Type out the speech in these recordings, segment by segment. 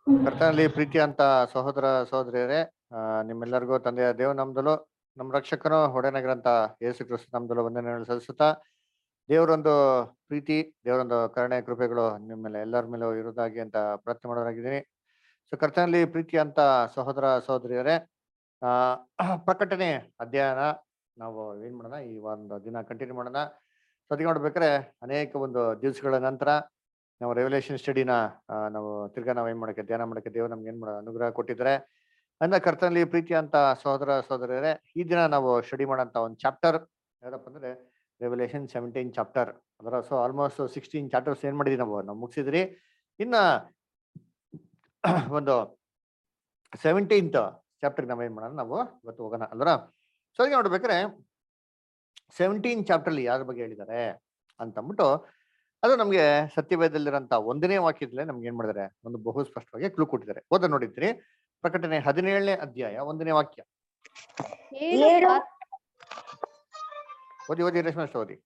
ಕರ್ತನಲ್ಲಿ ಪ್ರೀತಿ ಅಂತ ಸಹೋದರ ಸಹೋದರಿಯರೇ ಆ, ನಿಮ್ಮೆಲ್ಲರಿಗೂ ತಂದೆಯ ದೇವ ನಮ್ದಲು ನಮ್ಮ ರಕ್ಷಕನು ಹೊಡೆನಗರಂತ ಯೇಸು ಕ್ರಿಸ್ತ ನಮ್ದಲು ವಂದನೆಗಳು ಸಲ್ಲಿಸುತ್ತಾ ದೇವರೊಂದು ಪ್ರೀತಿ ದೇವರೊಂದು ಕರುಣೆ ಕೃಪೆಗಳು ನಿಮ್ಮ ಮೇಲೆ ಎಲ್ಲರ ಮೇಲೂ ಇರುವುದಾಗಿ ಅಂತ ಪ್ರಾರ್ಥನೆ ಮಾಡೋರಾಗಿದ್ದೀನಿ ಸೊ ಕರ್ತನಲ್ಲಿ ಪ್ರೀತಿ ಅಂತ ಸಹೋದರ ಸಹೋದರಿಯರೇ ಆ ಪ್ರಕಟಣೆ ಅಧ್ಯಯನ ನಾವು ಏನ್ ಮಾಡೋಣ ಈ ಒಂದು ದಿನ ಕಂಟಿನ್ಯೂ ಮಾಡೋಣ ಸೊ ಅದಕ್ಕೆ ನೋಡ್ಬೇಕಾದ್ರೆ ಅನೇಕ ಒಂದು ದಿವಸಗಳ ನಂತರ ನಾವು ರೆವಲ್ಯೂಷನ್ ಸ್ಟಡಿನ ನಾವು ತಿರ್ಗಾ ನಾವು ಏನ್ ಮಾಡಕ್ಕೆ ಧ್ಯಾನ ಮಾಡಕ್ಕೆ ದೇವರು ನಮ್ಗೆ ಏನ್ ಮಾಡೋ ಅನುಗ್ರಹ ಕೊಟ್ಟಿದ್ದಾರೆ ಅಂದ ಕರ್ತನಲ್ಲಿ ಪ್ರೀತಿ ಅಂತ ಸಹೋದರ ಸಹೋದರರೇ ಈ ದಿನ ನಾವು ಸ್ಟಡಿ ಮಾಡೋಂತ ಒಂದು ಚಾಪ್ಟರ್ ಯಾವ್ದಪ್ಪ ಅಂದ್ರೆ ರೆವಲ್ಯೂಷನ್ ಸೆವೆಂಟೀನ್ ಚಾಪ್ಟರ್ ಅದರ ಸೊ ಆಲ್ಮೋಸ್ಟ್ ಸಿಕ್ಸ್ಟೀನ್ ಚಾಪ್ಟರ್ಸ್ ಏನ್ ಮಾಡಿದ್ವಿ ನಾವು ನಾವು ಮುಗಿಸಿದ್ರಿ ಇನ್ನ ಒಂದು ಸೆವೆಂಟೀನ್ತ್ ಚಾಪ್ಟರ್ ನಾವ್ ಏನ್ ಮಾಡೋಣ ನಾವು ಇವತ್ತು ಹೋಗೋಣ ಅಲ್ವರ ಸೊ ಅದಕ್ಕೆ ನೋಡ್ಬೇಕಾದ್ರೆ ಸೆವೆಂಟೀನ್ ಚಾಪ್ಟರ್ ಅಲ್ಲಿ ಯಾರ ಬಗ್ಗೆ ಹೇಳಿದ್ದಾರೆ ಅಂತ ಅಂದ್ಬಿಟ್ಟು ಅದು ನಮ್ಗೆ ಸತ್ಯವೇದಲ್ಲಿರೋಂಥ ಒಂದನೇ ವಾಕ್ಯದಲ್ಲೇ ನಮ್ಗೆ ಏನ್ ಮಾಡಿದ್ದಾರೆ ಒಂದು ಬಹು ಸ್ಪಷ್ಟವಾಗಿ ಕ್ಲೂ ಕೊಟ್ಟಿದ್ದಾರೆ ಓದ ನೋಡಿದ್ರಿ ಪ್ರಕಟಣೆ ಹದಿನೇಳನೇ ಅಧ್ಯಾಯ ಒಂದನೇ ವಾಕ್ಯ ಏಳು ಓದಿ ಓದಿ ರೇಷ್ಮೆ ಅಷ್ಟು ಓದಿ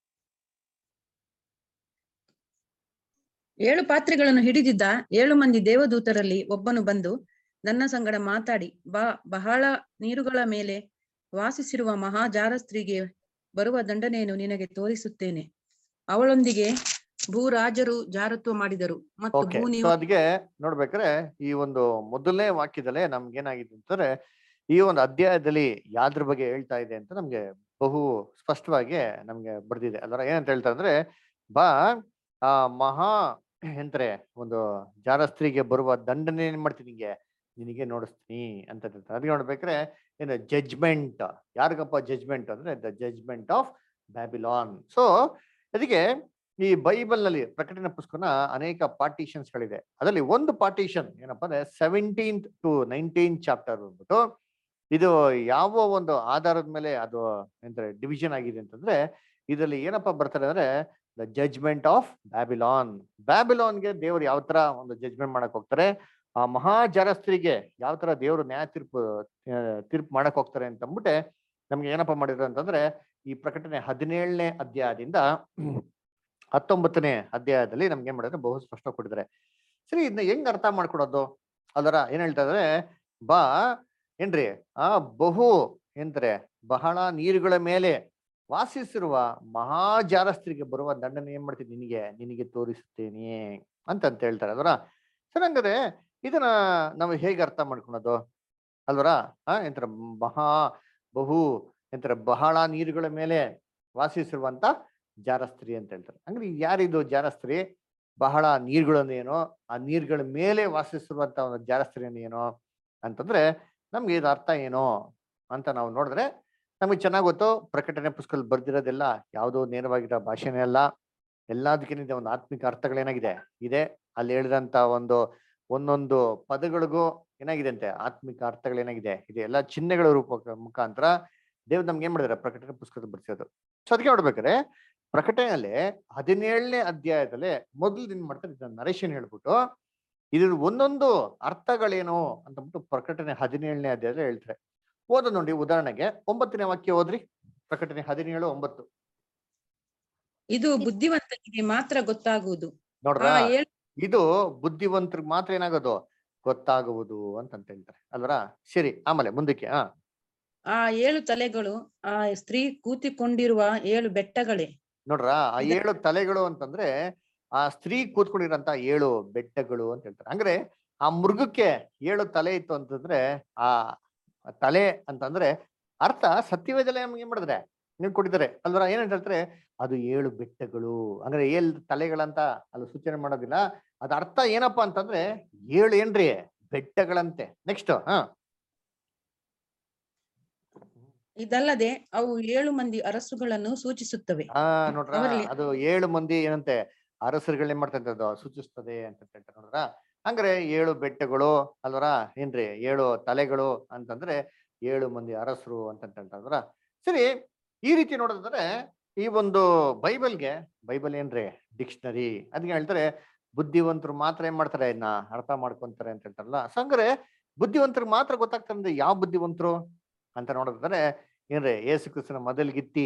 ಏಳು ಪಾತ್ರೆಗಳನ್ನು ಹಿಡಿದಿದ್ದ ಏಳು ಮಂದಿ ದೇವದೂತರಲ್ಲಿ ಒಬ್ಬನು ಬಂದು ನನ್ನ ಸಂಗಡ ಮಾತಾಡಿ ಬಾ ಬಹಳ ನೀರುಗಳ ಮೇಲೆ ವಾಸಿಸಿರುವ ಮಹಾಜಾರ ಸ್ತ್ರೀಗೆ ಬರುವ ದಂಡನೆಯನ್ನು ನಿನಗೆ ತೋರಿಸುತ್ತೇನೆ ಅವಳೊಂದಿಗೆ ಭೂರಾಜರು ಜಾರತ್ವ ಮಾಡಿದರು ಮತ್ತು ಓಕೆ ಭೂ ಸೊ ಅದಕ್ಕೆ ನೋಡ್ಬೇಕಾದ್ರೆ ಈ ಒಂದು ಮೊದಲನೇ ವಾಕ್ಯದಲ್ಲೇ ನಮ್ಗೆ ಏನಾಗಿದೆ ಅಂತಂದ್ರೆ ಈ ಒಂದು ಅಧ್ಯಾಯದಲ್ಲಿ ಯಾವ್ದ್ರ ಬಗ್ಗೆ ಹೇಳ್ತಾ ಇದೆ ಅಂತ ನಮ್ಗೆ ಬಹು ಸ್ಪಷ್ಟವಾಗಿ ನಮ್ಗೆ ಬರ್ದಿದೆ ಅದರ ಏನಂತ ಹೇಳ್ತಾ ಅಂದ್ರೆ ಬಾ ಆ ಮಹಾ ಎಂದ್ರೆ ಒಂದು ಜಾರಸ್ತ್ರೀಗೆ ಬರುವ ದಂಡನೆ ಏನ್ ಮಾಡ್ತೀನಿ ನಿಂಗೆ ನಿನಗೆ ನೋಡಿಸ್ತೀನಿ ಅಂತ ಹೇಳ್ತಾರೆ ಅದಕ್ಕೆ ನೋಡ್ಬೇಕಾದ್ರೆ ಏನು ಜಡ್ಜ್ಮೆಂಟ್ ಯಾರಿಗಪ್ಪ ಜಡ್ಜ್ಮೆಂಟ್ ಅಂದ್ರೆ the judgment of Babylon so ಅದಕ್ಕೆ ಈ ಬೈಬಲ್ ನಲ್ಲಿ ಪ್ರಕಟಣೆ ಪುಸ್ತಕನ ಅನೇಕ ಪಾರ್ಟಿಷನ್ಸ್ ಗಳಿದೆ ಅದರಲ್ಲಿ ಒಂದು ಪಾರ್ಟಿಷನ್ ಏನಪ್ಪಾ ಅಂದ್ರೆ ಸೆವೆಂಟೀನ್ತ್ ಟು ನೈನ್ಟೀನ್ ಚಾಪ್ಟರ್ ಬಂದ್ಬಿಟ್ಟು ಇದು ಯಾವ ಒಂದು ಆಧಾರದ ಮೇಲೆ ಅದು ಎಂತಾರೆ ಡಿವಿಷನ್ ಆಗಿದೆ ಅಂತಂದ್ರೆ ಇದರಲ್ಲಿ ಏನಪ್ಪಾ ಬರ್ತಾರೆ ಅಂದ್ರೆ ದ ಜಡ್ಜ್ಮೆಂಟ್ ಆಫ್ ಬ್ಯಾಬಿಲಾನ್ ಬ್ಯಾಬಿಲಾನ್ಗೆ ದೇವ್ರು ಯಾವ ತರ ಒಂದು ಜಡ್ಜ್ಮೆಂಟ್ ಮಾಡಕ್ ಹೋಗ್ತಾರೆ ಆ ಮಹಾಜಾರಸ್ತ್ರಿಗೆ ಯಾವ ತರ ದೇವರು ನ್ಯಾಯ ತೀರ್ಪು ಆ, ತೀರ್ಪು ಮಾಡಕ್ ಹೋಗ್ತಾರೆ ಅಂತ ಅಂದ್ಬಿಟ್ಟೆ ನಮ್ಗೆ ಏನಪ್ಪಾ ಮಾಡಿದ್ರು ಅಂತಂದ್ರೆ ಈ ಪ್ರಕಟಣೆ ಹದಿನೇಳನೇ ಅಧ್ಯಾಯದಿಂದ ಹತ್ತೊಂಬತ್ತನೇ ಅಧ್ಯಾಯದಲ್ಲಿ ನಮ್ಗೆ ಏನ್ ಮಾಡಿದ್ರೆ ಬಹು ಸ್ಪಷ್ಟ ಕೊಟ್ಟಿದ್ದಾರೆ ಸರಿ ಇದನ್ನ ಹೆಂಗ್ ಅರ್ಥ ಮಾಡ್ಕೊಡೋದು ಅದರ ಏನ್ ಹೇಳ್ತಾ ಇದಾರೆ ಬಾ ಏನ್ರಿ ಆ ಬಹು ಎಂದ್ರೆ ಬಹಳ ನೀರುಗಳ ಮೇಲೆ ವಾಸಿಸಿರುವ ಮಹಾಜಾರಸ್ತ್ರಿಗೆ ಬರುವ ದಂಡನೆ ಏನ್ ಮಾಡ್ತೀನಿ ನಿನಗೆ ನಿನಗೆ ತೋರಿಸುತ್ತೇನೆ ಅಂತ ಅಂತ ಹೇಳ್ತಾರೆ ಅದರ ಸರಿ ಹಂಗಾದ್ರೆ ಇದನ್ನ ನಾವು ಹೇಗೆ ಅರ್ಥ ಮಾಡ್ಕೊಳೋದು ಅಲ್ವರ ಆ ಎಂತರ ಮಹಾ ಬಹು ಎಂತರ ಬಹಳ ನೀರುಗಳ ಮೇಲೆ ವಾಸಿಸಿರುವಂತ ಜಾರಸ್ತ್ರೀ ಅಂತ ಹೇಳ್ತಾರೆ ಅಂದ್ರೆ ಯಾರಿದು ಜಾರಸ್ತ್ರೀ ಬಹಳ ನೀರುಗಳನ್ನು ಏನೋ ಆ ನೀರುಗಳ ಮೇಲೆ ವಾಸಿಸಿರುವಂತ ಒಂದು ಜಾರಸ್ತ್ರೀ ಏನೋ ಅಂತಂದ್ರೆ ನಮ್ಗೆ ಇದು ಅರ್ಥ ಏನೋ ಅಂತ ನಾವು ನೋಡಿದ್ರೆ ನಮಗೆ ಚೆನ್ನಾಗ್ ಗೊತ್ತು ಪ್ರಕಟಣೆ ಪುಸ್ತಕದಲ್ಲಿ ಬರ್ದಿರೋದೆಲ್ಲ ಯಾವುದೋ ನೇರವಾಗಿರೋ ಭಾಷೆನೇ ಅಲ್ಲ ಎಲ್ಲದಕ್ಕಿಂತ ಒಂದು ಆತ್ಮಿಕ ಅರ್ಥಗಳೇನಾಗಿದೆ ಇದೆ ಅಲ್ಲಿ ಹೇಳಿದಂತ ಒಂದು ಒಂದೊಂದು ಪದಗಳಿಗೂ ಏನಾಗಿದೆ ಅಂತೆ ಆತ್ಮಿಕ ಅರ್ಥಗಳೇನಾಗಿದೆ ಇದೆ ಎಲ್ಲ ಚಿಹ್ನೆಗಳ ರೂಪ ಮುಖಾಂತರ ದೇವ್ ನಮ್ಗೆ ಏನ್ ಮಾಡಿದಾರೆ ಪ್ರಕಟಣೆ ಪುಸ್ತಕದ ಬರ್ಸಿರೋದು ಸೊ ಅದಕ್ಕೆ ನೋಡ್ಬೇಕಾದ್ರೆ ಪ್ರಕಟಣೆಯಲ್ಲಿ ಹದಿನೇಳನೇ ಅಧ್ಯಾಯದಲ್ಲಿ ಮೊದಲು ಏನ್ ಮಾಡ್ತಾರೆ ಇದನ್ನ ನರೇಶನ್ ಹೇಳ್ಬಿಟ್ಟು ಇದ್ರ ಒಂದೊಂದು ಅರ್ಥಗಳೇನು ಅಂತಂದ್ಬಿಟ್ಟು ಪ್ರಕಟಣೆ ಹದಿನೇಳನೇ ಅಧ್ಯಾಯದಲ್ಲಿ ಹೇಳ್ತಾರೆ ಓದ ನೋಡಿ ಉದಾಹರಣೆಗೆ ಒಂಬತ್ತನೇ ವಾಕ್ಯ ಓದ್ರಿ ಪ್ರಕಟಣೆ ಹದಿನೇಳು ಒಂಬತ್ತು ಇದು ಬುದ್ಧಿವಂತನಿಗೆ ಮಾತ್ರ ಗೊತ್ತಾಗುವುದು ನೋಡ್ರ ಆ ಏಳು ಇದು ಬುದ್ಧಿವಂತರಿಗೆ ಮಾತ್ರ ಏನಾಗೋದು ಗೊತ್ತಾಗುವುದು ಅಂತಂತ ಹೇಳ್ತಾರೆ ಅಲ್ವರ ಸರಿ ಆಮೇಲೆ ಮುಂದಕ್ಕೆ ಹಾ ಆ ಏಳು ತಲೆಗಳು ಆ ಸ್ತ್ರೀ ಕೂತಿಕೊಂಡಿರುವ ಏಳು ಬೆಟ್ಟಗಳೇ ನೋಡ್ರ ಆ ಇದು- ಏಳು ತಲೆಗಳು ಅಂತಂದ್ರೆ ಆ ಸ್ತ್ರೀ ಕೂತ್ಕೊಂಡಿರಂತ ಏಳು ಬೆಟ್ಟಗಳು ಅಂತ ಹೇಳ್ತಾರೆ ಅಂದ್ರೆ ಆ ಮೃಗಕ್ಕೆ ಏಳು ತಲೆ ಇತ್ತು ಅಂತಂದ್ರೆ ಆ ತಲೆ ಅಂತಂದ್ರೆ ಅರ್ಥ ಸತ್ಯವೇದಲೆ ನಮ್ಗೆ ಏನ್ ಮಾಡಿದ್ರೆ ನೀವು ಕೊಟ್ಟಿದ್ದಾರೆ ಅಲ್ವರ ಏನಂತ ಹೇಳ್ತಾರೆ ಅದು ಏಳು ಬೆಟ್ಟಗಳು ಅಂದ್ರೆ ಏಳು ತಲೆಗಳಂತ ಅಲ್ಲಿ ಸೂಚನೆ ಮಾಡೋದಿಲ್ಲ ಅದ ಅರ್ಥ ಏನಪ್ಪಾ ಅಂತಂದ್ರೆ ಏಳು ಏನ್ರಿ ಬೆಟ್ಟಗಳಂತೆ ನೆಕ್ಸ್ಟ್ ಹಾ ಇದಲ್ಲದೆ ಅವು ಏಳು ಮಂದಿ ಅರಸುಗಳನ್ನು ಸೂಚಿಸುತ್ತವೆ ಆ ನೋಡ್ರ ಅವರಲ್ಲಿ- ಅದು ಏಳು ಮಂದಿ ಏನಂತೆ ಅರಸರುಗಳು ಏನ್ ಮಾಡ್ತಂತೆ ಅದು ಸೂಚಿಸ್ತದೆ ಅಂತ ಹೇಳ್ತಾರೆ ನೋಡ್ರ ಹಂಗ್ರೆ ಏಳು ಬೆಟ್ಟಗಳು ಅಲ್ವರ ಏನ್ರಿ ಏಳು ತಲೆಗಳು ಅಂತಂದ್ರೆ ಏಳು ಮಂದಿ ಅರಸರು ಅಂತ ಹೇಳ್ತಾರ ಸರಿ ಈ ರೀತಿ ನೋಡೋದಾದ್ರೆ ಈ ಒಂದು ಬೈಬಲ್ಗೆ ಬೈಬಲ್ ಏನ್ರಿ ಡಿಕ್ಷನರಿ ಅದಕ್ಕೆ ಹೇಳ್ತಾರೆ ಬುದ್ಧಿವಂತರು ಮಾತ್ರ ಏನ್ ಮಾಡ್ತಾರೆ ಇದನ್ನ ಅರ್ಥ ಮಾಡ್ಕೊಂತಾರೆ ಅಂತ ಹೇಳ್ತಾರಲ್ಲ ಸೊ ಹಂಗಾರೆ ಬುದ್ಧಿವಂತರಿಗೆ ಮಾತ್ರ ಗೊತ್ತಾಗ್ತದೆ ಯಾವ ಬುದ್ಧಿವಂತರು ಅಂತ ನೋಡೋದಾದ್ರೆ ಏನ್ರಿ ಯೇಸು ಕ್ರಿಸ್ತನ ಮೊದಲ್ಗಿತ್ತಿ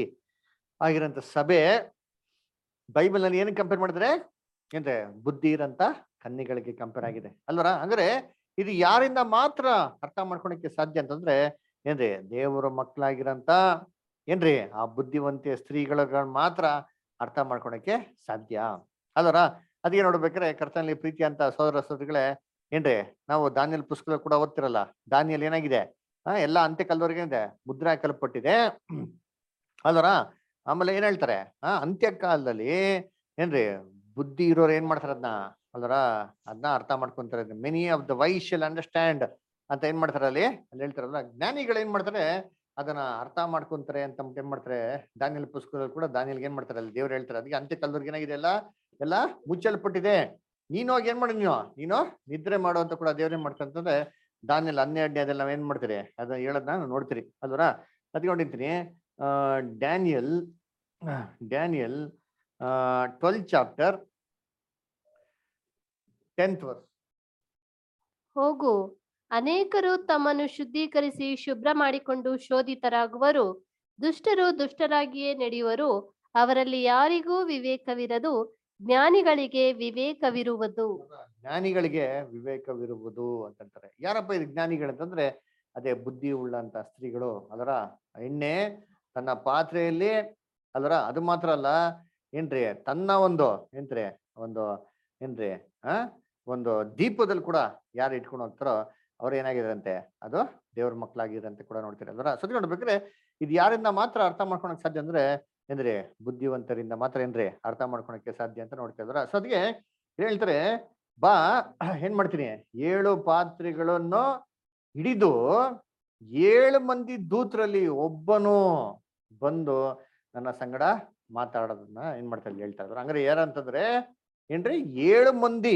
ಆಗಿರೋಂಥ ಸಭೆ ಬೈಬಲ್ ನಲ್ಲಿ ಏನಕ್ಕೆ ಕಂಪೇರ್ ಮಾಡಿದ್ರೆ ಏನ್ರೆ ಬುದ್ಧಿ ಇರಂತ ಕನ್ನಿಗಳಿಗೆ ಕಂಪೇರ್ ಆಗಿದೆ ಅಲ್ವರ ಅಂದ್ರೆ ಇದು ಯಾರಿಂದ ಮಾತ್ರ ಅರ್ಥ ಮಾಡ್ಕೊಳಕ್ಕೆ ಸಾಧ್ಯ ಅಂತಂದ್ರೆ ಏನ್ರಿ ದೇವರ ಮಕ್ಕಳಾಗಿರಂತ ಏನ್ರಿ ಆ ಬುದ್ಧಿವಂತ ಸ್ತ್ರೀಗಳ ಮಾತ್ರ ಅರ್ಥ ಮಾಡ್ಕೊಳಕ್ಕೆ ಸಾಧ್ಯ ಅಲ್ವರ ಅದಕ್ಕೆ ನೋಡ್ಬೇಕಾದ್ರೆ ಕರ್ತನಲ್ಲಿ ಪ್ರೀತಿ ಅಂತ ಸೋದರ ಸೋದರಿಗಳೇ ಏನ್ರಿ ನಾವು ದಾನಿಯಲ್ ಪುಸ್ತಕ ಕೂಡ ಓದ್ತಿರಲ್ಲ ದಾನಿಯಲ್ ಏನಾಗಿದೆ ಆ ಎಲ್ಲ ಅಂತ್ಯಕಾಲದವರೆಗೆ ಇದೆ ಮುದ್ರೆ ಹಾಕಲ್ಪಟ್ಟಿದೆ ಅಲ್ವರ ಆಮೇಲೆ ಏನ್ ಹೇಳ್ತಾರೆ ಆ ಅಂತ್ಯಕಾಲದಲ್ಲಿ ಏನ್ರಿ ಬುದ್ಧಿ ಇರೋರು ಏನ್ ಮಾಡ್ತಾರೆ ಅದನ್ನ ಅಲ್ವರ ಅದನ್ನ ಅರ್ಥ ಮಾಡ್ಕೊಂತಾರೆ many of the wise shall understand ಅಂತ ಏನ್ ಮಾಡ್ತಾರೆ ಅಲ್ಲಿ ಅಲ್ಲಿ ಹೇಳ್ತಾರಲ್ಲ ಜ್ಞಾನಿಗಳು ಏನ್ ಮಾಡ್ತಾರೆ ಅದನ್ನ ಅರ್ಥ ಮಾಡ್ಕೊಂತಾರೆ ಅಂತ ಅಂದ್ಬಿಟ್ಟು ಏನ್ ಮಾಡ್ತಾರೆ ದಾನಿಯಲ್ ಪುಸ್ತಕದಲ್ಲಿ ಕೂಡ ದಾನಿಯಲ್ಗೆ ಏನ್ ಮಾಡ್ತಾರೆ ಅಲ್ಲಿ ದೇವ್ರು ಹೇಳ್ತಾರೆ ಅದಕ್ಕೆ ಅಂತ್ಯಕಾಲದವ್ರಿಗೆ ಏನಾಗಿದೆ ಎಲ್ಲ ಎಲ್ಲ ಮುಚ್ಚಲ್ಪಟ್ಟಿದೆ ನೀನು ಹೋಗಿ ಏನ್ ಮಾಡಿ ನೀವು ನೀನು ನಿದ್ರೆ ಮಾಡು ಅಂತ ಕೂಡ ದೇವ್ರ ಏನ್ ಮಾಡ್ಕೊಂತಂದ್ರೆ ದಾನಿಯಲ್ ಹನ್ನೆರಡನೇ ಅದೆಲ್ಲ ನಾವ್ ಏನ್ ಮಾಡ್ತೀರಿ ಅದನ್ನ ಹೇಳೋದನ್ನ ನಾವು ನೋಡ್ತೀರಿ ಅಲ್ವರ ಅದ್ಕೊಂಡಿರ್ತೀನಿ ಆ Daniel Daniel twelve chapter tenth verse ಹೋಗು ಅನೇಕರು ತಮ್ಮನ್ನು ಶುದ್ಧೀಕರಿಸಿ ಶುಭ್ರ ಮಾಡಿಕೊಂಡು ಶೋಧಿತರಾಗುವರು ದುಷ್ಟರು ದುಷ್ಟರಾಗಿಯೇ ನಡೆಯುವರು ಅವರಲ್ಲಿ ಯಾರಿಗೂ ವಿವೇಕವಿರದು ಜ್ಞಾನಿಗಳಿಗೆ ವಿವೇಕವಿರುವುದು ಜ್ಞಾನಿಗಳಿಗೆ ವಿವೇಕವಿರುವುದು ಅಂತಂತಾರೆ ಯಾರಪ್ಪ ಇದು ಜ್ಞಾನಿಗಳಂತಂದ್ರೆ ಅದೇ ಬುದ್ಧಿ ಉಳ್ಳಂತ ಸ್ತ್ರೀಗಳು ಅದರ ಎಣ್ಣೆ ತನ್ನ ಪಾತ್ರೆಯಲ್ಲಿ ಅದರ ಅದು ಮಾತ್ರ ಅಲ್ಲ ಏನ್ರಿ ತನ್ನ ಒಂದು ಏನ್ರಿ ಒಂದು ಏನ್ರಿ ಆ ಒಂದು ದೀಪದಲ್ಲಿ ಕೂಡ ಯಾರು ಇಟ್ಕೊಂಡು ಹೋಗ್ತಾರೋ ಅವ್ರು ಏನಾಗಿರಂತೆ ಅದು ದೇವ್ರ ಮಕ್ಕಳಾಗಿರಂತೆ ಕೂಡ ನೋಡ್ತೀರಿ ಅದರ ಸತಿ ನೋಡ್ಬೇಕ್ರೆ ಇದು ಯಾರಿಂದ ಮಾತ್ರ ಅರ್ಥ ಮಾಡ್ಕೊಳಕ್ ಸಾಧ್ಯ ಅಂದ್ರೆ ಏನ್ರಿ ಬುದ್ಧಿವಂತರಿಂದ ಮಾತ್ರ ಏನ್ರಿ ಅರ್ಥ ಮಾಡ್ಕೊಳಕ್ಕೆ ಸಾಧ್ಯ ಅಂತ ನೋಡ್ತಾ ಇದ್ರ ಸೊ ಅದಕ್ಕೆ ಹೇಳ್ತಾರೆ ಬಾ ಏನ್ ಮಾಡ್ತೀನಿ ಏಳು ಪಾತ್ರೆಗಳನ್ನು ಹಿಡಿದು ಏಳು ಮಂದಿ ದೂತರಲ್ಲಿ ಒಬ್ಬನು ಬಂದು ನನ್ನ ಸಂಗಡ ಮಾತಾಡೋದನ್ನ ಏನ್ ಮಾಡ್ತಾರೆ ಇಲ್ಲಿ ಹೇಳ್ತಾ ಇದ್ರು ಹಂಗಾರೆ ಯಾರಂತಂದ್ರೆ ಏನ್ರಿ ಏಳು ಮಂದಿ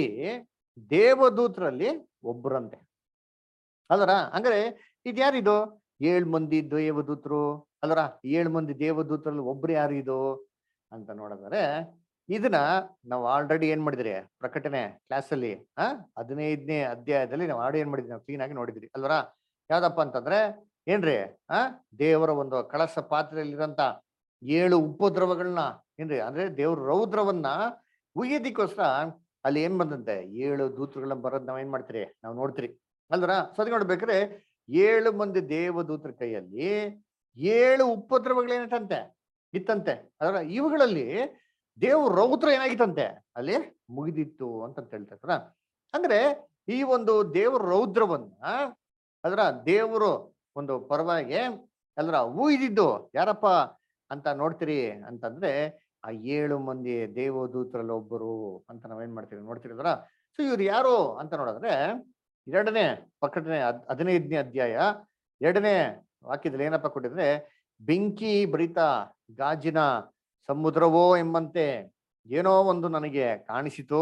ದೇವದೂತರಲ್ಲಿ ಒಬ್ಬರಂತೆ ಅಲ್ಲರ ಹಂಗಾರೆ ಇದ್ಯಾರಿದು ಏಳು ಮಂದಿ ದೇವದೂತರು ಅಲ್ಲರ ಏಳು ಮಂದಿ ದೇವದೂತರಲ್ಲಿ ಒಬ್ರು ಯಾರು ಇದು ಅಂತ ನೋಡಿದ್ರೆ ಇದನ್ನ ನಾವು ಆಲ್ರೆಡಿ ಏನ್ ಮಾಡಿದ್ರಿ ಪ್ರಕಟಣೆ ಕ್ಲಾಸ್ ಅಲ್ಲಿ ಆ ಹದಿನೈದನೇ ಅಧ್ಯಾಯದಲ್ಲಿ ನಾವು ಆಲ್ರೆಡಿ ಏನ್ ಮಾಡಿದ್ವಿ ನಾವು ಕ್ಲೀನ್ ಆಗಿ ನೋಡಿದ್ರಿ ಅಲ್ವರ ಯಾವ್ದಪ್ಪ ಅಂತಂದ್ರೆ ಏನ್ರಿ ಆ ದೇವರ ಒಂದು ಕಳಸ ಪಾತ್ರೆಯಲ್ಲಿರಂತ ಏಳು ಉಪದ್ರವಗಳನ್ನ ಏನ್ರಿ ಅಂದ್ರೆ ದೇವ್ರ ರೌದ್ರವನ್ನ ಉಯ್ಯೋದಿಕ್ಕೋಸ್ಕರ ಅಲ್ಲಿ ಏನ್ ಬಂದಂತೆ ಏಳು ದೂತರುಗಳನ್ನ ಬರೋದ್ ನಾವ್ ಏನ್ ಮಾಡ್ತೀರಿ ನಾವು ನೋಡ್ತೀರಿ ಅಲ್ವರ ಸರಿ ನೋಡ್ಬೇಕ್ರೆ ಏಳು ಮಂದಿ ದೇವದೂತರ ಕೈಯಲ್ಲಿ ಏಳು ಉಪದ್ರವಗಳೇನಂತೆ ಇತ್ತಂತೆ ಅದರ ಇವುಗಳಲ್ಲಿ ದೇವ್ರ ರೌದ್ರ ಏನಾಗಿತ್ತಂತೆ ಅಲ್ಲಿ ಮುಗಿದಿತ್ತು ಅಂತ ಹೇಳ್ತಾರ ಅಂದ್ರೆ ಈ ಒಂದು ದೇವ್ರ ರೌದ್ರವನ್ನ ಅದರ ದೇವರು ಒಂದು ಪರವಾಗಿ ಅಲ್ರ ಊಯ್ದಿದ್ದು ಯಾರಪ್ಪ ಅಂತ ನೋಡ್ತೀರಿ ಅಂತಂದ್ರೆ ಆ ಏಳು ಮಂದಿ ದೇವದೂತರಲ್ಲಿ ಒಬ್ಬರು ಅಂತ ನಾವೇನ್ ಮಾಡ್ತೀವಿ ನೋಡ್ತೀರಿ ಅದರ ಸೊ ಇವ್ರು ಯಾರು ಅಂತ ನೋಡಿದ್ರೆ ಎರಡನೇ ಪ್ರಕಟಣೆ ಹದ್ ಹದಿನೈದನೇ ಅಧ್ಯಾಯ ಎರಡನೇ ವಾಕ್ಯದಲ್ಲಿ ಏನಪ್ಪ ಕೊಟ್ಟಿದ್ರೆ ಬೆಂಕಿ ಭರಿತ ಗಾಜಿನ ಸಮುದ್ರವೋ ಎಂಬಂತೆ ಏನೋ ಒಂದು ನನಗೆ ಕಾಣಿಸಿತು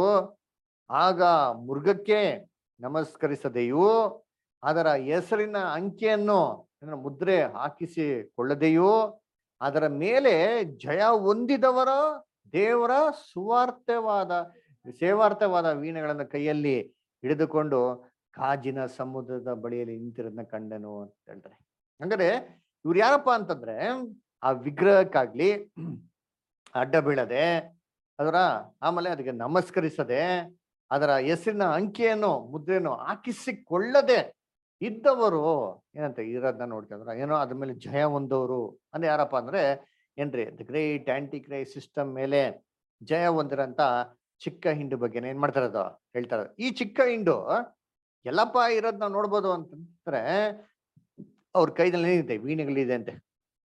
ಆಗ ಮೃಗಕ್ಕೆ ನಮಸ್ಕರಿಸದೆಯೂ ಅದರ ಹೆಸರಿನ ಅಂಕೆಯನ್ನು ಏನೋ ಮುದ್ರೆ ಹಾಕಿಸಿಕೊಳ್ಳದೆಯೂ ಅದರ ಮೇಲೆ ಜಯ ಹೊಂದಿದವರ ದೇವರ ಸುವಾರ್ಥವಾದ ಸೇವಾರ್ಥವಾದ ವೀಣೆಗಳನ್ನ ಕೈಯಲ್ಲಿ ಹಿಡಿದುಕೊಂಡು ಕಾಜಿನ ಸಮುದ್ರದ ಬಳಿಯಲ್ಲಿ ನಿಂತಿರೋದನ್ನ ಕಂಡನು ಅಂತ ಹೇಳ್ತಾರೆ ಹಂಗಾರೆ ಇವ್ರು ಯಾರಪ್ಪ ಅಂತಂದ್ರೆ ಆ ವಿಗ್ರಹಕ್ಕಾಗ್ಲಿ ಅಡ್ಡ ಬೀಳದೆ ಅದರ ಆಮೇಲೆ ಅದಕ್ಕೆ ನಮಸ್ಕರಿಸದೆ ಅದರ ಹೆಸರಿನ ಅಂಕೆಯನ್ನು ಮುದ್ರೆಯನ್ನು ಹಾಕಿಸಿಕೊಳ್ಳದೆ ಇದ್ದವರು ಏನಂತ ಇರೋದನ್ನ ನೋಡ್ತಿದ್ರ ಏನೋ ಅದ್ರ ಮೇಲೆ ಜಯ ಹೊಂದವರು ಅಂದ್ರೆ ಯಾರಪ್ಪ ಅಂದ್ರೆ ಏನ್ರಿ the great antichrist system ಮೇಲೆ ಜಯ ಹೊಂದಿರಂತ ಚಿಕ್ಕ ಹಿಂಡು ಬಗ್ಗೆ ಏನ್ ಮಾಡ್ತಾರೆ ಅದು ಹೇಳ್ತಾರೆ ಈ ಚಿಕ್ಕ ಹಿಂಡು ಎಲ್ಲಪ್ಪ ಇರೋದ್ ನಾವು ನೋಡ್ಬೋದು ಅಂತಂದ್ರೆ ಅವ್ರ ಕೈದಲ್ಲಿ ಏನಿದೆ ವೀಣೆಗಳಿದೆ ಅಂತೆ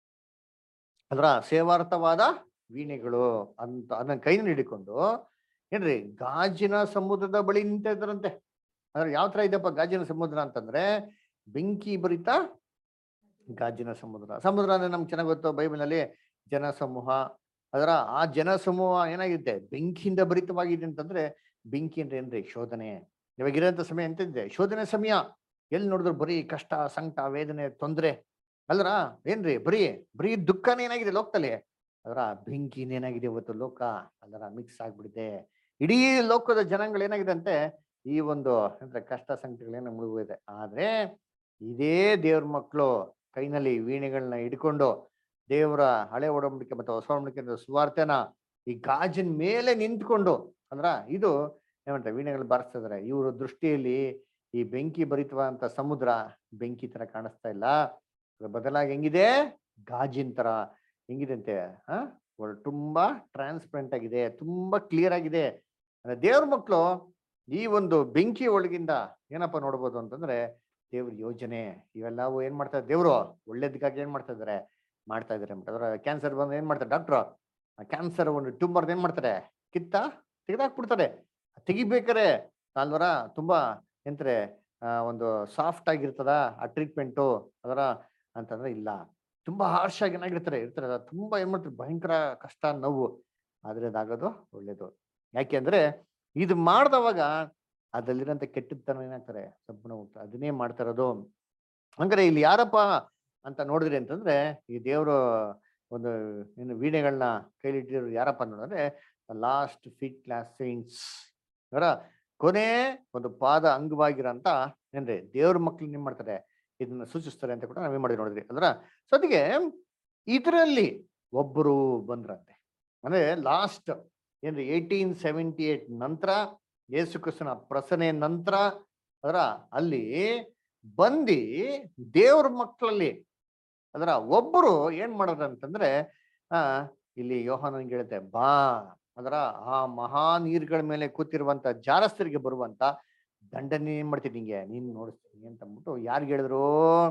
ಅದ್ರ ಸೇವಾರ್ಥವಾದ ವೀಣೆಗಳು ಅಂತ ಅದನ್ನ ಕೈನಲ್ಲಿ ಹಿಡ್ಕೊಂಡು ಏನ್ರಿ ಗಾಜಿನ ಸಮುದ್ರದ ಬಳಿ ನಿಂತ ಇದ್ರಂತೆ ಅಂದ್ರೆ ಯಾವ ತರ ಇದೆಯಪ್ಪ ಗಾಜಿನ ಸಮುದ್ರ ಅಂತಂದ್ರೆ ಬೆಂಕಿ ಭರಿತ ಗಾಜಿನ ಸಮುದ್ರ ಸಮುದ್ರ ಅಂದ್ರೆ ನಮ್ಗೆ ಚೆನ್ನಾಗ್ ಗೊತ್ತು ಬೈಬಲ್ನಲ್ಲಿ ಜನ ಸಮೂಹ ಅದರ ಆ ಜನ ಸಮೂಹ ಏನಾಗಿದೆ ಬೆಂಕಿಯಿಂದ ಭರಿತವಾಗಿದೆ ಅಂತಂದ್ರೆ ಬೆಂಕಿ ಅಂದ್ರೆ ಏನ್ರಿ ಶೋಧನೆ ಇವಾಗಿರೋಂಥ ಸಮಯ ಎಂತಿದೆ ಶೋಧನೆ ಸಮಯ ಎಲ್ಲಿ ನೋಡಿದ್ರು ಬರೀ ಕಷ್ಟ ಸಂಕಟ ವೇದನೆ ತೊಂದ್ರೆ ಅಲ್ರ ಏನ್ರಿ ಬರೀ ಬರೀ ದುಃಖನೇ ಏನಾಗಿದೆ ಲೋಕದಲ್ಲಿ ಅದರ ಬೆಂಕಿ ಏನಾಗಿದೆ ಇವತ್ತು ಲೋಕ ಅದರ ಮಿಕ್ಸ್ ಆಗ್ಬಿಟ್ಟಿದೆ ಇಡೀ ಲೋಕದ ಜನಗಳು ಏನಾಗಿದೆ ಅಂತೆ ಈ ಒಂದು ಅಂದ್ರೆ ಕಷ್ಟ ಸಂಕಟಗಳೇನ ಮುಳುಗಿದೆ ಆದ್ರೆ ಇದೇ ದೇವ್ರ ಮಕ್ಕಳು ಕೈನಲ್ಲಿ ವೀಣೆಗಳನ್ನ ಹಿಡ್ಕೊಂಡು ದೇವರ ಹಳೆ ಒಡಂಬಡಿಕೆ ಮತ್ತು ಹೊಸ ಒಡಂಬಡಿಕೆ ಸುವಾರ್ತೆನ ಈ ಗಾಜಿನ ಮೇಲೆ ನಿಂತ್ಕೊಂಡು ಅಂದ್ರ ಇದು ಏನ್ ಮಾಡ್ತಾರೆ ವೀಣೆಗಳು ಬಾರಿಸ್ತಾ ಇದಾರೆ ಇವರು ದೃಷ್ಟಿಯಲ್ಲಿ ಈ ಬೆಂಕಿ ಭರಿತವಾದಂತ ಸಮುದ್ರ ಬೆಂಕಿ ತರ ಕಾಣಿಸ್ತಾ ಇಲ್ಲ ಅದ್ರ ಬದಲಾಗಿ ಹೆಂಗಿದೆ ಗಾಜಿನ ತರ ಹೆಂಗಿದೆ ಅಂತೆ ಹಾ ಒಳ್ ತುಂಬಾ ಟ್ರಾನ್ಸ್ಪರೆಂಟ್ ಆಗಿದೆ ತುಂಬಾ ಕ್ಲಿಯರ್ ಆಗಿದೆ ಅಂದ್ರೆ ದೇವ್ರ ಮಕ್ಕಳು ಈ ಒಂದು ಬೆಂಕಿ ಒಳಗಿಂದ ಏನಪ್ಪ ನೋಡ್ಬೋದು ಅಂತಂದ್ರೆ ದೇವ್ರ ಯೋಜನೆ ಇವೆಲ್ಲವೂ ಏನ್ ಮಾಡ್ತಾರೆ ದೇವ್ರು ಒಳ್ಳೇದಕ್ಕಾಗಿ ಏನ್ ಮಾಡ್ತಾ ಇದಾರೆ ಮಾಡ್ತಾ ಇದಾರೆ ಅದರ ಕ್ಯಾನ್ಸರ್ ಬಂದು ಏನ್ ಮಾಡ್ತಾರೆ ಡಾಕ್ಟ್ರು ಕ್ಯಾನ್ಸರ್ ಒಂದು ಟ್ಯೂಮರ್ ಏನ್ ಮಾಡ್ತಾರೆ ಕಿತ್ತ ತೆಗೆದಾಕ್ಬಿಡ್ತಾರೆ ತೆಗಿಬೇಕಾರೆ ಅಲ್ವರ ತುಂಬಾ ಎಂತಾರೆ ಆ, ಒಂದು ಸಾಫ್ಟ್ ಆಗಿರ್ತದ ಆ ಟ್ರೀಟ್ಮೆಂಟು ಅದರ ಅಂತಂದ್ರೆ ಇಲ್ಲ ತುಂಬಾ ಹಾರ್ಶ್ ಆಗಿ ಏನಾಗಿರ್ತಾರೆ ಇರ್ತಾರೆ ಅದ್ ತುಂಬಾ ಏನ್ ಮಾಡ್ತಾರೆ ಭಯಂಕರ ಕಷ್ಟ ನೋವು ಆದ್ರೆ ಅದಾಗೋದು ಒಳ್ಳೇದು ಯಾಕೆಂದ್ರೆ ಇದು ಮಾಡ್ದವಾಗ ಅದರಲ್ಲಿರೋಂಥ ಕೆಟ್ಟತನ ಏನಾಗ್ತಾರೆ ಸಂಪೂರ್ಣ ಹೋಗ್ತಾರೆ ಅದನ್ನೇ ಮಾಡ್ತಾ ಇರೋದು ಹಂಗಾರೆ ಇಲ್ಲಿ ಯಾರಪ್ಪ ಅಂತ ನೋಡಿದ್ರಿ ಅಂತಂದ್ರೆ ಈ ದೇವರು ಒಂದು ಏನು ವೀಣೆಗಳನ್ನ ಕೈಲಿಟ್ಟಿರೋರು ಯಾರಪ್ಪ ನೋಡಿದ್ರೆ ಲಾಸ್ಟ್ ಫಿಟ್ ಕ್ಲಾಸ್ ಸೈನ್ಸ್ ಅವರ ಕೊನೆ ಒಂದು ಪಾದ ಅಂಗವಾಗಿರೋಂಥ ಏನ್ರಿ ದೇವ್ರ ಮಕ್ಳು ಏನ್ ಮಾಡ್ತಾರೆ ಇದನ್ನ ಸೂಚಿಸ್ತಾರೆ ಅಂತ ಕೂಡ ನಾವೇ ಮಾಡಿ ನೋಡಿದ್ರಿ ಅಲ್ರ ಸೊ ಅದಕ್ಕೆ ಇದರಲ್ಲಿ ಒಬ್ಬರು ಬಂದ್ರಂತೆ ಅಂದ್ರೆ ಲಾಸ್ಟ್ ಏನ್ರಿ ಏಯ್ಟೀನ್ ಸೆವೆಂಟಿ ಏಟ್ ನಂತರ ಯೇಸು ಕ್ರಿಸ್ತನ ಪ್ರಸನೆ ನಂತರ ಅದರ ಅಲ್ಲಿ ಬಂದಿ ದೇವ್ರ ಮಕ್ಕಳಲ್ಲಿ ಅದರ ಒಬ್ಬರು ಏನ್ ಮಾಡೋದು ಅಂತಂದ್ರೆ ಆ ಇಲ್ಲಿ ಯೋಹಾನನ್ಗೆ ಹೇಳುತ್ತೆ ಬಾ ಅದರ ಆ ಮಹಾ ನೀರ್ಗಳ ಮೇಲೆ ಕೂತಿರುವಂತ ಜಾರಸ್ಥರಿಗೆ ಬರುವಂತ ದಂಡನೆ ಏನ್ ಮಾಡ್ತೀನಿ ನಿಂಗೆ ನೀನ್ ನೋಡಿಸ್ತೀನಿ ಅಂತ ಅಂದ್ಬಿಟ್ಟು ಯಾರ್ಗೆ ಹೇಳಿದ್ರು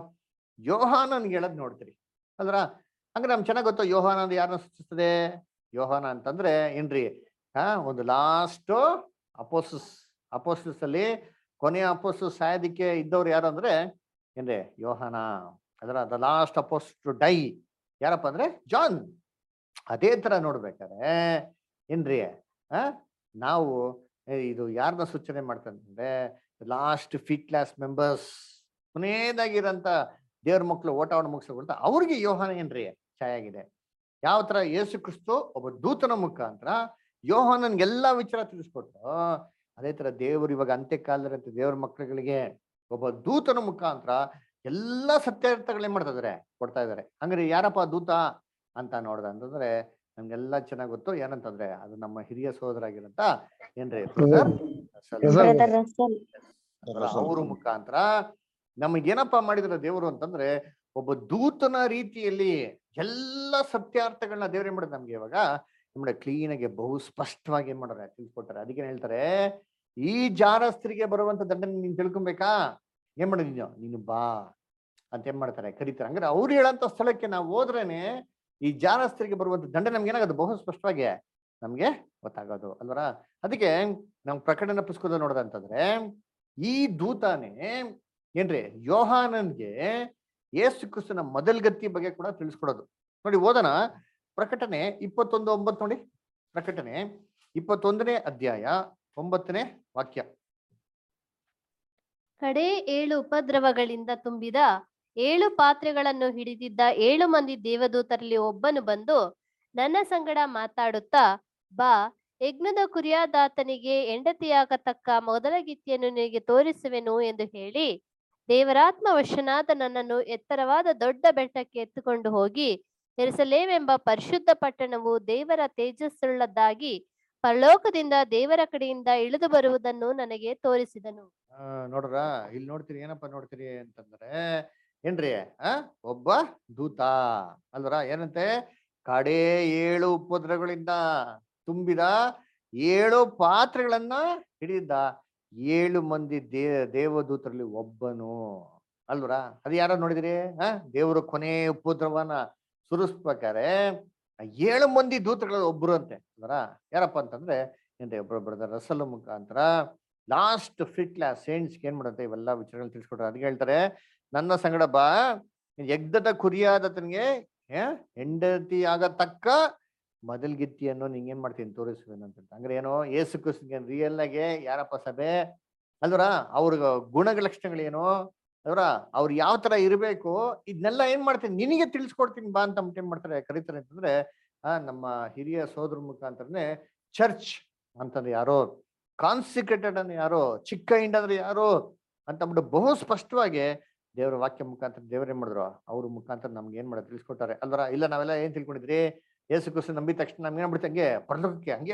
ಯೋಹಾನನ್ಗೆ ಹೇಳದ್ ನೋಡ್ತೀರಿ ಅಲ್ರ ಹಂಗ ನಮ್ಗೆ ಚೆನ್ನಾಗ್ ಗೊತ್ತು ಯೋಹಾನ ಅಂದ್ರೆ ಯಾರನ್ನ ಸೂಚಿಸ್ತದೆ ಯೋಹಾನ ಅಂತಂದ್ರೆ ಏನ್ರಿ ಆ ಒಂದು ಲಾಸ್ಟ್ ಅಪೋಸಸ್ ಅಪೋಸಸ್ ಅಲ್ಲಿ ಕೊನೆಯ ಅಪೋಸಸ್ ಸಾಯೋದಿಕ್ಕೆ ಇದ್ದವ್ರು ಯಾರು ಅಂದ್ರೆ ಏನ್ರಿ ಯೋಹಾನ ಅದರ the last apostle to ಯಾರಪ್ಪ ಅಂದ್ರೆ ಜಾನ್ ಅದೇ ತರ ನೋಡ್ಬೇಕಾದ್ರೆ ಏನ್ರಿ ಆ ನಾವು ಏ, ಇದು ಯಾರನ್ನ ಸೂಚನೆ ಮಾಡ್ತಂದ್ರೆ ಲಾಸ್ಟ್ ಫಿಟ್ ಕ್ಲಾಸ್ ಮೆಂಬರ್ಸ್ ಕೊನೆಯದಾಗಿರಂತ ದೇವ್ರ ಮಕ್ಕಳು ಓಟ ಆಡ ಮುಗಿಸ್ಕೊಳ್ತಾ ಅವ್ರಿಗೆ ಯೋಹಾನ ಏನ್ರಿ ಛಾಯ್ ಆಗಿದೆ ಯಾವ ತರ ಯೇಸು ಕ್ರಿಸ್ತು ಒಬ್ಬ ದೂತನ ಮುಖಾಂತರ ಯೋಹಾನನ್ಗೆಲ್ಲಾ ವಿಚಾರ ತಿಳಿಸ್ಕೊಟ್ಟು ಅದೇ ತರ ದೇವರು ಇವಾಗ ಅಂತ್ಯಕಾಲದಂತೆ ದೇವ್ರ ಮಕ್ಕಳುಗಳಿಗೆ ಒಬ್ಬ ದೂತನ ಮುಖಾಂತರ ಎಲ್ಲಾ ಸತ್ಯಾರ್ಥಗಳೇನ್ ಮಾಡ್ತಾ ಇದಾರೆ ಕೊಡ್ತಾ ಇದಾರೆ ಹಂಗಾರೆ ಯಾರಪ್ಪ ದೂತ ಅಂತ ನೋಡ್ದ ಅಂತಂದ್ರೆ ನಮ್ಗೆಲ್ಲ ಚೆನ್ನಾಗ್ ಗೊತ್ತು ಏನಂತಂದ್ರೆ ಅದು ನಮ್ಮ ಹಿರಿಯ ಸಹೋದರ ಆಗಿರಂತ ಏನ್ರಿ ಬ್ರದರ್ Brother Russell. ಅವ್ರ ಮುಖಾಂತರ ನಮಗೇನಪ್ಪ ಮಾಡಿದ್ರ ದೇವರು ಅಂತಂದ್ರೆ ಒಬ್ಬ ದೂತನ ರೀತಿಯಲ್ಲಿ ಎಲ್ಲ ಸತ್ಯಾರ್ಥಗಳನ್ನ ದೇವ್ರು ಏನ್ ಮಾಡೋದು ನಮ್ಗೆ ಇವಾಗ ನಮ್ಗೆ ಕ್ಲೀನ್ ಆಗಿ ಬಹು ಸ್ಪಷ್ಟವಾಗಿ ಏನ್ ಮಾಡೋರೆ ತಿಳ್ಕೊತಾರೆ ಅದಕ್ಕೆ ಹೇಳ್ತಾರೆ ಈ ಜಾರಸ್ತ್ರಿಗೆ ಬರುವಂತ ದಂಡನೆ ನೀನ್ ತಿಳ್ಕೊಬೇಕಾ ಏನ್ ಮಾಡೋದು ನೀನು ನೀನು ಬಾ ಅಂತ ಏನ್ ಮಾಡ್ತಾರೆ ಕರೀತಾರೆ ಹಂಗಾರೆ ಅವ್ರು ಹೇಳಂತ ಸ್ಥಳಕ್ಕೆ ನಾವು ಹೋದ್ರೇನೆ ಈ ಜಾರಸ್ತ್ರಿಗೆ ಬರುವಂತ ದಂಡ ನಮ್ಗೆ ಏನಾಗೋದು ಬಹು ಸ್ಪಷ್ಟವಾಗಿ ನಮ್ಗೆ ಗೊತ್ತಾಗೋದು ಅಲ್ವರ ಅದಕ್ಕೆ ನಾವು ಪ್ರಕಟಣೆ ಪುಸ್ತಕದ ನೋಡೋದಂತಂದ್ರೆ ಈ ದೂತಾನೆ ಏನ್ರಿ ಯೋಹಾನನ್ಗೆ ಯೇಸು ಕ್ರಿಸ್ತನ ಮೊದಲ್ಗತಿ ಬಗ್ಗೆ ಕೂಡ ತಿಳಿಸ್ಕೊಡೋದು ನೋಡಿ ಓದನ ಪ್ರಕಟಣೆ ಇಪ್ಪತ್ತೊಂದು ಒಂಬತ್ತು ನೋಡಿ ಪ್ರಕಟಣೆ ಇಪ್ಪತ್ತೊಂದನೇ ಅಧ್ಯಾಯ ಒಂಬತ್ತನೇ ವಾಕ್ಯ ಕಡೆ ಏಳು ಉಪದ್ರವಗಳಿಂದ ತುಂಬಿದ ಏಳು ಪಾತ್ರೆಗಳನ್ನು ಹಿಡಿದಿದ್ದ ಏಳು ಮಂದಿ ದೇವದೂತರಲ್ಲಿ ಒಬ್ಬನು ಬಂದು ನನ್ನ ಸಂಗಡ ಮಾತಾಡುತ್ತಾ ಬಾ ಯಜ್ಞದ ಕುರಿಯಾದಾತನಿಗೆ ಹೆಂಡತಿಯಾಗತಕ್ಕ ಮೊದಲ ಗಿತ್ತಿಯನ್ನು ನಿನಗೆ ತೋರಿಸುವೆನು ಎಂದು ಹೇಳಿ ದೇವರಾತ್ಮ ವಶನಾದ ನನ್ನನ್ನು ಎತ್ತರವಾದ ದೊಡ್ಡ ಬೆಟ್ಟಕ್ಕೆ ಎತ್ತುಕೊಂಡು ಹೋಗಿ ಎರುಸಲೇಮೆಂಬ ಪರಿಶುದ್ಧ ಪಟ್ಟಣವು ದೇವರ ತೇಜಸ್ಸುಳ್ಳದ್ದಾಗಿ ಪರಲೋಕದಿಂದ ದೇವರ ಕಡೆಯಿಂದ ಇಳಿದು ಬರುವುದನ್ನು ನನಗೆ ತೋರಿಸಿದನು ಆ, ನೋಡ್ರ ಇಲ್ಲಿ ನೋಡ್ತೀರಿ ಏನಪ್ಪ ನೋಡ್ತೀರಿ ಅಂತಂದ್ರೆ ಏನ್ರಿ ಆ ಒಬ್ಬ ದೂತ ಅಲ್ವರ ಏನಂತೆ ಕಡೆ ಏಳು ಉಪದ್ರಗಳಿಂದ ತುಂಬಿದ ಏಳು ಪಾತ್ರೆಗಳನ್ನ ಹಿಡಿದ ಏಳು ಮಂದಿ ದೇ ದೇವದೂತರಲ್ಲಿ ಒಬ್ಬನು ಅಲ್ವರ ಅದು ಯಾರ ನೋಡಿದಿರಿ ಆ ದೇವರು ಕೊನೆ ಉಪದ್ರವನ ಸುರಿಸ್ಬೇಕಾರೆ ಆ ಏಳು ಮಂದಿ ದೂತಗಳಲ್ಲಿ ಒಬ್ರು ಅಂತೆ ಅಲ್ವರ ಯಾರಪ್ಪ ಅಂತಂದ್ರೆ ಏನ್ರಿ ಒಬ್ರು ಬ್ರದರ್ ರಸಲ್ ಮುಖಾಂತರ ಲಾಸ್ಟ್ ಫಿಟ್ ಕ್ಲಾಸ್ ಸೇಂಟ್ಸ್ಗೆ ಏನ್ ಮಾಡುತ್ತೆ ಇವೆಲ್ಲ ವಿಚಾರಗಳು ತಿಳಿಸ್ಕೊಟ್ರೆ ಅದಕ್ಕೆ ಹೇಳ್ತಾರೆ ನನ್ನ ಸಂಗಡ ಬಾ ಯಜ್ಞದ ಕುರಿಯಾದತನಿಗೆ ಏ, ಹೆಂಡತಿ ಆಗತಕ್ಕ ಮೊದಲ್ಗಿತ್ತಿಯನ್ನು ನಿಂಗೆ ಏನ್ ಮಾಡ್ತೀನಿ ತೋರಿಸುವೇನು ಅಂತ ಅಂದ್ರೆ ಏನೋ ಏಸು ಕ್ರಿಸ್ತನಿಗೆ ರಿಯಲ್ ಆಗಿ ಯಾರಪ್ಪ ಸಭೆ ಅಲ್ವರ ಅವ್ರ ಗುಣಗಳ ಲಕ್ಷಣಗಳೇನು ಅಲ್ವರ ಅವ್ರು ಯಾವ ತರ ಇರ್ಬೇಕು ಇದನ್ನೆಲ್ಲ ಏನ್ ಮಾಡ್ತೀನಿ ನಿನಗೆ ತಿಳಿಸ್ಕೊಡ್ತೀನಿ ಬಾ ಅಂತ ಅಂದ್ಬಿಟ್ಟು ಏನ್ ಮಾಡ್ತಾರೆ ಕರೀತಾರೆ ಅಂತಂದ್ರೆ ಆ ನಮ್ಮ ಹಿರಿಯ ಸೋದರ ಮುಖಾಂತರನೇ ಚರ್ಚ್ ಅಂತಂದ್ರೆ ಯಾರೋ ಕಾನ್ಸಿಕ್ರೇಟೆಡ್ ಅಂದ್ರೆ ಯಾರು ಚಿಕ್ಕ ಇಂಡ್ ಅಂದ್ರೆ ಯಾರು ಅಂತ ಅಂದ್ಬಿಟ್ಟು ಬಹು ಸ್ಪಷ್ಟವಾಗಿ ದೇವರ ವಾಕ್ಯ ಮುಖಾಂತರ ದೇವ್ರ ಏನ್ ಮಾಡಿದ್ರು ಅವ್ರ ಮುಖಾಂತರ ನಮ್ಗೆ ಏನ್ ಮಾಡೋದು ತಿಳಿಸ್ಕೊಟ್ಟಾರೆ ಅಲ್ವರ ಇಲ್ಲ ನಾವೆಲ್ಲ ಏನ್ ತಿಳ್ಕೊಂಡಿದ್ರಿ ಯೇಸು ಕ್ರಿಸ್ತ ನಂಬಿದ ತಕ್ಷಣ ನಮ್ಗೆ ಏನ್ಬಿಡುತ್ತೆ ಹಂಗೆ ಪರಲೋಕಕ್ಕೆ ಹಂಗೆ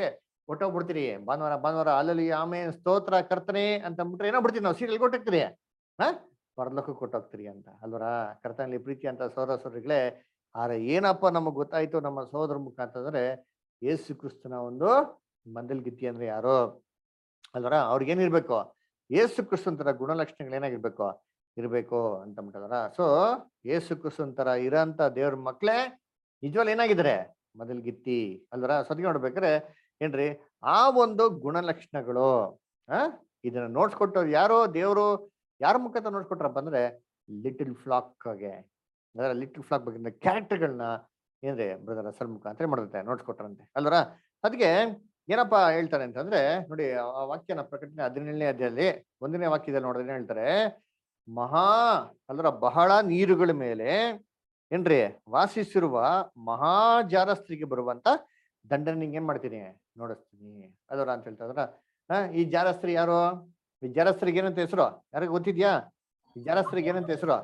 ಹೊಟ್ಟೋಗ್ಬಿಡ್ತೀರಿ ಭಾನುವಾರ ಭಾನುವಾರ ಅಲ್ಲಲ್ಲಿ ಆಮೇಲೆ ಸ್ತೋತ್ರ ಕರ್ತನೆ ಅಂತ ಅಂದ್ಬಿಟ್ರೆ ಏನೋ ಬಿಡ್ತೀರಿ ನಾವು ಸೀರಿಯಲ್ ಕೊಟ್ಟಿರ್ತೀರಿ ಹಾ ಪರಲೋಕಕ್ಕೆ ಕೊಟ್ಟೋಗ್ತೀರಿ ಅಂತ ಅಲ್ವರ ಕರ್ತನಲ್ಲಿ ಪ್ರೀತಿ ಅಂತ ಸೋದರ ಸೋದರಿಗಳೇ ಆದ್ರೆ ಏನಪ್ಪ ನಮಗ್ ಗೊತ್ತಾಯ್ತು ನಮ್ಮ ಸಹೋದರ ಮುಖಾಂತಂದ್ರೆ ಯೇಸು ಕ್ರಿಸ್ತನ ಒಂದು ಮಂದಲ್ಗಿತ್ತಿ ಅಂದ್ರೆ ಯಾರು ಅಲ್ವರ ಅವ್ರಿಗೇನಿರ್ಬೇಕು ಯೇಸು ಕ್ರಿಸ್ತನ್ ತರ ಗುಣಲಕ್ಷಣಗಳು ಏನಾಗಿರ್ಬೇಕು ಇರ್ಬೇಕು ಅಂತ ಅಂದ್ಬಿಟ್ಟದಾರ ಸೊ ಯೇಸು ಕ್ರಿಸ್ತನ್ ತರ ಇರೋಂತ ದೇವ್ರ ಮಕ್ಳೇ ನಿಜವಲ್ಲ ಏನಾಗಿದ್ದಾರೆ ಮೊದಲ್ಗಿತ್ತಿ ಅಲ್ವರ ಸದ್ಗೆ ನೋಡ್ಬೇಕಾರೆ ಏನ್ರಿ ಆ ಒಂದು ಗುಣಲಕ್ಷಣಗಳು ಆ ಇದನ್ನ ನೋಡ್ಸ್ಕೊಟ್ಟವ್ರು ಯಾರೋ ದೇವರು ಯಾರ ಮುಖಾಂತರ ನೋಡ್ಸ್ಕೊಟ್ರಪ್ಪ ಅಂದ್ರೆ ಲಿಟಲ್ ಫ್ಲಾಕ್ಗೆ ಅದರ ಲಿಟಲ್ ಫ್ಲಾಕ್ ಬಗ್ಗೆ ಕ್ಯಾರೆಕ್ಟರ್ಗಳನ್ನ ಏನ್ರಿ ಬ್ರದರ್ ಅಸಲ್ ಮುಖಾಂತರ ಮಾಡುತ್ತೆ ನೋಡ್ಸ್ಕೊಟ್ರಂತೆ ಅಲ್ವರ ಅದಕ್ಕೆ ಏನಪ್ಪಾ ಹೇಳ್ತಾರೆ ಅಂತಂದ್ರೆ ನೋಡಿ ಆ ಆ ವಾಕ್ಯನ ಪ್ರಕಟಣೆ ಹದಿನೇಳನೇ ಅಧ್ಯಾಯದಲ್ಲಿ ಒಂದನೇ ವಾಕ್ಯದಲ್ಲಿ ನೋಡಿದ್ರೆ ಏನ್ ಹೇಳ್ತಾರೆ ಮಹಾ ಅಲ್ರ ಬಹಳ ನೀರುಗಳ ಮೇಲೆ ಏನ್ರಿ ವಾಸಿಸಿರುವ ಮಹಾ ಜಾರಸ್ತ್ರಿಗೆ ಬರುವಂತ ದಂಡನೆ ನಿಂಗೆ ಏನ್ ಮಾಡ್ತೀನಿ ನೋಡಿಸ್ತೀನಿ ಅದರ ಅಂತ ಹೇಳ್ತಾ ಇದ್ರ ಆ, ಈ ಜಾರಸ್ತ್ರಿ ಯಾರು ಈ ಜಾರಸ್ತ್ರಿಗೆ ಏನಂತ ಹೆಸರು ಯಾರಿಗ ಗೊತ್ತಿದ್ಯಾ ಈ ಜಾರಸ್ತ್ರಿಗೆ ಏನಂತ ಹೆಸರು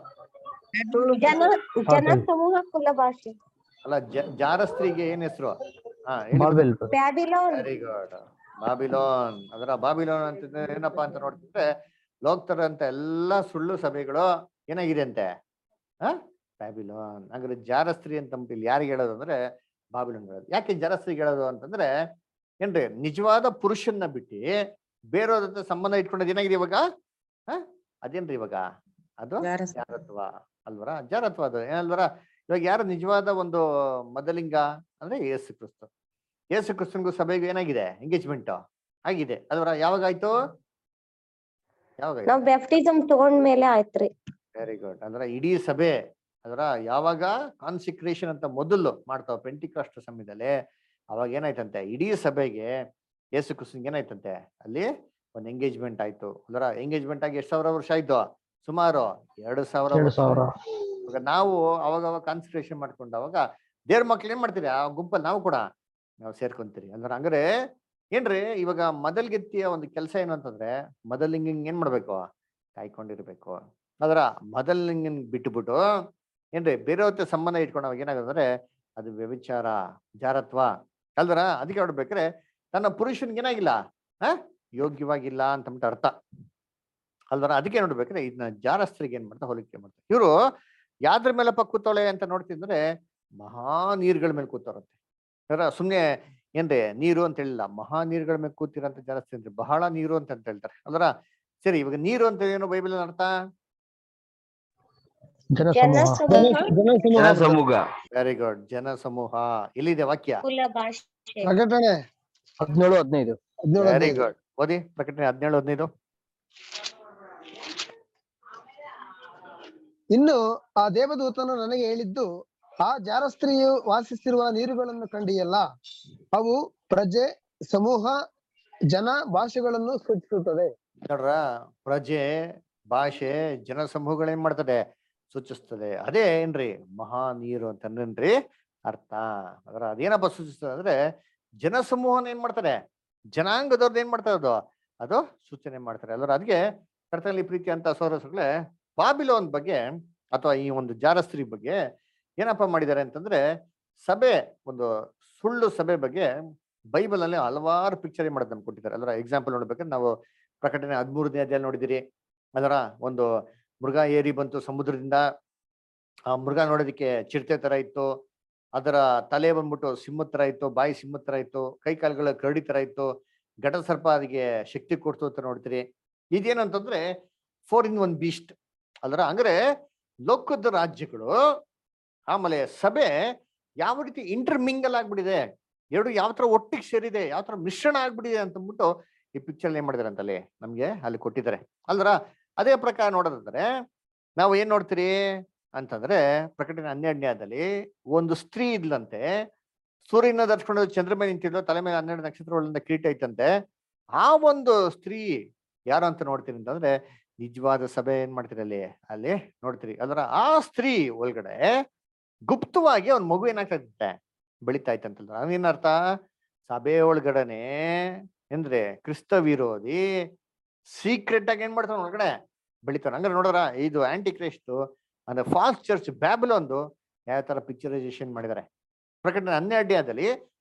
ಜನ ಜನ ಸಮೂಹ ಕುಲ ಭಾಷೆ ಅಲ್ಲ ಜ ಜಾರಸ್ತ್ರಿಗೆ ಏನ್ ಹೆಸರು ಹಾ Babel Babylon very good Babylon ಅದರ ಬಾಬಿಲೋನ್ ಅಂತ ಏನಪ್ಪಾ ಅಂತ ನೋಡ್ತಿದ್ರೆ ಲೋಕ್ತರ ಅಂತ ಎಲ್ಲಾ ಸುಳ್ಳು ಸಭೆಗಳು ಏನಾಗಿದೆ ಅಂತೆ ಹ ಬ್ಯಾಬಿಲೋನ್ ಹಾಗಾದ್ರೆ ಜಾರಸ್ತ್ರೀ ಅಂತ ಅಂದ್ಬಿಟ್ಟು ಇಲ್ಲಿ ಯಾರಿಗೆ ಹೇಳೋದು ಅಂದ್ರೆ ಬಾಬಿಲೋನ್ ಹೇಳೋದು ಯಾಕೆ ಜಾರಸ್ತ್ರೀಗೆ ಹೇಳೋದು ಅಂತಂದ್ರೆ ಏನ್ರಿ ನಿಜವಾದ ಪುರುಷನ್ನ ಬಿಟ್ಟು ಬೇರೆಯವ್ರ ಜೊತೆ ಸಂಬಂಧ ಇಟ್ಕೊಂಡದ್ ಏನಾಗಿದೆ ಇವಾಗ ಹ ಅದೇನ್ರಿ ಇವಾಗ ಅದು ಜಾರಸ್ತ್ರೀ. ಜಾರತ್ವ ಅಲ್ವರ ಜಾರತ್ವ ಅದು ಏನಲ್ವರ ಇವಾಗ ಯಾರು ನಿಜವಾದ ಒಂದು ಮೊದಲಿಂಗ ಅಂದ್ರೆ ಯೇಸು ಕ್ರಿಸ್ತ ಯೇಸು ಕ್ರಿಸ್ತನ್ಗೂ ಸಭೆಗೂ ಏನಾಗಿದೆ ಎಂಗೇಜ್ಮೆಂಟ್ ಆಗಿದೆ ಅಲ್ವರ ಯಾವಾಗ ಆಯ್ತು ಯಾವಾಗ ನಾವ್ ಬ್ಯಾಪ್ಟಿಸಮ್ ತಗೊಂಡ್ಮೇಲೆ ಆಯ್ತ್ರಿ ವೆರಿ ಗುಡ್ ಅಂದ್ರೆ ಇಡೀ ಸಭೆ ಅದರ ಯಾವಾಗ ಕಾನ್ಸಿಕ್ರೇಷನ್ ಅಂತ ಮೊದಲು ಮಾಡ್ತಾವ ಪೆಂಟಿಕಾಸ್ಟ್ ಸಮಯದಲ್ಲಿ ಅವಾಗ ಏನಾಯ್ತಂತೆ ಇಡೀ ಸಭೆಗೆ ಯೇಸು ಕ್ರಿಸ್ತನ್ಗೆ ಏನಾಯ್ತಂತೆ ಅಲ್ಲಿ ಒಂದು ಎಂಗೇಜ್ಮೆಂಟ್ ಆಯ್ತು ಅದರ ಎಂಗೇಜ್ಮೆಂಟ್ ಆಗಿ ಎಷ್ಟು ಸಾವಿರ ವರ್ಷ ಆಯ್ತು ಸುಮಾರು ಎರಡು ಸಾವಿರ ಎರಡು ವರ್ಷ ಸಾವಿರ ಇವಾಗ ನಾವು ಅವಾಗ ಅವಾಗ ಕಾನ್ಸಂಟ್ರೇಷನ್ ಮಾಡ್ಕೊಂಡು ಅವಾಗ ದೇವ್ರ ಮಕ್ಳು ಏನ್ ಮಾಡ್ತೀರಿ ಆ ಗುಂಪಲ್ಲಿ ನಾವು ಕೂಡ ನಾವು ಸೇರ್ಕೊಂತೀರಿ ಅಂದ್ರೆ ಹಂಗಾರೆ ಏನ್ರಿ ಇವಾಗ ಮೊದಲ್ಗೆತ್ತಿಯ ಒಂದು ಕೆಲಸ ಏನು ಅಂತಂದ್ರೆ ಮೊದಲಿಂಗ್ ಏನ್ ಮಾಡ್ಬೇಕು ಕಾಯ್ಕೊಂಡಿರ್ಬೇಕು ಅದರ ಮೊದಲಿಂಗ್ ಬಿಟ್ಟುಬಿಟ್ಟು ಏನ್ರಿ ಬೇರೆಯವ್ರ ಜೊತೆ ಸಂಬಂಧ ಇಟ್ಕೊಂಡು ಅವಾಗ ಏನಾಗಂದ್ರೆ ಅದು ವ್ಯಭಿಚಾರ ಜಾರತ್ವ ಅಲ್ದರ ಅದಕ್ಕೆ ನೋಡ್ಬೇಕ್ರೆ ತನ್ನ ಪುರುಷನ್ಗೆ ಏನಾಗಿಲ್ಲ ಹ ಯೋಗ್ಯವಾಗಿಲ್ಲ ಅಂತ ಅಂದ್ಬಿಟ್ಟು ಅರ್ಥ ಅಲ್ವರ ಅದಕ್ಕೆ ನೋಡ್ಬೇಕ್ರೆ ಇದನ್ನ ಜಾರಸ್ತ್ರಿಗೆ ಏನ್ ಮಾಡ್ತಾ ಹೋಲಿಕೆ ಮಾಡ್ತಾರೆ ಇವರು ಯಾವ್ದ್ರ ಮೇಲಪ್ಪ ಕೂತವಳೆ ಅಂತ ನೋಡ್ತಿದ್ರೆ ಮಹಾ ನೀರ್ಗಳ ಮೇಲೆ ಕೂತವ್ರಂತೆ ಅದರ ಸುಮ್ನೆ ಏನ್ರಿ ನೀರು ಅಂತ ಹೇಳಿಲ್ಲ ಮಹಾ ನೀರ್ಗಳ ಮೇಲೆ ಕೂತಿರಂತ ಜಾಸ್ತಿ ಅಂದ್ರೆ ಬಹಳ ನೀರು ಅಂತ ಅಂತ ಹೇಳ್ತಾರೆ ಅಲ್ವರ ಸರಿ ಇವಾಗ ನೀರು ಅಂತ ಏನು ಬೈಬಲ್ ಅರ್ಥ ಜನಸಮೂಹ ಜನಸಮೂಹ ಜನಸಮೂಹ ವೆರಿ ಗುಡ್ ಜನ ಸಮೂಹ ಎಲ್ಲಿದೆ ವಾಕ್ಯ ಕುಲ ಭಾಷೆ ಪ್ರಕಟಣೆ ಹದಿನೇಳು ಹದಿನೈದು ಹದಿನೇಳು ವೆರಿ ಹದಿನೈದು. ಗುಡ್ ಓದಿ ಪ್ರಕಟಣೆ ಹದಿನೇಳು ಹದಿನೈದು ಇನ್ನು ಆ ದೇವದೂತನು ನನಗೆ ಹೇಳಿದ್ದು ಆ ಜಾರಸ್ತ್ರೀಯು ವಾಸಿಸಿರುವ ನೀರುಗಳನ್ನು ಕಂಡಿಯಲ್ಲ ಅವು ಪ್ರಜೆ ಸಮೂಹ ಜನ ಭಾಷೆಗಳನ್ನು ಸೂಚಿಸುತ್ತದೆ ನೋಡ್ರ ಪ್ರಜೆ ಭಾಷೆ ಜನ ಸಮೂಹಗಳು ಏನ್ ಮಾಡ್ತದೆ ಸೂಚಿಸ್ತದೆ ಅದೇ ಏನ್ರಿ ಮಹಾ ನೀರು ಅಂತಂದ್ರೇನ್ರಿ ಅರ್ಥ ಅದರ ಅದೇನಪ್ಪ ಸೂಚಿಸ್ತದೆ ಅಂದ್ರೆ ಜನ ಸಮೂಹನ ಏನ್ ಮಾಡ್ತಾರೆ ಜನಾಂಗದವ್ರದ್ದು ಏನ್ ಮಾಡ್ತಾರೆ ಅದು ಅದು ಸೂಚನೆ ಮಾಡ್ತಾರೆ ಅಲ್ರ ಅದಕ್ಕೆ ಕರ್ತನಲ್ಲಿ ಪ್ರೀತಿ ಅಂತ ಸೋರಸುಗಳೇ ಬಾಬಿಲೋನ್ ಬಗ್ಗೆ ಅಥವಾ ಈ ಒಂದು ಜಾರಸ್ತ್ರೀ ಬಗ್ಗೆ ಏನಪ್ಪ ಮಾಡಿದ್ದಾರೆ ಅಂತಂದ್ರೆ ಸಭೆ ಒಂದು ಸುಳ್ಳು ಸಭೆ ಬಗ್ಗೆ ಬೈಬಲ್ ಅಲ್ಲಿ ಹಲವಾರು ಪಿಕ್ಚರ್ ಮಾಡೋದನ್ನ ಕೊಟ್ಟಿದ್ದಾರೆ ಅಲ್ರ ಎಕ್ಸಾಂಪಲ್ ನೋಡ್ಬೇಕಾದ್ರೆ ನಾವು ಪ್ರಕಟಣೆ ಹದಿಮೂರನೇ ಅಧ್ಯಾಯ ನೋಡಿದಿರಿ ಅದರ ಒಂದು ಮೃಗ ಏರಿ ಬಂತು ಸಮುದ್ರದಿಂದ ಆ ಮೃಗ ನೋಡೋದಕ್ಕೆ ಚಿರತೆ ತರ ಇತ್ತು ಅದರ ತಲೆ ಬಂದ್ಬಿಟ್ಟು ಸಿಂಹದ ತರ ಇತ್ತು ಬಾಯಿ ಸಿಂಹದ ತರ ಇತ್ತು ಕೈ ಕಾಲುಗಳ ಕರಡಿ ತರ ಇತ್ತು ಘಟ ಸರ್ಪ ಅದಕ್ಕೆ ಶಕ್ತಿ ಕೊಡ್ತು ಅಂತ ನೋಡ್ತೀರಿ ಇದೇನಂತಂದ್ರೆ ಫೋರ್ ಇನ್ ಒನ್ ಬೀಸ್ಟ್ ಅಲ್ರ ಹಂಗಾರೆ ಲೋಕದ ರಾಜ್ಯಗಳು ಆಮೇಲೆ ಸಭೆ ಯಾವ ರೀತಿ ಇಂಟರ್ಮಿಂಗಲ್ ಆಗ್ಬಿಟ್ಟಿದೆ ಎರಡು ಯಾವ ತರ ಒಟ್ಟಿಗೆ ಸೇರಿದೆ ಯಾವ ತರ ಮಿಶ್ರಣ ಆಗ್ಬಿಟ್ಟಿದೆ ಅಂತ ಅಂದ್ಬಿಟ್ಟು ಈ ಪಿಕ್ಚರ್ ಏನ್ ಮಾಡಿದಾರೆ ಅಂತಲ್ಲಿ ನಮ್ಗೆ ಅಲ್ಲಿ ಕೊಟ್ಟಿದ್ದಾರೆ ಅಲ್ದ್ರ ಅದೇ ಪ್ರಕಾರ ನೋಡೋದಾದ್ರೆ ನಾವು ಏನ್ ನೋಡ್ತೀರಿ ಅಂತಂದ್ರೆ ಪ್ರಕಟಣೆ ಹನ್ನೆರಡನೇದಲ್ಲಿ ಒಂದು ಸ್ತ್ರೀ ಇದ್ಲಂತೆ ಸೂರ್ಯನ ಧರಿಸ್ಕೊಂಡು ಚಂದ್ರ ಮೇಲೆ ನಿಂತಿದ್ಲು ತಲೆ ಮೇಲೆ ಹನ್ನೆರಡು ನಕ್ಷತ್ರಗಳಿಂದ ಕಿರೀಟ ಇತ್ತಂತೆ ಆ ಒಂದು ಸ್ತ್ರೀ ಯಾರು ಅಂತ ನೋಡ್ತೀರಿ ಅಂತಂದ್ರೆ ನಿಜವಾದ ಸಭೆ ಏನ್ ಮಾಡ್ತೀರಿ ಅಲ್ಲಿ ಅಲ್ಲಿ ನೋಡ್ತೀರಿ ಅದರ ಆ ಸ್ತ್ರೀ ಒಳಗಡೆ ಗುಪ್ತವಾಗಿ ಅವ್ನ ಮಗು ಏನಾಗ್ತಾ ಇತ್ತೆ ಬೆಳಿತಾ ಇತ್ತಂತಂದ್ರೆ ಅದೇನರ್ಥ ಸಭೆ ಒಳಗಡೆನೆ ಅಂದ್ರೆ ಕ್ರಿಸ್ತ ವಿರೋಧಿ ಸೀಕ್ರೆಟ್ ಆಗಿ ಏನ್ ಮಾಡ್ತಾನ ಒಳಗಡೆ ಬೆಳಿತಾನ ಹಂಗಾರೆ ನೋಡ್ರ ಇದು ಆಂಟಿ ಕ್ರೈಸ್ಟ್ ಅಂದ್ರೆ ಫಾಲ್ಸ್ ಚರ್ಚ್ ಬ್ಯಾಬಲ್ ಒಂದು ಯಾವ ತರ ಪಿಕ್ಚರೈಸೇಷನ್ ಮಾಡಿದ್ದಾರೆ ಪ್ರಕಟಣೆ ಹನ್ನೆರಡನೇದಲ್ಲಿ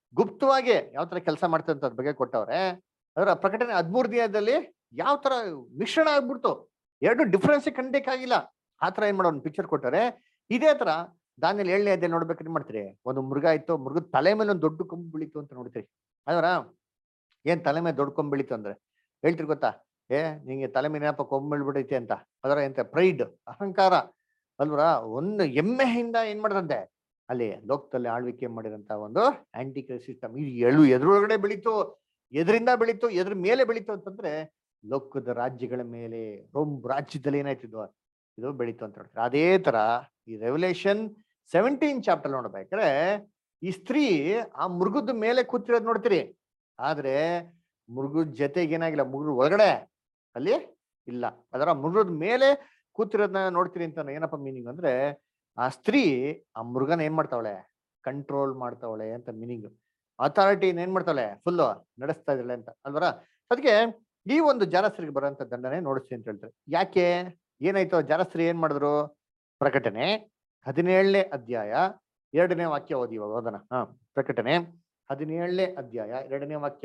ಗುಪ್ತವಾಗಿ ಯಾವ ತರ ಕೆಲಸ ಮಾಡ್ತದೆ ಅಂತ ಅದ್ರ ಬಗ್ಗೆ ಕೊಟ್ಟವ್ರೆ ಅದರ ಪ್ರಕಟಣೆ ಹದಿಮೂರು ದಿನದಲ್ಲಿ ಯಾವ ತರ ಮಿಶ್ರಣ ಆಗ್ಬಿಡ್ತು ಎರಡು ಡಿಫ್ರೆನ್ಸ್ ಕಂಡಕ್ಕಾಗಿಲ್ಲ ಆ ತರ ಏನ್ ಮಾಡೋ ಒಂದು ಪಿಕ್ಚರ್ ಕೊಟ್ಟಾರೆ ಇದೇ ತರ ದಾನಿಯಲ್ಲಿ ಏಳನೇ ಅಧ್ಯಾಯ ನೋಡ್ಬೇಕಾದ್ರೆ ಏನ್ ಮಾಡ್ತೀರಿ ಒಂದು ಮೃಗ ಇತ್ತು ಮೃಗದ ತಲೆ ಮೇಲೆ ಒಂದು ದೊಡ್ಡ ಕೊಂಬು ಬೆಳೀತು ಅಂತ ನೋಡ್ತೀರಿ ಅದರ ಏನ್ ತಲೆ ಮೇಲೆ ದೊಡ್ಡ ಕೊಂಬು ಬೆಳೀತು ಅಂದ್ರೆ ಹೇಳ್ತೀರಿ ಗೊತ್ತಾ ಏ ನಿಂಗೆ ತಲೆ ಮೇಲೆ ಏನಪ್ಪ ಕೊಂಬು ಬೆಳ್ಬಿಡೈತೆ ಅಂತ ಅದರ ಎಂತ ಪ್ರೈಡ್ ಅಹಂಕಾರ ಅಲ್ವರ ಒಂದು ಎಮ್ಮೆಯಿಂದ ಏನ್ ಮಾಡದಂತೆ ಅಲ್ಲಿ ಲೋಕದಲ್ಲಿ ಆಳ್ವಿಕೆ ಮಾಡಿದಂತ ಒಂದು ಆಂಟಿ ಸಿಸ್ಟಮ್ ಇದು ಎಳು ಎದುರೊಳಗಡೆ ಬೆಳೀತು ಎದರಿಂದ ಬೆಳೀತು ಎದ್ರ ಮೇಲೆ ಬೆಳೀತು ಅಂತಂದ್ರೆ ಲೋಕದ ರಾಜ್ಯಗಳ ಮೇಲೆ ರೋಮ್ ರಾಜ್ಯದಲ್ಲಿ ಏನಾಯ್ತಿದ್ವು ಇದು ಬೆಳೀತು ಅಂತ ಹೇಳ್ತಾರೆ ಅದೇ ತರ ಈ ರೆವಲ್ಯೂಷನ್ ಸೆವೆಂಟೀನ್ ಚಾಪ್ಟರ್ ನೋಡ್ಬೇಕಾದ್ರೆ ಈ ಸ್ತ್ರೀ ಆ ಮೃಗದ ಮೇಲೆ ಕೂತಿರೋದ್ ನೋಡ್ತೀರಿ ಆದ್ರೆ ಮೃಗದ ಜೊತೆಗೆ ಏನಾಗಿಲ್ಲ ಮೃಗದ ಒಳಗಡೆ ಅಲ್ಲಿ ಇಲ್ಲ ಅದರ ಮೃಗದ ಮೇಲೆ ಕೂತಿರೋದನ್ನ ನೋಡ್ತೀರಿ ಅಂತ ಏನಪ್ಪ ಮೀನಿಂಗ್ ಅಂದ್ರೆ ಆ ಸ್ತ್ರೀ ಆ ಮೃಗನ ಏನ್ ಮಾಡ್ತಾವಳೆ ಕಂಟ್ರೋಲ್ ಮಾಡ್ತಾವಳೆ ಅಂತ ಮೀನಿಂಗ್ ಅಥಾರಿಟಿ ಏನ್ ಮಾಡ್ತಾವಳೆ ಫುಲ್ ನಡೆಸ್ತಾ ಇದ್ದಾಳೆ ಅಂತ ಅಲ್ವರ ಅದಕ್ಕೆ ಈ ಒಂದು ಜಾರಸ್ತ್ರಿಗೆ ಬರೋಂಥ ದಂಡನೆ ನೋಡಿಸ್ತೀನಿ ಅಂತ ಹೇಳ್ತಾರೆ ಯಾಕೆ ಏನಾಯ್ತು ಜಾರಸ್ತ್ರೀ ಏನ್ ಮಾಡಿದ್ರು ಪ್ರಕಟಣೆ ಹದಿನೇಳನೇ ಅಧ್ಯಾಯ ಎರಡನೇ ವಾಕ್ಯ ಓದಿ ಇವಾಗ ಓದೋಣ ಹಾ ಪ್ರಕಟಣೆ ಹದಿನೇಳನೇ ಅಧ್ಯಾಯ ಎರಡನೇ ವಾಕ್ಯ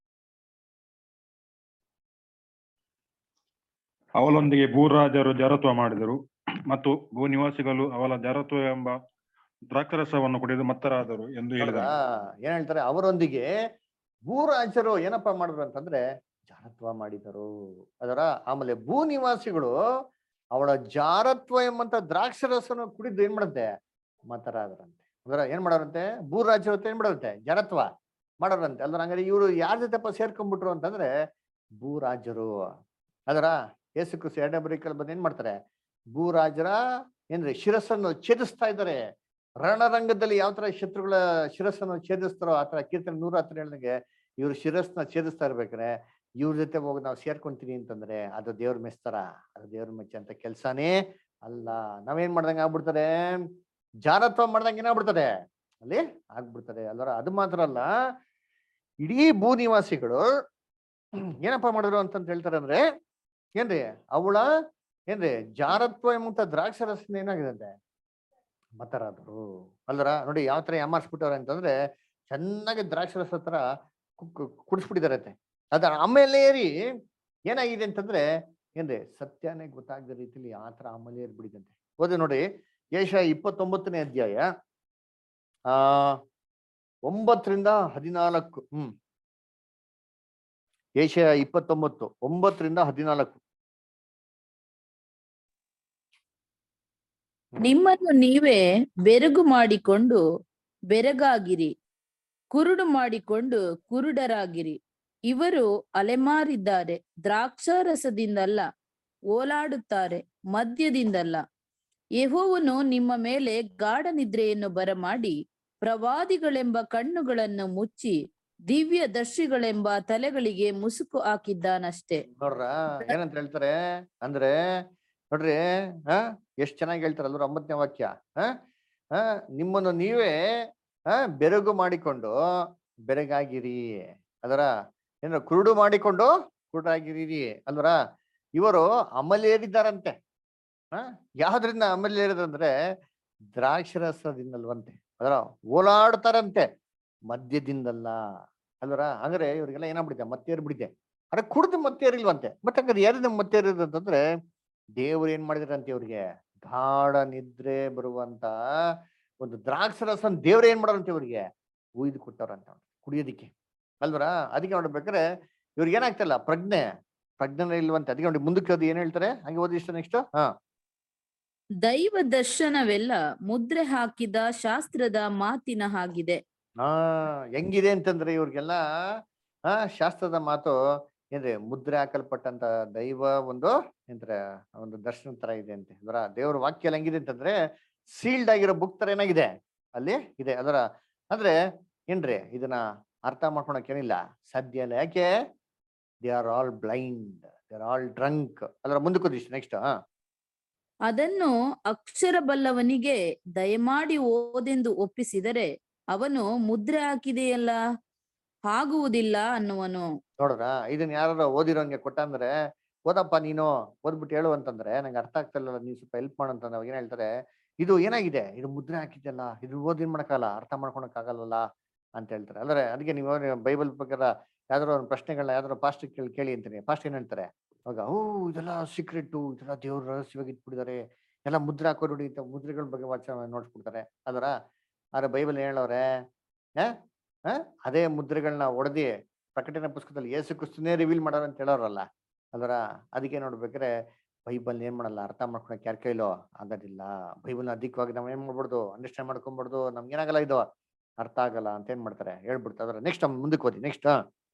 ಅವಳೊಂದಿಗೆ ಭೂರಾಜರು ಜಾರತ್ವ ಮಾಡಿದರು ಮತ್ತು ಭೂನಿವಾಸಿಗಳು ಅವಳ ಜಾರತ್ವ ಎಂಬ ದ್ರಾಕ್ಷರಸವನ್ನು ಕುಡಿದು ಮತ್ತರಾದರು ಎಂದು ಹೇಳಿದರು ಹೌದಾ? ಏನ್ ಹೇಳ್ತಾರೆ ಅವರೊಂದಿಗೆ ಭೂರಾಜರು ಏನಪ್ಪಾ ಮಾಡಿದ್ರು ಅಂತಂದ್ರೆ ಜಾರತ್ವ ಮಾಡಿದರು ಅದರ ಆಮೇಲೆ ಭೂ ನಿವಾಸಿಗಳು ಅವಳ ಜಾರತ್ವ ಎಂಬಂತ ದ್ರಾಕ್ಷರಸನ ಕುಡಿದು ಏನ್ ಮಾಡುತ್ತೆ ಮತರಾದರಂತೆ ಅದರ ಏನ್ ಮಾಡೋರಂತೆ ಭೂರಾಜರ ಹತ್ರ ಏನ್ ಮಾಡೋರಂತೆ ಜಾರತ್ವ ಮಾಡೋರಂತೆ ಅಲ್ದ್ರ ಹಂಗಾರೆ ಇವರು ಯಾರ ಜೊತೆಪ್ಪ ಸೇರ್ಕೊಂಡ್ಬಿಟ್ರು ಅಂತಂದ್ರೆ ಭೂರಾಜರು ಅದರ ಯೇಸು ಕ್ರಿಸ್ತ ಎರಡನೇ ಬರೀಕಲ್ಲಿ ಬಂದು ಏನ್ ಮಾಡ್ತಾರೆ ಭೂರಾಜರ ಏನ್ರಿ ಶಿರಸ್ಸನ್ನು ಛೇದಿಸ್ತಾ ಇದ್ದಾರೆ ರಣರಂಗದಲ್ಲಿ ಯಾವ ತರ ಶತ್ರುಗಳ ಶಿರಸ್ಸನ್ನು ಛೇದಿಸ್ತಾರೋ ಆ ತರ ಕೀರ್ತನೆ ನೂರ ಹತ್ರ ಹೇಳಿದಂಗೆ ಇವ್ರ ಶಿರಸ್ನ ಛೇದಿಸ್ತಾ ಇರ್ಬೇಕಾರೆ ಇವ್ರ ಜೊತೆ ಹೋಗಿ ನಾವು ಸೇರ್ಕೊಂತೀವಿ ಅಂತಂದ್ರೆ ಅದು ದೇವ್ರ ಮೆಚ್ತಾರ ಅದು ದೇವ್ರ ಮೆಚ್ಚಂತ ಕೆಲ್ಸಾನೇ ಅಲ್ಲ ನಾವೇನ್ ಮಾಡ್ದಂಗ ಆಗ್ಬಿಡ್ತಾರೆ ಜಾರತ್ವ ಮಾಡ್ದಂಗ ಏನಾಗ್ಬಿಡ್ತಾರೆ ಅಲ್ಲಿ ಆಗ್ಬಿಡ್ತಾರೆ ಅಲ್ವರ ಅದು ಮಾತ್ರ ಅಲ್ಲ ಇಡೀ ಭೂ ನಿವಾಸಿಗಳು ಏನಪ್ಪಾ ಮಾಡಿದ್ರು ಅಂತಂತ ಹೇಳ್ತಾರೆ ಅಂದ್ರೆ ಏನ್ರಿ ಅವಳ ಏನ್ರಿ ಜಾರತ್ವ ಎಂಬಂತ ದ್ರಾಕ್ಷರಸನ ಏನಾಗಿದೆ ಅಂತೆ ಮತರಾದರು ಅಲ್ದರ ನೋಡಿ ಯಾವ ತರ ಯಾಮಾರ್ಸ್ಬಿಟ್ಟವ್ರೆ ಅಂತಂದ್ರೆ ಚೆನ್ನಾಗಿ ದ್ರಾಕ್ಷರಸ ತರ ಕುಡಿಸ್ಬಿಟ್ಟಿದಾರೆ ಅದ ಆಮೇಲೆ ಏರಿ ಏನಾಗಿದೆ ಅಂತಂದ್ರೆ ಏನ್ರಿ ಸತ್ಯನೇ ಗೊತ್ತಾಗದ ರೀತಿಲಿ ಆ ತರ ಆಮೇಲೆ ಏರ್ಬಿಡಿದಂತೆ ಓದಿ ನೋಡಿ ಯೇಷ ಇಪ್ಪತ್ತೊಂಬತ್ತನೇ ಅಧ್ಯಾಯ ಆ ಒಂಬತ್ತರಿಂದ ಹದಿನಾಲ್ಕು ಹ್ಮ್ ಏಷ್ಯಾ ಇಪ್ಪತ್ತೊಂಬತ್ತು ಒಂಬತ್ತರಿಂದ ಹದಿನಾಲ್ಕು ನಿಮ್ಮನ್ನು ನೀವೇ ಬೆರಗು ಮಾಡಿಕೊಂಡು ಬೆರಗಾಗಿರಿ ಕುರುಡು ಮಾಡಿಕೊಂಡು ಕುರುಡರಾಗಿರಿ ಇವರು ಅಲೆಮಾರಿದ್ದಾರೆ ದ್ರಾಕ್ಷಾರಸದಿಂದಲ್ಲ ಓಲಾಡುತ್ತಾರೆ ಮದ್ಯದಿಂದಲ್ಲ ಯೆಹೋವನು ನಿಮ್ಮ ಮೇಲೆ ಗಾಢ ನಿದ್ರೆಯನ್ನು ಬರಮಾಡಿ ಪ್ರವಾದಿಗಳೆಂಬ ಕಣ್ಣುಗಳನ್ನು ಮುಚ್ಚಿ ದಿವ್ಯ ದರ್ಶಿಗಳೆಂಬ ತಲೆಗಳಿಗೆ ಮುಸುಕು ಹಾಕಿದ್ದಾನಷ್ಟೇ ನೋಡ್ರ ಏನಂತ ಹೇಳ್ತಾರೆ ಅಂದ್ರೆ ನೋಡ್ರಿ ಹ ಎಷ್ಟ್ ಚೆನ್ನಾಗಿ ಹೇಳ್ತಾರಲ್ವ ಒಂಬತ್ತನೇ ವಾಕ್ಯ ಹ ಹ ನಿಮ್ಮನ್ನು ನೀವೇ ಹ ಬೆರಗು ಮಾಡಿಕೊಂಡು ಬೆರಗಾಗಿರಿ ಅದರ ಏನ ಕುರುಡು ಮಾಡಿಕೊಂಡು ಕುರುಡಾಗಿರಿ ಅಲ್ವರ ಇವರು ಅಮಲೇರಿದ್ದಾರಂತೆ ಹ ಯಾವ್ದ್ರಿಂದ ಅಮಲೇರಿದಂದ್ರೆ ದ್ರಾಕ್ಷರಸದಿಂದಲ್ವಂತೆ ಅದರ ಓಲಾಡ್ತಾರಂತೆ ಮದ್ಯದಿಂದಲ್ಲ ಅಲ್ವರ ಅಂದ್ರೆ ಇವ್ರಿಗೆಲ್ಲ ಏನಾಗ್ಬಿಟ್ಟಿದೆ ಮತ್ತೇರ್ ಬಿಡಿದೆ ಅರೆ ಕುಡ್ದು ಮತ್ತೇರಿಲ್ವಂತೆ ಮತ್ತೆ ಹಂಗಾರೆ ಯಾರಿಂದ ಮತ್ತೇರಿದ್ರು ಅಂತಂದ್ರೆ ದೇವ್ರು ಏನ್ ಮಾಡಿದ್ರಂತೆ ಇವ್ರಿಗೆ ಗಾಢ ನಿದ್ರೆ ಬರುವಂತ ಒಂದು ದ್ರಾಕ್ಷರಸನ್ ದೇವ್ರ ಏನ್ ಮಾಡೋರಂತೆ ಇವ್ರಿಗೆ ಉಯ್ದು ಕೊಟ್ಟವ್ರಂತ ಕುಡಿಯೋದಿಕ್ಕೆ ಅಲ್ವರ ಅದಕ್ಕೆ ನೋಡ್ಬೇಕಾದ್ರೆ ಇವ್ರಿಗೆ ಏನಾಗ್ತಲ್ಲ ಪ್ರಜ್ಞೆ ಪ್ರಜ್ಞೆ ಇಲ್ವಂತೆ ಅದಕ್ಕೆ ನೋಡಿ ಮುಂದಕ್ಕೆ ಅದು ಏನ್ ಹೇಳ್ತಾರೆ ಹಂಗೆ ಓದಿ ಇಷ್ಟ ನೆಕ್ಸ್ಟ್ ಹಾ ದೈವ ದರ್ಶನವೆಲ್ಲ ಮುದ್ರೆ ಹಾಕಿದ ಶಾಸ್ತ್ರದ ಮಾತಿನ ಹಾಗಿದೆ ಹಾ ಹೆಂಗಿದೆ ಅಂತಂದ್ರೆ ಇವ್ರಿಗೆಲ್ಲ ಆ ಶಾಸ್ತ್ರದ ಮಾತು ಏನ್ರಿ ಮುದ್ರೆ ಹಾಕಲ್ಪಟ್ಟಂತ ದೈವ ಒಂದು ಏನ್ರ ಒಂದು ದರ್ಶನ ತರ ಇದೆ ಅಂತೆ ಅದರ ದೇವ್ರ ವಾಕ್ಯ ಎಲ್ಲ ಹೆಂಗಿದೆ ಅಂತಂದ್ರೆ ಸೀಲ್ಡ್ ಆಗಿರೋ ಬುಕ್ ತರ ಏನಾಗಿದೆ ಅಲ್ಲಿ ಇದೆ ಅದರ ಅಂದ್ರೆ ಏನ್ರಿ ಇದನ್ನ ಅರ್ಥ ಮಾಡ್ಕೊಳಕ್ ಏನಿಲ್ಲ ಸಾಧ್ಯ ಇಲ್ಲ ಯಾಕೆ they are all blind they are all drunk ಅದರ ಮುಂದಕ್ಕೆ ಓದಿಷ್ಟು ನೆಕ್ಸ್ಟ್ ಹಾ ಅದನ್ನು ಅಕ್ಷರ ಬಲ್ಲವನಿಗೆ ದಯಮಾಡಿ ಓದೆಂದು ಒಪ್ಪಿಸಿದರೆ ಅವನು ಮುದ್ರೆ ಹಾಕಿದೆಯಲ್ಲ ಆಗುವುದಿಲ್ಲ ಅನ್ನುವನು ನೋಡ್ರ ಇದನ್ನ ಯಾರು ಓದಿರೋಂಗೆ ಕೊಟ್ಟ ಅಂದ್ರೆ ಓದಪ್ಪ ನೀನು ಓದ್ಬಿಟ್ಟು ಹೇಳು ಅಂತಂದ್ರೆ ನಂಗೆ ಅರ್ಥ ಆಗ್ತಿಲ್ಲ ನೀನ್ ಸ್ವಲ್ಪ ಹೆಲ್ಪ್ ಮಾಡು ಅಂತಂದ್ರೆ ಅವಾಗ ಏನ್ ಹೇಳ್ತಾರೆ ಇದು ಏನಾಗಿದೆ ಇದು ಮುದ್ರೆ ಹಾಕಿದ್ಯಲ್ಲ ಇದು ಓದಿ ಏನ್ ಮಾಡಕ್ಕಾಗಲ್ಲ ಅರ್ಥ ಮಾಡ್ಕೊಳಕ್ ಆಗಲ್ವಲ್ಲ ಅಂತ ಹೇಳ್ತಾರೆ ಅಂದ್ರೆ ಅದಕ್ಕೆ ನೀವು ಬೈಬಲ್ ಪ್ರಕಾರ ಯಾವ್ದಾದ್ರು ಒಂದು ಪ್ರಶ್ನೆಗಳನ್ನ ಯಾವ್ದಾದ್ರು ಪಾಸ್ಟ್ ಕೇಳಿ ಕೇಳಿ ಅಂತೀನಿ ಪಾಸ್ಟ್ ಏನ್ ಹೇಳ್ತಾರೆ ಅವಾಗ ಓ ಇದೆಲ್ಲ ಸೀಕ್ರೆಟ್ ಇದೆಲ್ಲ ದೇವ್ರ ರಹಸ್ಯವಾಗಿ ಇಟ್ಬಿಟ್ಟಿದ್ದಾರೆ ಎಲ್ಲ ಮುದ್ರೆ ಹಾಕೋ ನೋಡಿ ಇಂಥ ಮುದ್ರೆಗಳ ಬಗ್ಗೆ ವಾಚ ನೋಡ್ಸ್ಬಿಡ್ತಾರೆ ಅದರ ಆದ್ರೆ ಬೈಬಲ್ ಹೇಳೋರೆ ಆ? ಆ? ಅದೇ ಮುದ್ರೆಗಳನ್ನ ಒಡೆದಿ ಪ್ರಕಟಣೆ ಪುಸ್ತಕದಲ್ಲಿ ಏಸು ಕ್ರಿಸ್ತನೇ ರಿವೀಲ್ ಮಾಡೋರು ಅಂತ ಹೇಳೋರಲ್ಲ ಅದರ ಅದಕ್ಕೆ ನೋಡ್ಬೇಕಾದ್ರೆ ಬೈಬಲ್ ಏನ್ ಮಾಡಲ್ಲ ಅರ್ಥ ಮಾಡ್ಕೊಳಕ್ ಯಾರ ಕೈಲೋ ಆಗೋದಿಲ್ಲ ಬೈಬಲ್ನ ಅಧಿಕವಾಗಿ ನಾವ್ ಏನ್ ಮಾಡ್ಬಾರ್ದು ಅಂಡರ್ಸ್ಟ್ಯಾಂಡ್ ಮಾಡ್ಕೊಂಬಾರ್ದು ನಮ್ಗೆ ಏನಾಗಲ್ಲ ಇದು ಅರ್ಥ ಆಗಲ್ಲ ಅಂತ ಏನ್ ಮಾಡ್ತಾರೆ ಹೇಳ್ಬಿಡ್ತಾರೆ ನೆಕ್ಸ್ಟ್ ಮುಂದಕ್ಕೆ ಓದಿ ನೆಕ್ಸ್ಟ್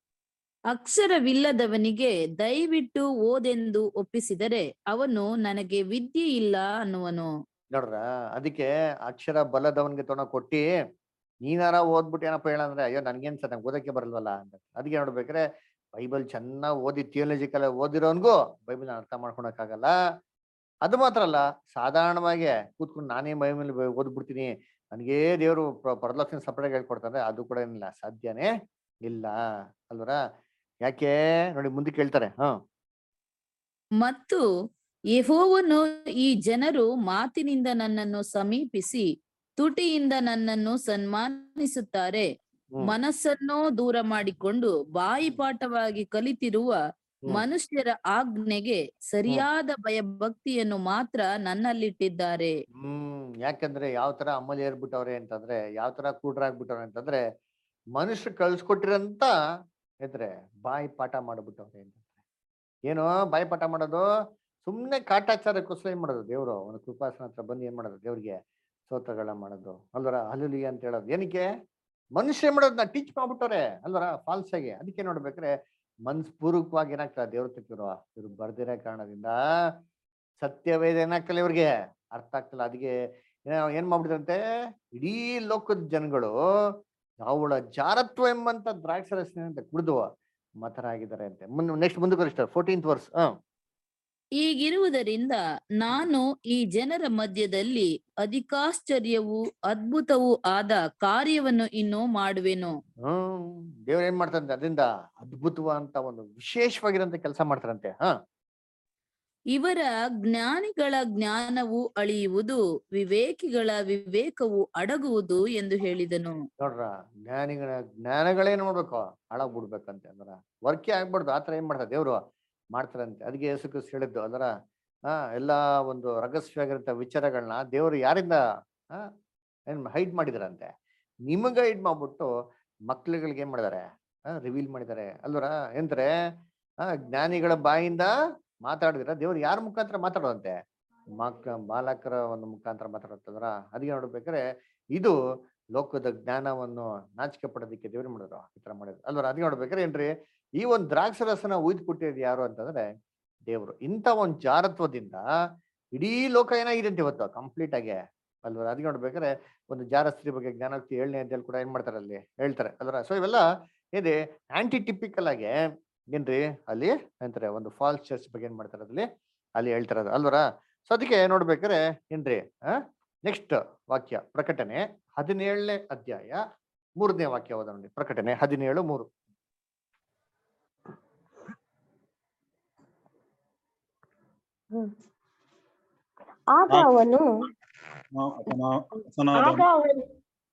ಅಕ್ಷರವಿಲ್ಲದವನಿಗೆ ದಯವಿಟ್ಟು ಓದೆಂದು ಒಪ್ಪಿಸಿದರೆ ಅವನು ನನಗೆ ವಿದ್ಯೆ ಇಲ್ಲ ಅನ್ನುವನು ನೋಡ್ರ ಅದಕ್ಕೆ ಅಕ್ಷರ ಬಲದವನ್ಗೆ ತೊಗೊಂಡ್ ಕೊಟ್ಟಿ ನೀನಾರ ಓದ್ಬಿಟ್ಟು ಏನಪ್ಪ ಹೇಳಂದ್ರೆ ಅಯ್ಯೋ ನನ್ಗೇನ್ ಸರ್ ನಂಗೆ ಓದಕ್ಕೆ ಬರಲ್ವಲ್ಲ ಅಂತ ಅದಕ್ಕೆ ನೋಡ್ಬೇಕಾದ್ರೆ ಬೈಬಲ್ ಚೆನ್ನಾಗ್ ಓದಿ ಥಿಯೋಲಜಿಕಲ್ ಓದಿರೋನ್ಗೂ ಬೈಬಲ್ ಅರ್ಥ ಮಾಡ್ಕೊಳಕ್ಕಾಗಲ್ಲ ಅದು ಮಾತ್ರ ಅಲ್ಲ ಸಾಧಾರಣವಾಗಿ ಕೂತ್ಕೊಂಡು ನಾನೇ ಬೈಬಲ್ ಓದ್ಬಿಡ್ತೀನಿ ನನಗೇ ದೇವರು ಪರಲಕ್ಷಣ ಸಪರೇಟ್ ಹೇಳ್ಕೊಡ್ತಾರೆ ಅದು ಕೂಡ ಏನಿಲ್ಲ ಸಾಧ್ಯನೇ ಇಲ್ಲ ಅಲ್ವರ ಯಾಕೆ ನೋಡಿ ಮುಂದಕ್ಕೆ ಹೇಳ್ತಾರೆ ಹಾ ಮತ್ತು ಯೆಹೋವನು ಈ ಜನರು ಮಾತಿನಿಂದ ನನ್ನನ್ನು ಸಮೀಪಿಸಿ ತುಟಿಯಿಂದ ನನ್ನನ್ನು ಸನ್ಮಾನಿಸುತ್ತಾರೆ ಹ್ಮ್. ಮನಸ್ಸನ್ನೋ ದೂರ ಮಾಡಿಕೊಂಡು ಬಾಯಿಪಾಠವಾಗಿ ಕಲಿತಿರುವ ಹ್ಮ್. ಮನುಷ್ಯರ ಆಜ್ಞೆಗೆ ಸರಿಯಾದ ಭಯಭಕ್ತಿಯನ್ನು ಮಾತ್ರ ನನ್ನಲ್ಲಿಟ್ಟಿದ್ದಾರೆ ಹ್ಮ್ ಯಾಕಂದ್ರೆ ಯಾವ ತರ ಅಮಲ್ ಏರ್ಬಿಟ್ಟವ್ರೆ ಅಂತಂದ್ರೆ ಯಾವ ತರ ಕೂಡ್ರಾಗ್ಬಿಟ್ಟವ್ರೆ ಅಂತಂದ್ರೆ ಮನುಷ್ಯರು ಕಳ್ಸ್ಕೊಟ್ಟಿರಂತ ಇದ್ರೆ ಬಾಯಿ ಪಾಠ ಮಾಡ್ಬಿಟ್ಟವ್ರೆ ಅಂತ ಏನು ಬಾಯಿ ಪಾಠ ಮಾಡೋದು ಸುಮ್ನೆ ಕಾಟಾಚಾರಕ್ಕೋಸ್ಕರ ಏನ್ ಮಾಡೋದು ದೇವ್ರು ಒಂದು ಕೃಪಾಸನ ಹತ್ರ ಬಂದು ಏನ್ ಮಾಡೋದು ದೇವ್ರಿಗೆ ಸ್ತೋತ್ರಗಳ ಮಾಡೋದು ಅಲ್ವರ ಹಲುಲಿ ಅಂತ ಹೇಳೋದು ಏನಕ್ಕೆ ಮನುಷ್ಯ ಏನ್ ಮಾಡೋದನ್ನ ಟೀಚ್ ಮಾಡ್ಬಿಟ್ಟವ್ರೆ ಅಲ್ವರ ಫಾಲ್ಸ್ ಆಗಿ ಅದಕ್ಕೆ ನೋಡ್ಬೇಕ್ರೆ ಮನ್ಸ್ಪೂರ್ವಕವಾಗಿ ಏನಾಗ್ತದೆ ದೇವ್ರ ತಕ್ಕಿರೋ ಇವ್ರು ಬರ್ದಿರೋ ಕಾರಣದಿಂದ ಸತ್ಯವೇದ ಏನಾಗ್ತಲ್ಲ ಇವ್ರಿಗೆ ಅರ್ಥ ಆಗ್ತಿಲ್ಲ ಅದಕ್ಕೆ ಏನೋ ಏನ್ ಮಾಡ್ಬಿಟ್ಟಿದಂತೆ ಇಡೀ ಲೋಕದ ಜನಗಳು ಅವಳ ಜಾರತ್ವ ಎಂಬಂತ ದ್ರಾಕ್ಷರಸನೆ ಅಂತ ಕುಡಿದು ಮತರಾಗಿದ್ದಾರೆ ಅಂತೆ ಮುಂದೆ ನೆಕ್ಸ್ಟ್ ಮುಂದಕ್ಕೆ ಫೋರ್ಟೀನ್ತ್ ವರ್ಸ್ ಹ ಹೀಗಿರುವುದರಿಂದ ನಾನು ಈ ಜನರ ಮಧ್ಯದಲ್ಲಿ ಅಧಿಕಾಶ್ಚರ್ಯವೂ ಅದ್ಭುತವೂ ಆದ ಕಾರ್ಯವನ್ನು ಇನ್ನೂ ಮಾಡುವೆನು ಹ್ಮ್ ದೇವ್ರ ಏನ್ ಮಾಡ್ತಾರಂತೆ ಅದರಿಂದ ಅದ್ಭುತವಾದಂತ ಒಂದು ವಿಶೇಷವಾಗಿರಂತ ಕೆಲಸ ಮಾಡ್ತಾರಂತೆ ಹ ಇವರ ಜ್ಞಾನಿಗಳ ಜ್ಞಾನವು ಅಳಿಯುವುದು ವಿವೇಕಿಗಳ ವಿವೇಕವು ಅಡಗುವುದು ಎಂದು ಹೇಳಿದನು ನೋಡ್ರ ಜ್ಞಾನಿಗಳ ಜ್ಞಾನಗಳೇನ್ ಮಾಡ್ಬೇಕು ಹಾಳಾಗ್ ಬಿಡ್ಬೇಕಂತೆ ಅಂದ್ರ ವರ್ಕೆ ಆಗ್ಬಾರ್ದು ಆತರ ಏನ್ ಮಾಡ್ತಾರೆ ದೇವ್ರು ಮಾಡ್ತಾರಂತೆ ಅದಕ್ಕೆ ಯೇಸು ಕ್ರಿಸ್ತ ಹೇಳಿದ್ದು ಅದರ ಆ ಎಲ್ಲಾ ಒಂದು ರಹಸ್ಯವಾಗಿರಂತ ವಿಚಾರಗಳನ್ನ ದೇವ್ರು ಯಾರಿಂದ ಆ ಏನ್ ಹೈಡ್ ಮಾಡಿದಾರಂತೆ ನಿಮಗ ಹೈಡ್ ಮಾಡ್ಬಿಟ್ಟು ಮಕ್ಳುಗಳಿಗೆ ಏನ್ ಮಾಡಿದಾರೆ ರಿವೀಲ್ ಮಾಡಿದ್ದಾರೆ ಅಲ್ವರ ಎಂದ್ರೆ ಆ ಜ್ಞಾನಿಗಳ ಬಾಯಿಂದ ಮಾತಾಡಿದ್ರ ದೇವ್ರು ಯಾರ ಮುಖಾಂತರ ಮಾತಾಡೋದಂತೆ ಮಕ್ಕ ಬಾಲಕರ ಒಂದು ಮುಖಾಂತರ ಮಾತಾಡೋದಂದ್ರ ಅದಕ್ಕೆ ನೋಡ್ಬೇಕಾದ್ರೆ ಇದು ಲೋಕದ ಜ್ಞಾನವನ್ನು ನಾಚಿಕೆ ಪಡೋದಕ್ಕೆ ದೇವ್ರು ಮಾಡಿದ್ರು ಈ ತರ ಮಾಡಿದ್ರು ಅಲ್ವರ ಅದಕ್ಕೆ ನೋಡ್ಬೇಕಾದ್ರೆ ಏನ್ರಿ ಈ ಒಂದು ದ್ರಾಕ್ಷರಸನ ಉಯ್ದು ಕೊಟ್ಟಿರೋದು ಯಾರು ಅಂತಂದ್ರೆ ದೇವ್ರು ಇಂಥ ಒಂದ್ ಜಾರತ್ವದಿಂದ ಇಡೀ ಲೋಕ ಏನಾಗಿದೆ ಅಂತ ಇವತ್ತು ಕಂಪ್ಲೀಟ್ ಆಗಿ ಅಲ್ವರ ಅದಕ್ಕೆ ನೋಡ್ಬೇಕಾದ್ರೆ ಒಂದು ಜಾರಸ್ತ್ರೀ ಬಗ್ಗೆ ಜ್ಞಾನೋಕ್ತಿ ಏಳನೇ ಅಂತೇಳಿ ಕೂಡ ಏನ್ ಮಾಡ್ತಾರೆ ಅಲ್ಲಿ ಹೇಳ್ತಾರೆ ಅಲ್ವರ ಸೊ ಇವೆಲ್ಲ ಇದೆ ಆಂಟಿ ಟಿಪಿಕಲ್ ಆಗಿ ಏನ್ರಿ ಅಲ್ಲಿ ಅಂತಾರೆ ಒಂದು ಫಾಲ್ಸ್ ಚರ್ಚ್ ಬಗ್ಗೆ ಏನ್ ಮಾಡ್ತಾರೆ ಅದ್ರಲ್ಲಿ ಅಲ್ಲಿ ಹೇಳ್ತಾರೆ ಅದು ಅಲ್ವರ ಸೊ ಅದಕ್ಕೆ ನೋಡ್ಬೇಕಾದ್ರೆ ಏನ್ರಿ ಆ ನೆಕ್ಸ್ಟ್ ವಾಕ್ಯ ಪ್ರಕಟಣೆ ಹದಿನೇಳನೇ ಅಧ್ಯಾಯ ಮೂರನೇ ವಾಕ್ಯ ಓದ ನೋಡಿ ಪ್ರಕಟಣೆ ಹದಿನೇಳು ಮೂರು ಆಗ ಅವನು ಆಗ ಅವನು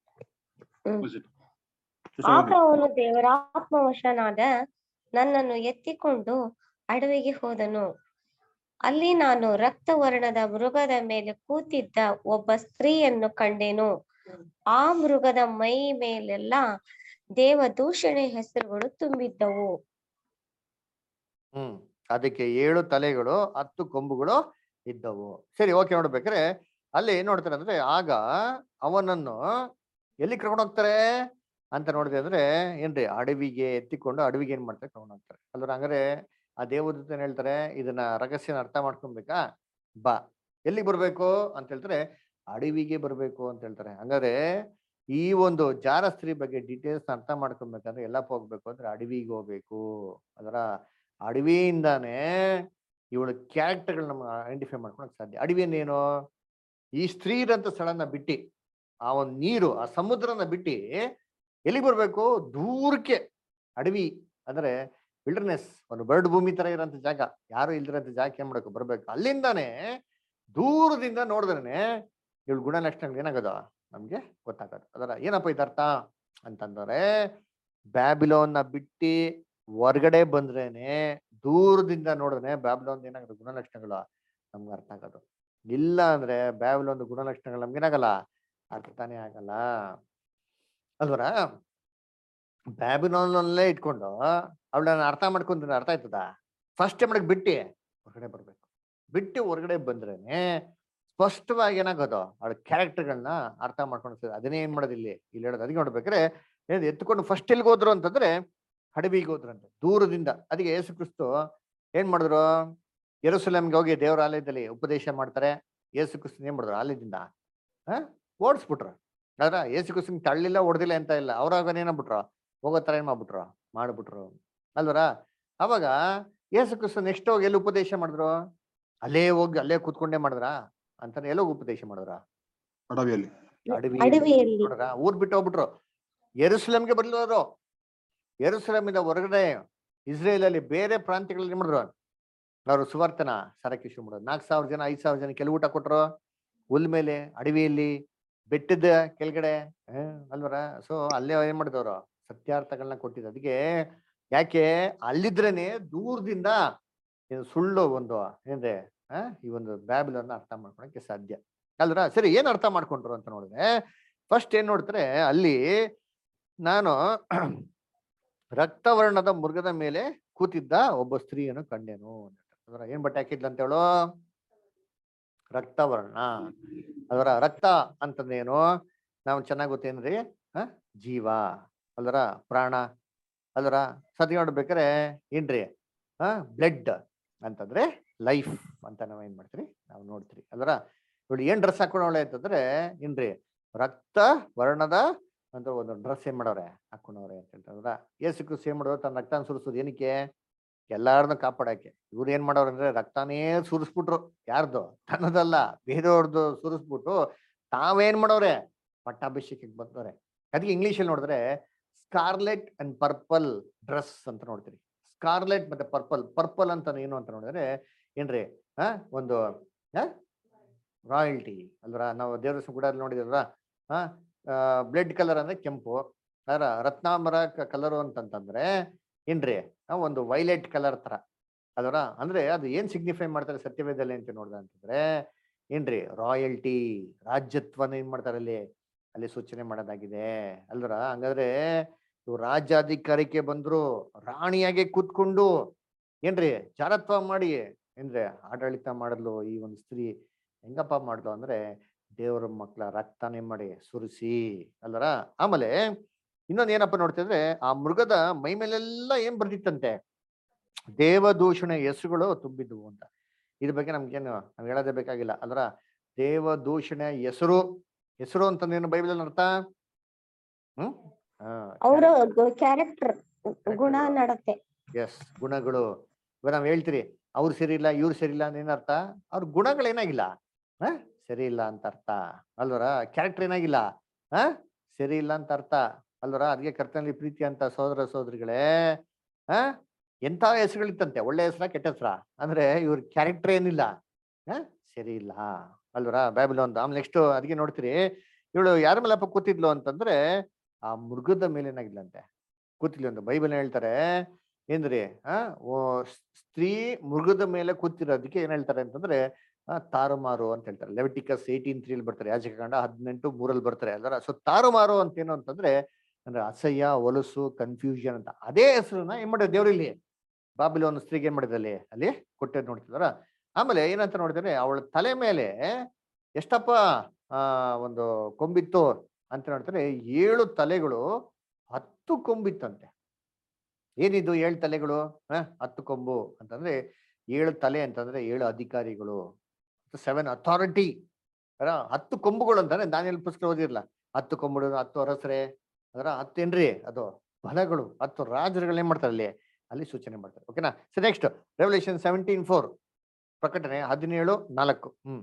ಆಗ ಅವನು ದೇವರಾತ್ಮವಶನಾದ ನನ್ನನ್ನು ಎತ್ತಿಕೊಂಡು ಅಡವಿಗೆ ಹೋದನು ಅಲ್ಲಿ ನಾನು ರಕ್ತವರ್ಣದ ಮೃಗದ ಮೇಲೆ ಕೂತಿದ್ದ ಒಬ್ಬ ಸ್ತ್ರೀಯನ್ನು ಕಂಡೆನು ಆ ಮೃಗದ ಮೈ ಮೇಲೆಲ್ಲ ದೇವ ದೂಷಣೆ ಹೆಸರುಗಳು ತುಂಬಿದ್ದವು ಹ್ಮ್ ಅದಕ್ಕೆ ಏಳು ತಲೆಗಳು ಹತ್ತು ಕೊಂಬುಗಳು ಇದ್ದವು ಸರಿ ಓಕೆ ನೋಡ್ಬೇಕಾದ್ರೆ ಅಲ್ಲಿ ಏನ್ ನೋಡ್ತಾರೆ ಅಂದ್ರೆ ಆಗ ಅವನನ್ನು ಎಲ್ಲಿ ಕರ್ಕೊಂಡು ಹೋಗ್ತಾರೆ ಅಂತ ನೋಡಿದೆ ಅಂದ್ರೆ ಏನ್ರಿ ಅಡವಿಗೆ ಎತ್ತಿಕೊಂಡು ಅಡವಿಗೆ ಏನ್ ಮಾಡ್ತಾರೆ ಕರ್ಕೊಂಡು ಹೋಗ್ತಾರೆ ಅಲ್ದ್ರ ಹಂಗಾರೆ ಆ ದೇವದೂತ ಏನ್ ಹೇಳ್ತಾರೆ ಇದನ್ನ ರಹಸ್ಯನ ಅರ್ಥ ಮಾಡ್ಕೊಬೇಕಾ ಬಾ ಎಲ್ಲಿಗೆ ಬರ್ಬೇಕು ಅಂತ ಹೇಳ್ತಾರೆ ಅಡವಿಗೆ ಬರ್ಬೇಕು ಅಂತ ಹೇಳ್ತಾರೆ ಹಂಗಾರೆ ಈ ಒಂದು ಜಾರ ಸ್ತ್ರೀ ಬಗ್ಗೆ ಡೀಟೇಲ್ಸ್ ಅರ್ಥ ಮಾಡ್ಕೊಬೇಕಂದ್ರೆ ಎಲ್ಲಪ್ಪ ಹೋಗ್ಬೇಕು ಅಂದ್ರೆ ಅಡವಿಗೆ ಹೋಗ್ಬೇಕು ಅದರ ಅಡವಿಯಿಂದಾನೇ ಇವಳ ಕ್ಯಾರೆಕ್ಟರ್ಗಳು ನಮ್ಗೆ ಐಡೆಂಟಿಫೈ ಮಾಡ್ಕೊಳಕ್ ಸಾಧ್ಯ ಅಡವಿ ಏನು ಈ ಸ್ತ್ರೀ ಇರೋಂಥ ಸ್ಥಳನ ಬಿಟ್ಟು ಆ ಒಂದು ನೀರು ಆ ಸಮುದ್ರನ ಬಿಟ್ಟು ಎಲ್ಲಿ ಬರ್ಬೇಕು ದೂರಕ್ಕೆ ಅಡವಿ ಅಂದ್ರೆ ವಿಲ್ಡರ್ನೆಸ್ ಒಂದು ಬರ್ಡ್ ಭೂಮಿ ತರ ಇರೋಂಥ ಜಾಗ ಯಾರು ಇಲ್ದಿರೋಂಥ ಜಾಗಕ್ಕೆ ಏನ್ ಮಾಡ್ಬೇಕು ಬರ್ಬೇಕು ಅಲ್ಲಿಂದಾನೇ ದೂರದಿಂದ ನೋಡಿದ್ರೇನೆ ಇವಳು ಗುಣಲಕ್ಷಣಗಳು ಏನಾಗೋದು ನಮ್ಗೆ ಗೊತ್ತಾಗೋದು ಅದರ ಏನಪ್ಪ ಇದರ್ಥ ಅಂತಂದ್ರೆ ಬ್ಯಾಬಿಲೋನ್ನ ಬಿಟ್ಟಿ ಹೊರ್ಗಡೆ ಬಂದ್ರೇನೆ ದೂರದಿಂದ ನೋಡಿದ್ರೆ ಬ್ಯಾಬಿಲೋನ್ ಏನಾಗುತ್ತೆ ಗುಣಲಕ್ಷಣಗಳು ನಮ್ಗೆ ಅರ್ಥ ಆಗೋದು ಇಲ್ಲ ಅಂದ್ರೆ ಬ್ಯಾಬಿಲೋನ್ ಗುಣಲಕ್ಷಣಗಳು ನಮ್ಗೇನಾಗಲ್ಲ ಅರ್ಥನೇ ಆಗಲ್ಲ ಅಲ್ವರ ಬ್ಯಾಬಿಲೋನಲ್ಲೇ ಇಟ್ಕೊಂಡು ಅವಳನ್ನ ಅರ್ಥ ಮಾಡ್ಕೊಂಡ್ರೆ ಅರ್ಥ ಆಯ್ತದ ಫಸ್ಟ್ ಮಾಡಕ್ ಬಿಟ್ಟಿ ಹೊರಗಡೆ ಬರ್ಬೇಕು ಬಿಟ್ಟು ಹೊರಗಡೆ ಬಂದ್ರೇನೆ ಸ್ಪಷ್ಟವಾಗಿ ಏನಾಗೋದು ಅವಳ ಕ್ಯಾರೆಕ್ಟರ್ಗಳನ್ನ ಅರ್ಥ ಮಾಡ್ಕೊಂಡು ಅದನ್ನೇ ಏನ್ ಮಾಡೋದು ಇಲ್ಲಿ ಇಲ್ಲಿ ಹೇಳೋದು ಅದಕ್ಕೆ ನೋಡ್ಬೇಕಾದ್ರೆ ಏನ್ ಎತ್ಕೊಂಡು ಫಸ್ಟ್ ಎಲ್ಲಿಗೆ ಹೋದ್ರು ಅಂತಂದ್ರೆ ಹಡಬಿಗೆ ಹೋದ್ರಂತೆ ದೂರದಿಂದ ಅದಕ್ಕೆ ಯೇಸು ಕ್ರಿಸ್ತು ಏನ್ ಮಾಡಿದ್ರು ಯೆರೂಸಲೇಮ್ಗೆ ಹೋಗಿ ದೇವರ ಆಲಯದಲ್ಲಿ ಉಪದೇಶ ಮಾಡ್ತಾರೆ ಯೇಸು ಕ್ರಿಸ್ತನ್ ಏನ್ ಮಾಡಿದ್ರು ಆಲಯದಿಂದ ಹ ಓಡಿಸ್ಬಿಟ್ರು ಅದ್ರ ಯೇಸು ಕ್ರಿಸ್ತನ್ ತಳ್ಳಿಲ್ಲ ಹೊಡೆದಿಲ್ಲ ಅಂತ ಇಲ್ಲ ಅವ್ರಾಗ ಏನಾಗ್ಬಿಟ್ರು ಹೋಗೋ ತರ ಏನ್ ಮಾಡ್ಬಿಟ್ರು ಮಾಡ್ಬಿಟ್ರು ಅಲ್ವರ ಅವಾಗ ಯೇಸು ಕ್ರಿಸ್ತು ನೆಕ್ಸ್ಟ್ ಹೋಗಿ ಎಲ್ಲಿ ಉಪದೇಶ ಮಾಡಿದ್ರು ಅಲ್ಲೇ ಹೋಗಿ ಅಲ್ಲೇ ಕೂತ್ಕೊಂಡೇ ಮಾಡಿದ್ರ ಅಂತಾನೆ ಎಲ್ಲೋಗಿ ಉಪದೇಶ ಮಾಡಿದ್ರ ಅಡವಿಯಲ್ಲಿ ಅಡವಿ ಅಡವಿಯಲ್ಲಿ ನೋಡ್ರ ಊರ್ ಬಿಟ್ಟು ಹೋಗ್ಬಿಟ್ರು ಯೆರೂಸಲೇಮ್ಗೆ ಬರ್ಲಿಲ್ಲ ಯೆರೂಸಲೇಮಿಂದ ಹೊರಗಡೆ ಇಸ್ರೇಲ್ ಅಲ್ಲಿ ಬೇರೆ ಪ್ರಾಂತ್ಯಗಳಲ್ಲಿ ಏನ್ ಮಾಡಿದ್ರು ಅವ್ರು ಸುವರ್ತನ ಸರಕ್ಕೆ ಶುರು ಮಾಡೋದು ನಾಲ್ಕು ಸಾವಿರ ಜನ ಐದ್ ಸಾವಿರ ಜನ ಕೆಲವು ಊಟ ಕೊಟ್ರು ಹುಲ್ ಮೇಲೆ ಅಡವಿಯಲ್ಲಿ ಬೆಟ್ಟದ ಕೆಳಗಡೆ ಹ್ಮ್ ಅಲ್ವರ ಸೊ ಅಲ್ಲೇ ಏನ್ ಮಾಡಿದವ್ರು ಸತ್ಯಾರ್ಥಗಳನ್ನ ಕೊಟ್ಟಿದ್ದು ಅದಕ್ಕೆ ಯಾಕೆ ಅಲ್ಲಿದ್ರೇನೆ ದೂರದಿಂದ ಇದು ಸುಳ್ಳು ಒಂದು ಏನ್ರೆ ಆ ಈ ಒಂದು ಬ್ಯಾಬಿಲನ್ನ ಅರ್ಥ ಮಾಡ್ಕೊಳಕ್ಕೆ ಸಾಧ್ಯ ಅಲ್ರ ಸರಿ ಏನ್ ಅರ್ಥ ಮಾಡ್ಕೊಂಡ್ರು ಅಂತ ನೋಡಿದ್ರೆ ಫಸ್ಟ್ ಏನ್ ನೋಡ್ತಾರೆ ಅಲ್ಲಿ ನಾನು ರಕ್ತವರ್ಣದ ಮೃಗದ ಮೇಲೆ ಕೂತಿದ್ದ ಒಬ್ಬ ಸ್ತ್ರೀಯನ್ನು ಕಂಡೆನು ಅದರ ಏನ್ ಬಟ್ಟೆ ಹಾಕಿದ್ಲ ಅಂತ ಹೇಳು ರಕ್ತವರ್ಣ ಅದರ ರಕ್ತ ಅಂತಂದೇನು ನಾವು ಚೆನ್ನಾಗಿ ಗೊತ್ತೇನ್ರಿ ಹ ಜೀವ ಅಲ್ದರ ಪ್ರಾಣ ಅಲ್ದರ ಸತಿ ನೋಡ್ಬೇಕಾರೆ ಏನ್ರಿ ಹ ಬ್ಲಡ್ ಅಂತಂದ್ರೆ ಲೈಫ್ ಅಂತ ನಾವ್ ಏನ್ ಮಾಡ್ತೀರಿ ನಾವು ನೋಡ್ತೀರಿ ಅಲ್ದರ ಇವಳು ಏನ್ ಡ್ರೆಸ್ ಹಾಕೊಂಡವಳೆ ಅಂತಂದ್ರೆ ಏನ್ರಿ ರಕ್ತ ವರ್ಣದ ಅಂತ ಒಂದು ಡ್ರೆಸ್ ಏನ್ ಮಾಡವ್ರೆ ಹಾಕೊಂಡವ್ರೆ ಅಂತ ಹೇಳ್ತಾರ ಏಸು ಕ್ರಿಸ್ತು ಏನ್ ಮಾಡೋದು ತನ್ನ ರಕ್ತ ಸುರಿಸೋದು ಏನಕ್ಕೆ ಎಲ್ಲಾರನ್ನ ಕಾಪಾಡಕ್ಕೆ ಇವ್ರು ಏನ್ ಮಾಡೋರು ಅಂದ್ರೆ ರಕ್ತಾನೇ ಸುರಿಸ್ಬಿಟ್ರು ಯಾರ್ದು ತನ್ನದಲ್ಲ ಬೇರೆಯವ್ರದ್ದು ಸುರಿಸ್ಬಿಟ್ಟು ತಾವೇನ್ ಮಾಡೋರೆ ಪಟ್ಟಾಭಿಷೇಕಕ್ಕೆ ಬಂದವ್ರೆ ಅದಕ್ಕೆ ಇಂಗ್ಲಿಷ್ ಅಲ್ಲಿ ನೋಡಿದ್ರೆ ಸ್ಕಾರ್ಲೆಟ್ ಅಂಡ್ ಪರ್ಪಲ್ ಡ್ರೆಸ್ ಅಂತ ನೋಡ್ತೀರಿ ಸ್ಕಾರ್ಲೆಟ್ ಮತ್ತೆ ಪರ್ಪಲ್ ಪರ್ಪಲ್ ಅಂತ ಏನು ಅಂತ ನೋಡಿದ್ರೆ ಏನ್ರಿ ಹ ಒಂದು ರಾಯಲ್ಟಿ ಅಲ್ವರ ನಾವು ದೇವ್ರ ಕೂಡ ನೋಡಿದ್ರಲ್ಲ ಹ ಬ್ಲಡ್ ಕಲರ್ ಅಂದ್ರೆ ಕೆಂಪು ಅದರ ರತ್ನಾಂಬರ ಕಲರು ಅಂತಂತಂದ್ರೆ ಏನ್ರಿ ಆ, ಒಂದು ವೈಲೆಟ್ ಕಲರ್ ತರ ಅದರ ಅಂದ್ರೆ ಅದು ಏನ್ ಸಿಗ್ನಿಫೈ ಮಾಡ್ತಾರೆ ಸತ್ಯವೇದಲ್ಲಿ ಅಂತ ನೋಡ್ದ ಅಂತಂದ್ರೆ ಏನ್ರಿ ರಾಯಲ್ಟಿ ರಾಜ್ಯತ್ವನ ಏನ್ ಮಾಡ್ತಾರೆ ಅಲ್ಲಿ ಅಲ್ಲಿ ಸೂಚನೆ ಮಾಡೋದಾಗಿದೆ ಅಲ್ವರ ಹಂಗಾದ್ರೆ ಇವ್ರು ರಾಜ್ಯಾಧಿಕಾರಕ್ಕೆ ಬಂದ್ರು ರಾಣಿಯಾಗೆ ಕೂತ್ಕೊಂಡು ಏನ್ರಿ ಜಾರತ್ವ ಮಾಡಿ ಏನ್ರಿ ಆಡಳಿತ ಮಾಡಲು ಈ ಒಂದು ಸ್ತ್ರೀ ಹೆಂಗಪ್ಪ ಮಾಡ್ಲು ಅಂದ್ರೆ ದೇವರ ಮಕ್ಕಳ ರಕ್ತನೇ ಮಾಡಿ ಸುರಿಸಿ ಅಲ್ಲರ ಆಮೇಲೆ ಇನ್ನೊಂದ್ ಏನಪ್ಪ ನೋಡ್ತಿದ್ರೆ ಆ ಮೃಗದ ಮೈ ಮೇಲೆಲ್ಲ ಏನ್ ಬರ್ದಿತ್ತಂತೆ ದೇವದೂಷಣ ಹೆಸರುಗಳು ತುಂಬಿದ್ವು ಅಂತ ಇದ್ರ ಬಗ್ಗೆ ನಮ್ಗೇನು ನಾವ್ ಹೇಳೋದೇ ಬೇಕಾಗಿಲ್ಲ ಅಲ್ರ ದೇವದೂಷಣ ಹೆಸರು ಹೆಸರು ಅಂತಂದೇನು ಬೈಬಲ್ ಅರ್ಥ ಹ್ಮ್ ಅವರ ಕ್ಯಾರೆಕ್ಟರ್ ಗುಣ ನಡತೆ ಎಸ್ ಗುಣಗಳು ಇವಾಗ ನಾವ್ ಹೇಳ್ತೀರಿ ಅವ್ರು ಸರಿ ಇಲ್ಲ ಇವ್ರು ಸರಿ ಇಲ್ಲ ಅಂತ ಏನರ್ಥ ಅವ್ರ ಗುಣಗಳು ಏನಾಗಿಲ್ಲ ಹ ಸರಿ ಇಲ್ಲ ಅಂತ ಅರ್ಥ ಅಲ್ವರ ಕ್ಯಾರೆಕ್ಟರ್ ಏನಾಗಿಲ್ಲ ಹ ಸರಿ ಇಲ್ಲ ಅಂತ ಅರ್ಥ ಅಲ್ವರ ಅದಕ್ಕೆ ಕರ್ತನಲ್ಲಿ ಪ್ರೀತಿ ಅಂತ ಸೋದರ ಸೋದರಿಗಳೇ ಹ ಎಂತ ಹೆಸರುಗಳಿತ್ತಂತೆ ಒಳ್ಳೆ ಹೆಸರ ಕೆಟ್ಟ ಹೆಸರ ಅಂದ್ರೆ ಇವ್ರ ಕ್ಯಾರೆಕ್ಟರ್ ಏನಿಲ್ಲ ಹ ಸರಿ ಇಲ್ಲ ಅಲ್ವರ ಬೈಬಲ್ ಒಂದು ಆಮೇಲೆ ನೆಕ್ಸ್ಟ್ ಅದಕ್ಕೆ ನೋಡ್ತೀರಿ ಇವಳು ಯಾರ ಮೇಲಪ್ಪ ಕೂತಿದ್ಲು ಅಂತಂದ್ರೆ ಆ ಮೃಗದ ಮೇಲೆ ಏನಾಗಿಲ್ಲಂತೆ ಕೂತಿದ್ಲು ಅಂತ ಬೈಬಲ್ ಹೇಳ್ತಾರೆ ಏನ್ರಿ ಆ ಓ ಸ್ತ್ರೀ ಮೃಗದ ಮೇಲೆ ಕೂತಿರೋದಕ್ಕೆ ಏನ್ ಹೇಳ್ತಾರೆ ಅಂತಂದ್ರೆ ಆ, ತಾರುಮಾರು ಅಂತ ಹೇಳ್ತಾರೆ ಲೆವಿಟಿಕಸ್ ಏಯ್ಟೀನ್ ತ್ರೀಲಿ ಬರ್ತಾರೆ ಯಾಜಕಕಾಂಡ ಹದಿನೆಂಟು ಮೂರಲ್ಲಿ ಬರ್ತಾರೆ ಅಲ್ವರ ಸೊ ತಾರುಮಾರು ಅಂತ ಏನು ಅಂತಂದ್ರೆ ಅಂದ್ರೆ ಅಸಹ್ಯ ಹೊಲಸು ಕನ್ಫ್ಯೂಷನ್ ಅಂತ ಅದೇ ಹೆಸರನ್ನ ಏನ್ ಮಾಡಿದ್ರು ದೇವ್ರಲ್ಲಿ ಬಾಬಿಲು ಒಂದು ಸ್ತ್ರೀಗೆ ಏನ್ ಮಾಡಿದ್ರು ಅಲ್ಲಿ ಅಲ್ಲಿ ಕೊಟ್ಟೆ ನೋಡ್ತಿದಾರ ಆಮೇಲೆ ಏನಂತ ನೋಡಿದ್ರೆ ಅವಳ ತಲೆ ಮೇಲೆ ಎಷ್ಟಪ್ಪ ಆ ಒಂದು ಕೊಂಬಿತ್ತು ಅಂತ ನೋಡ್ತಾರೆ ಏಳು ತಲೆಗಳು ಹತ್ತು ಕೊಂಬಿತ್ತಂತೆ ಏನಿದು ಏಳು ತಲೆಗಳು ಹ ಹತ್ತು ಕೊಂಬು ಅಂತಂದ್ರೆ ಏಳು ತಲೆ ಅಂತಂದ್ರೆ ಏಳು ಅಧಿಕಾರಿಗಳು ಸೆವೆನ್ ಅಥಾರಿಟಿ ಹತ್ತು ಕೊಂಬುಗಳು ಅಂತಂದ್ರೆ ದಾನಿಯಲ್ಲಿ ಪುಸ್ತಕ ಓದಿರ್ಲ ಹತ್ತು ಕೊಂಬುಗಳು ಹತ್ತು ಅರಸರೆ ಅದರ ಹತ್ತೇನ್ರಿ ಅದು ಬಲಗಳು ಹತ್ತು ರಾಜರುಗಳು ಏನ್ ಮಾಡ್ತಾರೆ ಅಲ್ಲಿ ಅಲ್ಲಿ ಸೂಚನೆ ಮಾಡ್ತಾರೆ ಓಕೆನಾ so next revelation seventeen four ಪ್ರಕಟಣೆ ಹದಿನೇಳು ನಾಲ್ಕು ಹ್ಮ್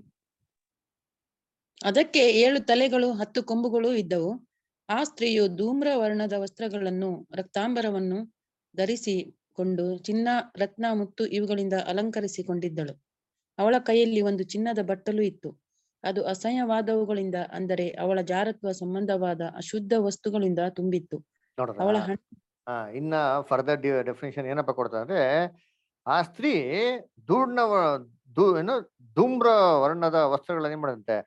ಅದಕ್ಕೆ ಏಳು ತಲೆಗಳು ಹತ್ತು ಕೊಂಬುಗಳು ಇದ್ದವು ಆ ಸ್ತ್ರೀಯು ಧೂಮ್ರ ವರ್ಣದ ವಸ್ತ್ರಗಳನ್ನು ರಕ್ತಾಂಬರವನ್ನು ಧರಿಸಿಕೊಂಡು ಚಿನ್ನ ರತ್ನ ಮುತ್ತು ಇವುಗಳಿಂದ ಅಲಂಕರಿಸಿಕೊಂಡಿದ್ದಳು ಅವಳ ಕೈಯಲ್ಲಿ ಒಂದು ಚಿನ್ನದ ಬಟ್ಟಲು ಇತ್ತು ಅದು ಅಸಹ್ಯವಾದವುಗಳಿಂದ ಅಂದರೆ ಅವಳ ಜಾರತ್ವ ಸಂಬಂಧವಾದ ಅಶುದ್ಧ ವಸ್ತುಗಳಿಂದ ತುಂಬಿತ್ತು ನೋಡ್ರ ಅವಳ ಹಣ್ ಆ, ಇನ್ನ ಫರ್ದರ್ ಡೆಫಿನೇಷನ್ ಏನಪ್ಪ ಕೊಡ್ತಾರೆ ಅಂದ್ರೆ ಆ ಸ್ತ್ರೀ ಧೂರ್ಣ ವ- ಧೂ ಏನು ಧೂಮ್ರ ವರ್ಣದ ವಸ್ತ್ರಗಳನ್ನ ಏನ್ ಮಾಡಂತೆ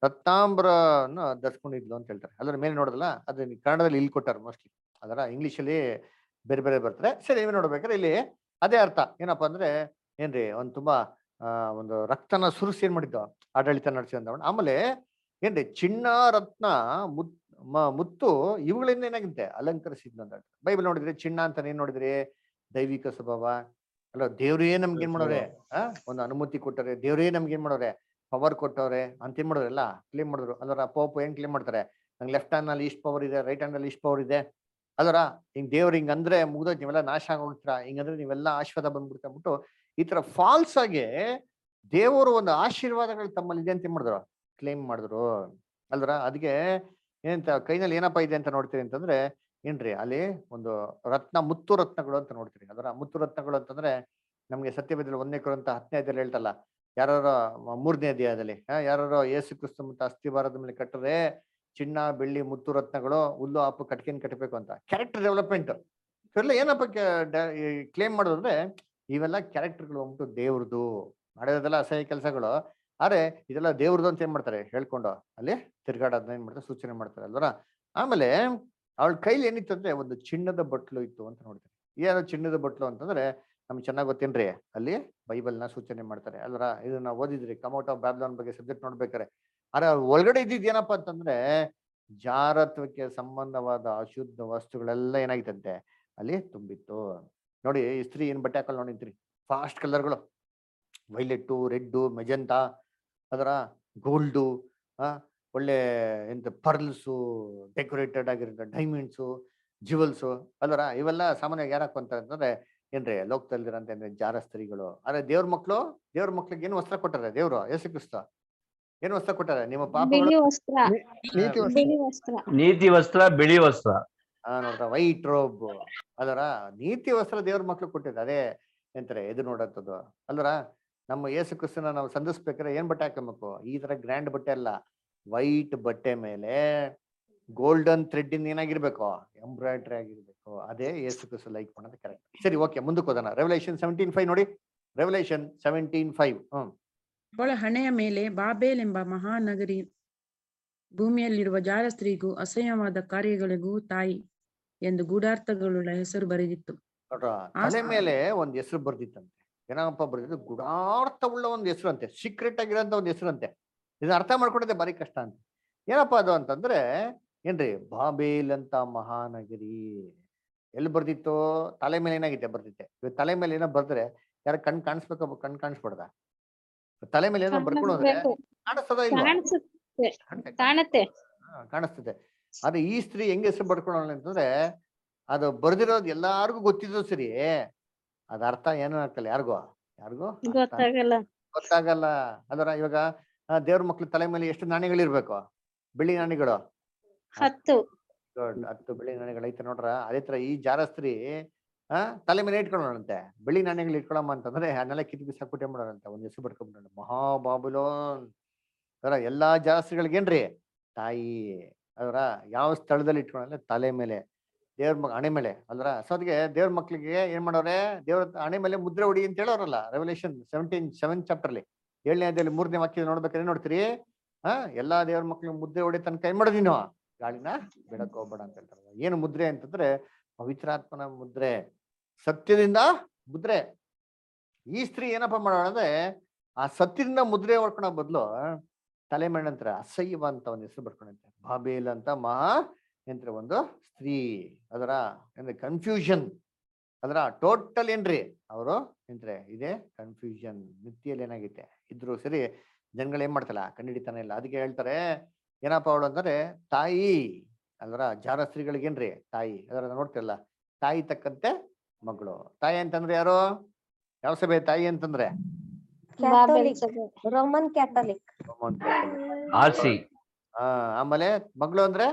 ರತ್ನಾಂಬ್ರನ ಧರಿಸ್ಕೊಂಡಿದ್ಲು ಅಂತ ಹೇಳ್ತಾರೆ ಅದ್ರ ಮೇಲೆ ನೋಡೋದಲ್ಲ ಅದು ಕನ್ನಡದಲ್ಲಿ ಇಲ್ಲಿ ಕೊಟ್ಟಾರ ಮೋಸ್ಟ್ಲಿ ಅದರ ಇಂಗ್ಲಿಷ್ ಅಲ್ಲಿ ಬೇರೆ ಬೇರೆ ಬರ್ತಾರೆ ಸರಿ ನೀವೇ ನೋಡ್ಬೇಕಾದ್ರೆ ಇಲ್ಲಿ ಅದೇ ಅರ್ಥ ಏನಪ್ಪಾ ಅಂದ್ರೆ ಏನ್ರಿ ಒಂದ್ ತುಂಬಾ ಆ ಒಂದು ರಕ್ತನ ಸುರಿಸಿ ಏನ್ ಮಾಡಿದ್ದು ಆಡಳಿತ ನಡೆಸಿ ಅಂತ ಆಮೇಲೆ ಏನ್ರಿ ಚಿನ್ನ ರತ್ನ ಮುತ್ ಮ- ಮುತ್ತು ಇವುಗಳಿಂದ ಏನಾಗುತ್ತೆ ಅಲಂಕರಿಸಿದ್ನು ಅಂತ ಹೇಳ್ತಾರೆ. ಬೈಬಲ್ ನೋಡಿದ್ರಿ ಚಿನ್ನ ಅಂತ ಏನ್ ನೋಡಿದ್ರಿ ದೈವಿಕ ಸ್ವಭಾವ ಅಲ್ಲ ದೇವ್ರೇ ನಮ್ಗೆ ಏನ್ ಮಾಡೋರೆ ಆ ಒಂದು ಅನುಮತಿ ಕೊಟ್ಟರೆ ದೇವ್ರೇ ನಮ್ಗೆ ಏನ್ ಮಾಡೋರೆ ಪವರ್ ಕೊಟ್ಟವ್ರೆ ಅಂತ ಏನ್ ಮಾಡೋರೆ ಎಲ್ಲ ಕ್ಲೇಮ್ ಮಾಡಿದ್ರು ಅಲ್ಲರ ಪೋಪ್ ಏನ್ ಕ್ಲೇಮ್ ಮಾಡ್ತಾರೆ ನಂಗೆ ಲೆಫ್ಟ್ ಹ್ಯಾಂಡ್ ನಲ್ಲಿ ಇಷ್ಟು ಪವರ್ ಇದೆ ರೈಟ್ ಹ್ಯಾಂಡ್ ಅಲ್ಲಿ ಇಷ್ಟು ಪವರ್ ಇದೆ ಅಲ್ಲರ ಹಿಂಗ್ ದೇವ್ರು ಹಿಂಗ್ ಅಂದ್ರೆ ಮುಗ್ದೋಯ್ತು ನೀವೆಲ್ಲ ನಾಶ ಆಗೋಗ್ತೀರಾ ಹಿಂಗಂದ್ರೆ ನೀವೆಲ್ಲ ಆಶೀರ್ವಾದ ಬಂದ್ಬಿಡ್ತಾ ಅಂದ್ಬಿಟ್ಟು ಈ ತರ ಫಾಲ್ಸ್ ಆಗಿ ದೇವರು ಒಂದು ಆಶೀರ್ವಾದಗಳು ತಮ್ಮಲ್ಲಿ ಇದೆ ಅಂತ ಏನ್ ಮಾಡಿದ್ರು ಕ್ಲೇಮ್ ಮಾಡಿದ್ರು ಅಲ್ರ ಅದಕ್ಕೆ ಏನಂತ ಕೈನಲ್ಲಿ ಏನಪ್ಪಾ ಇದೆ ಅಂತ ನೋಡ್ತೀರಿ ಅಂತಂದ್ರೆ ಏನ್ರಿ ಅಲ್ಲಿ ಒಂದು ರತ್ನ ಮುತ್ತು ರತ್ನಗಳು ಅಂತ ನೋಡ್ತೀರಿ ಅದರ ಮುತ್ತು ರತ್ನಗಳು ಅಂತಂದ್ರೆ ನಮ್ಗೆ ಸತ್ಯವೇದಲ್ಲಿ ಒಂದನೇ ಅಂತ ಹತ್ತನೇ ಅಧ್ಯಾಯದಲ್ಲಿ ಹೇಳ್ತಲ್ಲ ಯಾರು ಮೂರನೇ ಅಧ್ಯಾಯದಲ್ಲಿ ಆ, ಯಾರು ಯೇಸು ಕ್ರಿಸ್ತು ಮತ್ತು ಅಸ್ಥಿವಾರದ ಮೇಲೆ ಕಟ್ಟರೆ ಚಿನ್ನ ಬೆಳ್ಳಿ ಮುತ್ತು ರತ್ನಗಳು ಹುಲ್ಲು ಆಪು ಕಟ್ಕೆನ್ ಕಟ್ಟಬೇಕು ಅಂತ ಕ್ಯಾರೆಕ್ಟರ್ ಡೆವಲಪ್ಮೆಂಟ್ ಇವೆಲ್ಲ ಏನಪ್ಪ ಕ್ಲೇಮ್ ಮಾಡೋದು ಅಂದ್ರೆ ಇವೆಲ್ಲ ಕ್ಯಾರೆಕ್ಟರ್ಗಳು ಹೋಗ್ಬಿಟ್ಟು ದೇವ್ರದು ಮಾಡೋದೆಲ್ಲ ಅಸಹ್ಯ ಕೆಲಸಗಳು ಆದ್ರೆ ಇದೆಲ್ಲ ದೇವ್ರದ್ದು ಅಂತ ಏನ್ ಮಾಡ್ತಾರೆ ಹೇಳ್ಕೊಂಡು ಅಲ್ಲಿ ತಿರ್ಗಾಡೋದನ್ನ ಏನ್ ಮಾಡ್ತಾರೆ ಸೂಚನೆ ಮಾಡ್ತಾರೆ ಅಲ್ವರ ಆಮೇಲೆ ಅವಳ ಕೈಲಿ ಏನಿತ್ತು ಅಂದ್ರೆ ಒಂದು ಚಿನ್ನದ ಬಟ್ಲು ಇತ್ತು ಅಂತ ನೋಡ್ತಾರೆ ಏನೋ ಚಿನ್ನದ ಬಟ್ಲು ಅಂತಂದ್ರೆ ನಮ್ಗೆ ಚೆನ್ನಾಗ್ ಗೊತ್ತೇನ್ರಿ ಅಲ್ಲಿ ಬೈಬಲ್ನ ಸೂಚನೆ ಮಾಡ್ತಾರೆ ಅಲ್ವರ ಇದನ್ನ ಓದಿದ್ರಿ ಕಮೌಟ್ ಆಫ್ ಬ್ಯಾಬ್ಲಾನ್ ಬಗ್ಗೆ ಸಬ್ಜೆಕ್ಟ್ ನೋಡ್ಬೇಕಾರೆ ಆದ್ರೆ ಅದ್ರ ಒಳಗಡೆ ಇದ್ದಿದ್ ಏನಪ್ಪಾ ಅಂತಂದ್ರೆ ಜಾರತ್ವಕ್ಕೆ ಸಂಬಂಧವಾದ ಅಶುದ್ಧ ವಸ್ತುಗಳೆಲ್ಲ ಏನಾಗಿತ್ತಂತೆ ಅಲ್ಲಿ ತುಂಬಿತ್ತು ನೋಡಿ ಈ ಸ್ತ್ರೀ ಏನ್ ಬಟ್ಟೆ ಹಾಕಲ್ ನೋಡಿದ್ರಿ ಫಾಸ್ಟ್ ಕಲರ್ಗಳು ವೈಲೆಟ್ಟು ರೆಡ್ಡು ಮೆಜೆಂಟಾ ಅದರ ಗೋಲ್ಡು ಆ ಒಳ್ಳೆ ಎಂತ ಪರ್ಲ್ಸು ಡೆಕೋರೇಟೆಡ್ ಆಗಿರೋ ಡೈಮಂಡ್ಸು ಜ್ಯುವೆಲ್ಸು ಅಲ್ಲರ ಇವೆಲ್ಲ ಸಾಮಾನ್ಯವಾಗಿ ಯಾರು ಹಾಕೊಂತಾರೆ ಅಂತಂದ್ರೆ ಏನ್ರಿ ಲೋಕದಲ್ಲಿರಂತ ಏನ್ರಿ ಜಾರ ಸ್ತ್ರೀಗಳು ಆದ್ರೆ ದೇವ್ರ ಮಕ್ಳು ದೇವ್ರ ಮಕ್ಳಿಗೆ ಏನು ವಸ್ತ್ರ ಕೊಟ್ಟಾರೆ ದೇವ್ರು ಯೇಸು ಕ್ರಿಸ್ತ ಏನ್ ವಸ್ತ್ರ ಕೊಟ್ಟಾರೆ ನಿಮ್ಮ ಪಾಪಗಳು ಬಿಳಿ ವಸ್ತ್ರ ನೀತಿ ವಸ್ತ್ರ ಬಿಳಿ ವಸ್ತ್ರ ನೀತಿ ವಸ್ತ್ರ ಬಿಳಿ ವಸ್ತ್ರ ಆ ನೋಡ್ರ ವೈಟ್ ರೋಬ್ ಅದರ ನೀತಿ ವಸ್ತ್ರ ದೇವ್ರ ಮಕ್ಳು ಕೊಟ್ಟಿದ್ದಾರೆ ಅದೇ ಎಂತಾರೆ ಎದು ನೋಡಂಥದ್ದು ಅಲ್ವರ ನಮ್ಮ ಯೇಸು ಕ್ರಿಸ್ತನ ನಾವು ಸಂಧಿಸ್ಬೇಕಾದ್ರೆ ಏನ್ ಬಟ್ಟೆ ಹಾಕೊಬೇಕು ಈ ತರ ಗ್ರ್ಯಾಂಡ್ ಬಟ್ಟೆ ಅಲ್ಲ ವೈಟ್ ಬಟ್ಟೆ ಮೇಲೆ ಗೋಲ್ಡನ್ ಥ್ರೆಡ್ ಇಂದ ಏನಾಗಿರ್ಬೇಕು ಎಂಬ್ರಾಯ್ಡ್ರಿ ಆಗಿರ್ಬೇಕು ಅದೇ ಯೇಸು ಕ್ರಿಸ್ತ ಲೈಕ್ ಮಾಡೋದು ಕರೆಕ್ಟ್ ಸರಿ ಓಕೆ ಮುಂದಕ್ಕೆ ಹೋಗೋಣ ರೆವಲೇಷನ್ ಸೆವೆಂಟೀನ್ ಫೈವ್ ನೋಡಿ ರೆವಲೇಷನ್ ಸೆವೆಂಟೀನ್ ಫೈವ್ ಹ್ಮ್ ಅವಳ ಹಣೆಯ ಮೇಲೆ ಬಾಬೇಲ್ ಎಂಬ ಮಹಾನಗರಿ ಭೂಮಿಯಲ್ಲಿರುವ ಜಾರ ಸ್ತ್ರೀಗೂ ಅಸಹ್ಯವಾದ ಕಾರ್ಯಗಳಿಗೂ ತಾಯಿ ಎಂದು ಗೂಢಾರ್ಥಗಳುಳ್ಳ ಹೆಸರು ಬರೆದಿತ್ತು ನೋಡ್ರ ಆ ತಲೆ ಸ- ಮೇಲೆ ಒಂದ್ ಹೆಸರು ಬರ್ದಿತ್ತಂತೆ ಏನಪ್ಪ ಬರ್ದಿದ್ದು ಗುಡಾರ್ಥವುಳ್ಳ ಒಂದ್ ಹೆಸರು ಅಂತೆ ಸೀಕ್ರೆಟ್ ಆಗಿರೋಂತ ಒಂದ್ ಹೆಸರು ಅಂತೆ ಇದನ್ನ ಅರ್ಥ ಮಾಡ್ಕೊಡೋದೇ ಬಾರಿ ಕಷ್ಟ ಅಂತ ಏನಪ್ಪಾ ಅದು ಅಂತಂದ್ರೆ ಏನ್ರಿ ಬಾಬೇಲ್ ಅಂತ ಮಹಾನಗರಿ ಎಲ್ಲಿ ಬರ್ದಿತ್ತು ತಲೆ ಮೇಲೆ ಏನಾಗಿದೆ ಬರ್ದಿತ್ತೆ ಇವಾಗ ತಲೆ ಮೇಲೆ ಏನೋ ಬರ್ದ್ರೆ ಯಾರ ಕಣ್ ಕಾಣಿಸ್ಬೇಕು ಕಣ್ ಕಾಣಿಸ್ಬಾರ್ದ ತಲೆ ಮೇಲೆ ಏನೋ ಬರ್ಕೊಂಡು ಹೋದ್ರೆ ಕಾಣಿಸ್ತದ ಇಲ್ವಾ ಕಾಣಿಸುತ್ತೆ ಕಾಣುತ್ತೆ, ಕಾಣುತ್ತೆ ಹಾ, ಕಾಣಿಸ್ತದೆ ಆದ್ರೆ ಈ ಸ್ತ್ರೀ ಹೆಂಗ್ ಹೆಸರು ಬರ್ಕೊಳ್ಳೋಣ ಅಂತಂದ್ರೆ ಅದು ಬರ್ದಿರೋದು ಎಲ್ಲಾರ್ಗು ಗೊತ್ತಿದ್ದು ಸರಿ ಅದ ಅರ್ಥ ಏನು ಆಗ್ತಲ್ಲ ಯಾರಿಗೂ ಯಾರಿಗೂ ಅರ್ಥ ಗೊತ್ತಾಗಲ್ಲ ಗೊತ್ತಾಗಲ್ಲ ಅದರ ಇವಾಗ ಆ, ದೇವ್ರ ಮಕ್ಳು ತಲೆ ಮೇಲೆ ಎಷ್ಟು ನಾಣ್ಯಗಳಿರ್ಬೇಕು ಬೆಳ್ಳಿ ನಾಣ್ಯಗಳು ಹತ್ತು Good. ಹತ್ತು ಬೆಳ್ಳಿ ನಾಣ್ಯಗಳು ಐತೆ ನೋಡ್ರ ಅದೇ ತರ ಈ ಜಾರಸ್ತ್ರೀ ಆ ತಲೆ ಮೇಲೆ ಇಟ್ಕೊಳ್ಳೋಣಂತೆ ಬೆಳ್ಳಿ ನಾಣ್ಯಗಳು ಇಟ್ಕೊಳಮ್ಮ ಅಂತಂದ್ರೆ ಅದನ್ನೆಲ್ಲ ಕಿತ್ತು ಬಿಸಾಕ್ಬಿಟ್ಟೆ ಮಾಡೋಣಂತೆ ಒಂದ್ ಹೆಸರು ಬರ್ಕೊಂಡ್ಬಿಡೋಣ ಮಹಾಬಾಬುಲೋನ್ ಅದರ ಎಲ್ಲಾ ಜಾರಸ್ತ್ರೀಗಳಿಗೇನ್ರಿ ತಾಯಿ ಅದರ ಯಾವ ಸ್ಥಳದಲ್ಲಿ ಇಟ್ಕೊಳ್ಳೋಣ ತಲೆ ಮೇಲೆ ದೇವ್ರ ಮಕ್ ಹಣೆ ಮೇಲೆ ಅಲ್ರ ಸೊ ಅದಕ್ಕೆ ದೇವ್ರ ಮಕ್ಳಿಗೆ ಏನ್ ಮಾಡೋರೆ ದೇವ್ರ ಹಣೆ ಮೇಲೆ ಮುದ್ರೆ ಹೊಡಿ ಅಂತ ಹೇಳೋರಲ್ಲ ರೆವಲ್ಯೂಷನ್ ಸೆವೆಂಟೀನ್ ಸೆವೆನ್ ಚಾಪ್ಟರ್ಲಿ ಏಳನೇ ಅಧ್ಯಾಯದಲ್ಲಿ ಮೂರನೇ ವಾಕ್ಯ ನೋಡ್ಬೇಕಾದ್ರೆ ಏನ್ ನೋಡ್ತೀರಿ ಹಾ ಎಲ್ಲಾ ದೇವ್ರ ಮಕ್ಳಿಗೆ ಮುದ್ರೆ ಹೊಡಿ ತನಕ ಏನ್ ಮಾಡೋದು ನೀನು ಗಾಳಿನ ಬಿಡಕ್ ಹೋಗ್ಬೇಡ ಅಂತ ಹೇಳ್ತಾರೆ ಏನು ಮುದ್ರೆ ಅಂತಂದ್ರೆ ಪವಿತ್ರಾತ್ಮನ ಮುದ್ರೆ ಸತ್ಯದಿಂದ ಮುದ್ರೆ ಈ ಸ್ತ್ರೀ ಏನಪ್ಪಾ ಮಾಡೋಣ ಅಂದ್ರೆ ಆ ಸತ್ಯದಿಂದ ಮುದ್ರೆ ಹೊಡ್ಕೊಳೋ ಬದಲು ತಲೆ ಮೇಲೆ ನಂತರ ಅಸಹ್ಯವ ಅಂತ ಒಂದು ಹೆಸರು ಬರ್ಕೊಂಡಂತೆ ಬಾಬೇಲ್ ಅಂತ ಮಹಾ ಎಂತ್ರ ಒಂದು ಸ್ತ್ರೀ ಅದರ ಅಂದ್ರೆ ಕನ್ಫ್ಯೂಷನ್ ಅದರ ಟೋಟಲ್ ಏನ್ರಿ ಅವರು ಎಂದ್ರೆ ಇದೆ ಕನ್ಫ್ಯೂಷನ್ ಮಿತಿಯಲ್ಲಿ ಏನಾಗೈತೆ ಇದ್ರು ಸರಿ ಜನಗಳು ಏನ್ ಮಾಡ್ತಲ್ಲ ಕಂಡಿಡಿತಾನೆ ಇಲ್ಲ ಅದಕ್ಕೆ ಹೇಳ್ತಾರೆ ಏನಪ್ಪ ಅವಳು ಅಂದ್ರೆ ತಾಯಿ ಅಲ್ವರ ಜಾರ ಸ್ತ್ರೀಗಳಿಗೇನ್ರಿ ತಾಯಿ ಅದರ ನೋಡ್ತಿರಲ್ಲ ತಾಯಿ ತಕ್ಕಂತೆ ಮಗಳು ತಾಯಿ ಅಂತಂದ್ರೆ ಯಾರು ಯಾವ ಸಭೆ ತಾಯಿ ಅಂತಂದ್ರೆ Catholic Roman Catholic Roman Catholic. R C ಆ ಆಮೇಲೆ ಮಗಳು ಅಂದ್ರೆ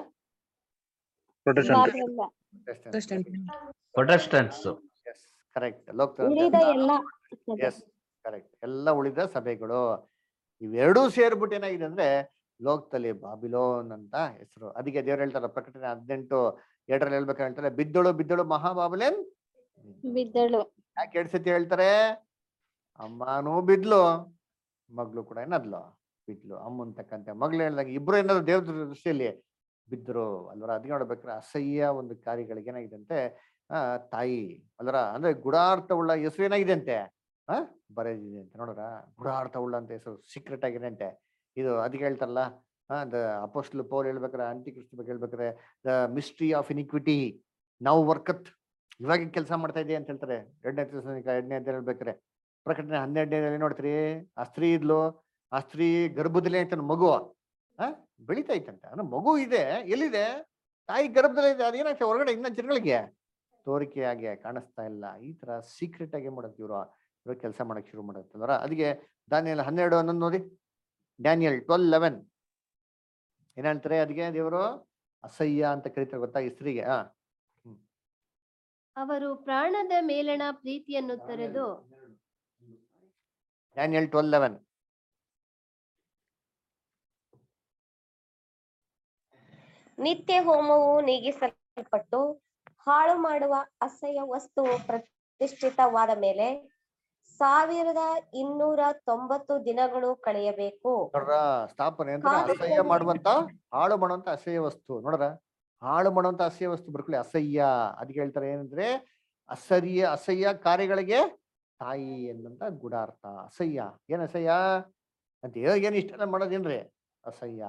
ಬಾಬೆಲ್ಲ. Protestant. ಪ್ರೊಟೆಸ್ಟೆಂಟ್ಸ್ ಎಸ್ ಕರೆಕ್ಟ್ ಲೋಕ ಉಳಿದ ಎಲ್ಲ ಎಸ್ ಕರೆಕ್ಟ್ ಎಲ್ಲ ಉಳಿದ ಸಭೆಗಳು ಇವೆರಡೂ ಸೇರ್ಬಿಟ್ಟು ಏನಾಗಿದೆ ಅಂದ್ರೆ ಲೋಕದಲ್ಲಿ ಬಾಬಿಲೋನ್ ಅಂತ ಹೆಸರು ಅದಕ್ಕೆ ದೇವ್ರು ಹೇಳ್ತಾರೆ ಪ್ರಕಟಣೆ ಹದಿನೆಂಟು ಎರಡರಲ್ಲಿ ಹೇಳ್ಬೇಕು ಹೇಳ್ತಾರೆ ಬಿದ್ದಳು ಬಿದ್ದಳು ಮಹಾಬಾಬುಲೇನ್ ಬಿದ್ದಳು ಯಾಕೆ ಎರಡ್ ಸತಿ ಹೇಳ್ತಾರೆ ಅಮ್ಮನೂ ಬಿದ್ಲು ಮಗಳು ಕೂಡ ಏನದ್ಲು ಬಿದ್ಲು ಅಮ್ಮನ್ ತಕ್ಕಂತೆ ಮಗಳು ಹೇಳ್ದಂಗೆ ಇಬ್ರು ಏನಾದ್ರು ದೇವ್ರ ದೃಷ್ಟಿಯಲ್ಲಿ ಬಿದ್ರು ಅಲ್ವರ ಅದ್ ನೋಡ್ಬೇಕಾದ್ರೆ ಅಸಹ್ಯ ಒಂದು ಕಾರ್ಯಗಳಿಗೆ ಏನಾಗಿದೆ ಅಂತೆ ಆ ತಾಯಿ ಅಲ್ವರ ಅಂದ್ರೆ ಗುಡಾರ್ಥ ಉಳ್ಳ ಹೆಸರು ಏನಾಗಿದೆ ಅಂತೆ ಆ ಬರೆದಿದೆ ಅಂತ ನೋಡ್ರ ಗುಡಾರ್ಥ ಉಳ್ಳ ಅಂತ ಹೆಸರು ಸೀಕ್ರೆಟ್ ಆಗಿದೆ ಅಂತೆ ಇದು ಅದಕ್ಕೆ ಹೇಳ್ತಾರಲ್ಲ ದ ಅಪೋಸ್ಟಲ್ ಪೌಲ್ ಹೇಳ್ಬೇಕಾರೆ ಅಂಟಿ ಕ್ರಿಸ್ತ ಬಗ್ಗೆ ಹೇಳ್ಬೇಕಾರೆ ದ ಮಿಸ್ಟ್ರಿ ಆಫ್ ಇನಿಕ್ವಿಟಿ ನಾವು ವರ್ಕತ್ ಇವಾಗ ಕೆಲಸ ಮಾಡ್ತಾ ಇದೆ ಅಂತ ಹೇಳ್ತಾರೆ ಎರಡನೇ ದಿವಸ ಎರಡನೇ ಅಧ್ಯಾಯ ಹೇಳ್ಬೇಕಾರೆ ಪ್ರಕಟಣೆ ಹನ್ನೆರಡನೇದಲ್ಲಿ ನೋಡ್ತೀರಿ ಆ ಸ್ತ್ರೀ ಇದ್ಲು ಆ ಸ್ತ್ರೀ ಗರ್ಭದಲ್ಲಿ ಐತೆ ಮಗು ಆ ಬೆಳಿತಾ ಐತಂತೆ ಅಂದ್ರೆ ಮಗು ಇದೆ ಎಲ್ಲಿದೆ ತಾಯಿ ಗರ್ಭದಲ್ಲಿ ಇದೆ ಅದೇನಾಗ್ತದೆ ಹೊರಗಡೆ ಇನ್ನ ಜನಗಳಿಗೆ ತೋರಿಕೆಯಾಗಿ ಕಾಣಿಸ್ತಾ ಇಲ್ಲ ಈ ತರ ಸೀಕ್ರೆಟ್ ಆಗಿ ಮಾಡೋದು ಇವ್ರು ಇವ್ರು ಕೆಲಸ ಮಾಡಕ್ ಶುರು ಮಾಡುತ್ತಲ್ವರ ಅದಕ್ಕೆ ದಾನಿಯಲ್ ಹನ್ನೆರಡು ಹನ್ನೊಂದು ನೋಡಿ ಡ್ಯಾನಿಯಲ್ ಟ್ವೆಲ್ ಲೆವೆನ್ ಏನ್ ಹೇಳ್ತಾರೆ ಅದಕ್ಕೆ ದೇವರು ಅಸಹ್ಯ ಅಂತ ಕರೀತಾರೆ ಗೊತ್ತಾ ಈ ಸ್ತ್ರೀಗೆ ಆ ಅವರು ಪ್ರಾಣದ ಮೇಲಣ ಪ್ರೀತಿಯನ್ನು ತೊರೆದು ಡ್ಯಾನಿಯಲ್ ಟ್ವೆಲ್ ಲೆವೆನ್ ನಿತ್ಯ ಹೋಮವು ನೀಗಿಸಲ್ಪಟ್ಟು ಹಾಳು ಮಾಡುವ ಅಸಹ್ಯ ವಸ್ತುವು ಪ್ರತಿಷ್ಠಿತವಾದ ಮೇಲೆ ಸಾವಿರದ ಇನ್ನೂರ ತೊಂಬತ್ತು ದಿನಗಳು ಕಳೆಯಬೇಕು ನೋಡ್ರ ಸ್ಥಾಪನೆ ಅಂದ್ರೆ ಹಾಳು ಅಸಹ್ಯ ಮಾಡುವಂತ ಹಾಳು ಮಾಡುವಂತ ಅಸಹ್ಯ ವಸ್ತು ನೋಡ್ರ ಹಾಳು ಮಾಡುವಂತ ಅಸಹ್ಯ ವಸ್ತು ಬರ್ಕೊಳ್ಳಿ ಅಸಹ್ಯ ಅದಕ್ಕೆ ಹೇಳ್ತಾರೆ ಏನಂದ್ರೆ ಅಸಹ್ಯ ಅಸಹ್ಯ ಕಾರ್ಯಗಳಿಗೆ ತಾಯಿ ಎಂದಂತ ಗುಡಾರ್ಥ ಅಸಹ್ಯ ಏನ್ ಅಸಹ್ಯ ಅಂತ ಏನ್ ಇಷ್ಟೆಲ್ಲ ಮಾಡೋದೇನ್ರಿ ಅಸಹ್ಯ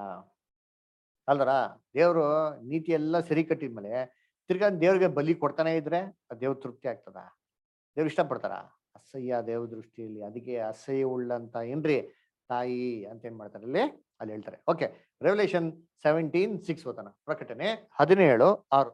ಅಲ್ವರ ದೇವ್ರು ನೀತಿ ಎಲ್ಲ ಸರಿ ಕಟ್ಟಿದ್ಮೇಲೆ ತಿರ್ಗಾ ದೇವ್ರಿಗೆ ಬಲಿ ಕೊಡ್ತಾನೆ ಇದ್ರೆ ಆ ದೇವ್ರ ತೃಪ್ತಿ ಆಗ್ತದ ದೇವ್ರು ಇಷ್ಟಪಡ್ತಾರ ಅಸಹ್ಯ ದೇವ ದೃಷ್ಟಿಯಲ್ಲಿ ಅದಕ್ಕೆ ಅಸಹ್ಯ ಉಳ್ಳಂತ ಏನ್ರಿ ತಾಯಿ ಅಂತ ಏನ್ ಮಾಡ್ತಾರೆ ಅಲ್ಲಿ ಅಲ್ಲಿ ಹೇಳ್ತಾರೆ ಓಕೆ ರೆವಲ್ಯೂಷನ್ ಸೆವೆಂಟೀನ್ ಸಿಕ್ಸ್ ಓದನ ಪ್ರಕಟಣೆ ಹದಿನೇಳು ಆರು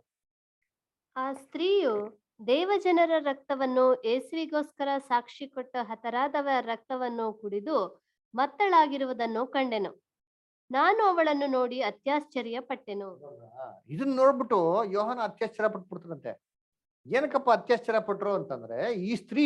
ಆ ಸ್ತ್ರೀಯು ದೇವಜನರ ರಕ್ತವನ್ನು ಯೇಸುವಿಗೋಸ್ಕರ ಸಾಕ್ಷಿ ಕೊಟ್ಟು ಹತರಾದವರ ರಕ್ತವನ್ನು ಕುಡಿದು ಮತ್ತಳಾಗಿರುವುದನ್ನು ಕಂಡೆನು ನಾನು ಅವಳನ್ನು ನೋಡಿ ಅತ್ಯಾಶ್ಚರ್ಯ ಪಟ್ಟೆನು ಇದನ್ನ ನೋಡ್ಬಿಟ್ಟು ಯೋಹನ ಅತ್ಯಾಶ್ಚರ್ಯ ಪಟ್ಬಿಡ್ತಾರಂತೆ ಏನಕ್ಕಪ್ಪ ಅತ್ಯಾಶ್ಚರ್ಯ ಪಟ್ರು ಅಂತಂದ್ರೆ ಈ ಸ್ತ್ರೀ